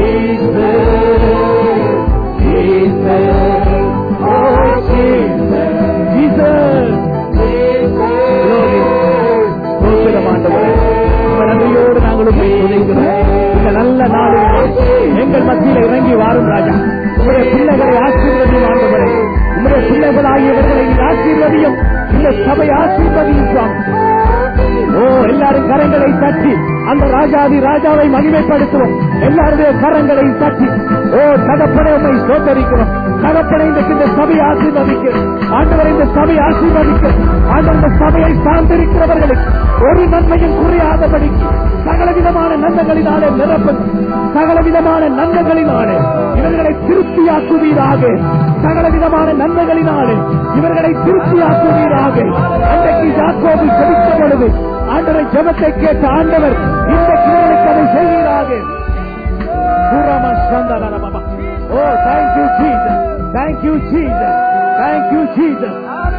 Jesus, Jesus, oh Jesus, Jesus, Glory. ஸ்தோத்திரம் ஆண்டவரே. உம்மை நன்றியோடு நாங்கள் உம்மை துதிக்கிறோம். இந்த நல்ல நாளில் எங்கள் மத்தியில் இறங்கி வாரும் ராஜா உங்களுடைய பிள்ளைகளை ஆசீர்வதியும் ஆண்டவரே உங்களுடைய பிள்ளைகளாகியவர்களை நீர் ஆசீர்வதியும் இந்த சபை ஆசீர்வதியும் சுவாமி ஓ எல்லாரும் கரங்களை தட்டி அந்த ராஜாதி ராஜாவை மகிமைப்படுத்துவோம் எல்லாருடைய கரங்களை தட்டி ஓ தகப்பனை உண்மை சோதரிக்கிறோம் தகப்பனை இன்றைக்கு இந்த சபையை ஆசீர்வதிக்க ஆண்டவரை இந்த சபையை ஆசீர்வதிக்க ஆண்டவர் இந்த சபையை சார்ந்திருக்கிறவர்களுக்கு ஒரு நன்மையும் குறையாதபடி சகல விதமான நன்மைகளினாலே நிரப்ப சகல விதமான நன்மைகளினாலே இவர்களை திருப்தியாக்குவீராக சகல விதமான நன்மைகளினாலே இவர்களை திருப்தியாக்குவீராக அன்றைக்கு யாக்கோபு செபித்த பொழுது ஆண்டவரை ஜெபத்தை கேட்ட ஆண்டவர் இந்த கிழமைக்கு அதை செய்வீராக பூராமா சந்தான பாபா ஓ thank you Jesus thank you Jesus thank you Jesus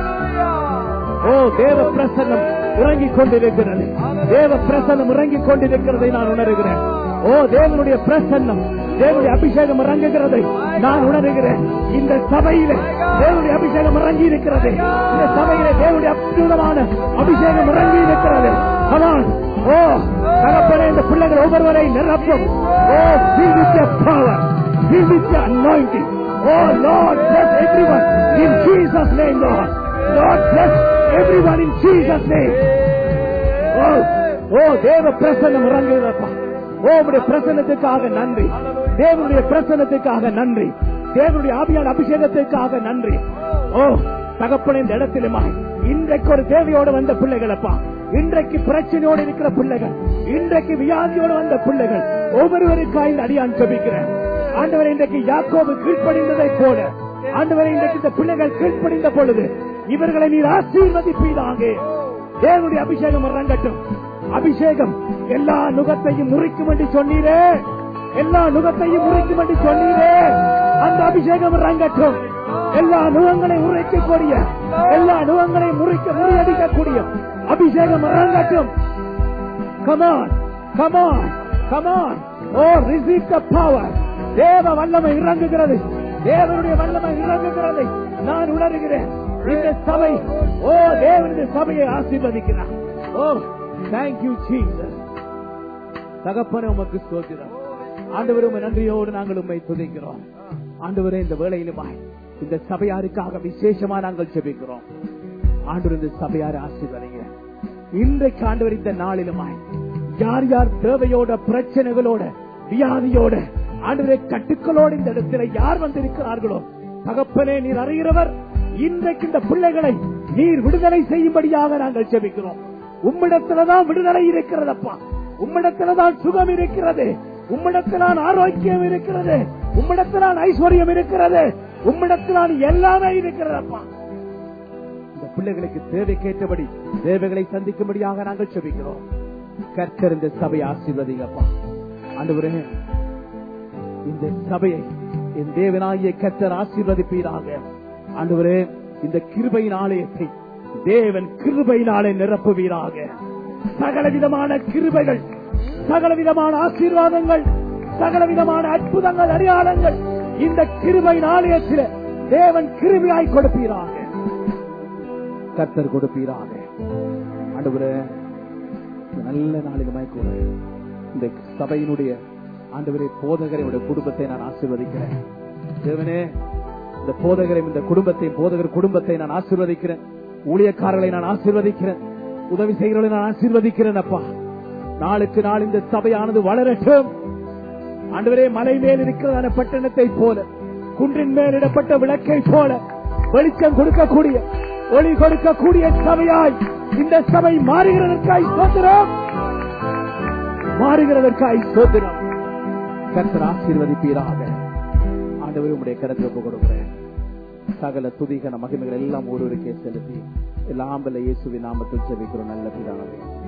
ஓ தேவ பிரசன்னம் இறங்கிக் கொண்டிருக்கிறது தேவ பிரசன்னம் இறங்கிக் கொண்டிருக்கிறதை நான் உணர்கிறேன் ஓ தேவனுடைய பிரசன்னம் தேவனுடைய அபிஷேகம் இறங்குகிறதை நான் உணர்கிறேன் இந்த சபையிலே தேவனுடைய அபிஷேகம் இறங்கி இருக்கிறது இந்த சபையிலே தேவனுடைய அற்புதமான அபிஷேகம் இறங்கி இருக்கிறது Come on. ஓ தகப்பனே இந்த பிள்ளைகள் ஒவ்வொருவரை நிரப்பும் ஓ fill with your power fill with your anointing oh Lord bless everyone in Jesus name Lord Lord bless everyone in Jesus name ஓ ஓ தேவ பிரசன்னம் இறங்குகிறப்பா ஓ உடைய பிரசன்னத்துக்காக நன்றி தேவனுடைய பிரசன்னத்துக்காக நன்றி தேவனுடைய ஆவியான அபிஷேகத்துக்காக நன்றி ஓ தகப்பன இந்த இடத்திலுமா இன்றைக்கு ஒரு தேவையோடு வந்த பிள்ளைகளப்பா இன்றைக்கு பிரச்சனையோடு இருக்கிற பிள்ளைகள் இன்றைக்கு வியாதியோடு வந்த பிள்ளைகள் ஒவ்வொருவருக்காக இந்த அடியான் ஜெபிக்கிறேன் ஆண்டவரை இன்றைக்கு யாக்கோபு கீழ்ப்படிந்ததை போல ஆண்டவரை இன்றைக்கு இந்த பிள்ளைகள் கீழ்ப்படிந்த பொழுது இவர்களை நீர் ஆசீர்வதிப்பீதாக தேவனுடைய அபிஷேகம் இறங்கட்டும் அபிஷேகம் எல்லா நுகத்தையும் முறிக்கும் என்று சொன்னீரே எல்லா நுகத்தையும் முறிக்கும் என்று சொன்னீரே அந்த அபிஷேகம் இறங்கட்டும் எல்லா நுகங்களை உரைக்கக்கூடிய எல்லா நுகங்களை முறிக்க முறியடிக்கக்கூடிய அபிஷேகம் இறங்கட்டும் come on come on come on O receive the power தேவ வல்லமை இறங்குகிறது தேவனுடைய வல்லமை இறங்குகிறது நான் உணர்கிறேன் இந்த சபை ஓ தேவனுடைய சபையை ஆசீர்வதிக்கிறார் ஓ தேங்க்யூ ஜீசஸ் தகப்பன உமக்கு ஸ்தோத்திரம் ஆண்டவரே உம்மை நன்றியோடு நாங்கள் உண்மை துதிக்கிறோம் ஆண்டவரே இந்த வேளையிலுமாய் இந்த சபையாருக்காக விசேஷமா நாங்கள் செபிக்கிறோம் ஆண்டவர் இந்த சபையாரை ஆசீர்வதிங்க இன்றைக்கு ஆண்டவர் இந்த நாளிலுமாய் யார் யார் தேவையோட பிரச்சனைகளோட வியாதியோட ஆண்டவரே கட்டுக்களோடு இந்த இடத்துல யார் வந்திருக்கிறார்களோ தகப்பனே நீர் அறிகிறவர் இன்றைக்கு இந்த பிள்ளைகளை நீர் விடுதலை செய்யும்படியாக நாங்கள் ஜெபிக்கிறோம் உம்மிடத்துலதான் விடுதலை இருக்கிறதப்பா உம்மிடத்துலதான் சுகம் இருக்கிறது உம்மிடத்திலான் ஆரோக்கியம் இருக்கிறது உம்மிடத்திலான் ஐஸ்வர்யம் இருக்கிறது உம்மிடத்திலான் எல்லாமே இருக்கிறதப்பா இந்த பிள்ளைகளுக்கு தேவைக்கேற்றபடி தேவைகளை சந்திக்கும்படியாக நாங்கள் செபிக்கிறோம் கர்த்தர் இந்த சபையை ஆசீர்வதிங்கப்பா ஆண்டவரே இந்த சபையை என் தேவனாகிய கர்த்தர் ஆசீர்வதிப்பீராக ஆண்டவரே இந்த கிருபையின் ஆலயத்தை தேவன் கிருபையினாலே நிரப்புவீராக சகல விதமான கிருபைகள் சகல விதமான ஆசீர்வாதங்கள் சகல விதமான அற்புதங்கள் அடையாளங்கள் இந்த கிருபையின் ஆலயத்தில் தேவன் கிருபையாய் கொடுப்பீராக கர்த்தர் கொடுப்பீராக ஆண்டவரே இந்த நல்ல நாளிலுமாய் கூட இந்த சபையினுடைய ஆண்டவரே போதகரையுடைய குடும்பத்தை நான் ஆசீர்வதிக்கிறேன் தேவனே இந்த போதகரை இந்த குடும்பத்தை போதகர் குடும்பத்தை நான் ஆசீர்வதிக்கிறேன் ஊழியக்காரர்களை நான் ஆசீர்வதிக்கிறேன் உதவி செய்கிறவர்களை நான் ஆசீர்வதிக்கிறேன் அப்பா நாளுக்கு நாள் இந்த சபையானது வளரட்டும் ஆண்டவரே மலை மேல் இருக்கிறதான பட்டணத்தை போல குன்றின் மேல் இடப்பட்ட விளக்கை போல வெளிச்சம் கொடுக்கக்கூடிய ஒளி கொடுக்கக்கூடிய சபையாய் இந்த சபை மாறுகிறதற்காய் சோதரம் மாறுகிறதற்காய் சோதரம் கர்த்தர் ஆசீர்வதிப்பீராக ஆண்டவர் உடைய கருத்தில் ஒப்பு கொடுக்கிறேன் சகல துதிகன மகிமைகள் எல்லாம் ஒருவருக்கே செலுத்தி எல்லாம் வல்ல இயேசுவின் நாமத்தில் செபிக்கிறோம் நல்ல பிதாவே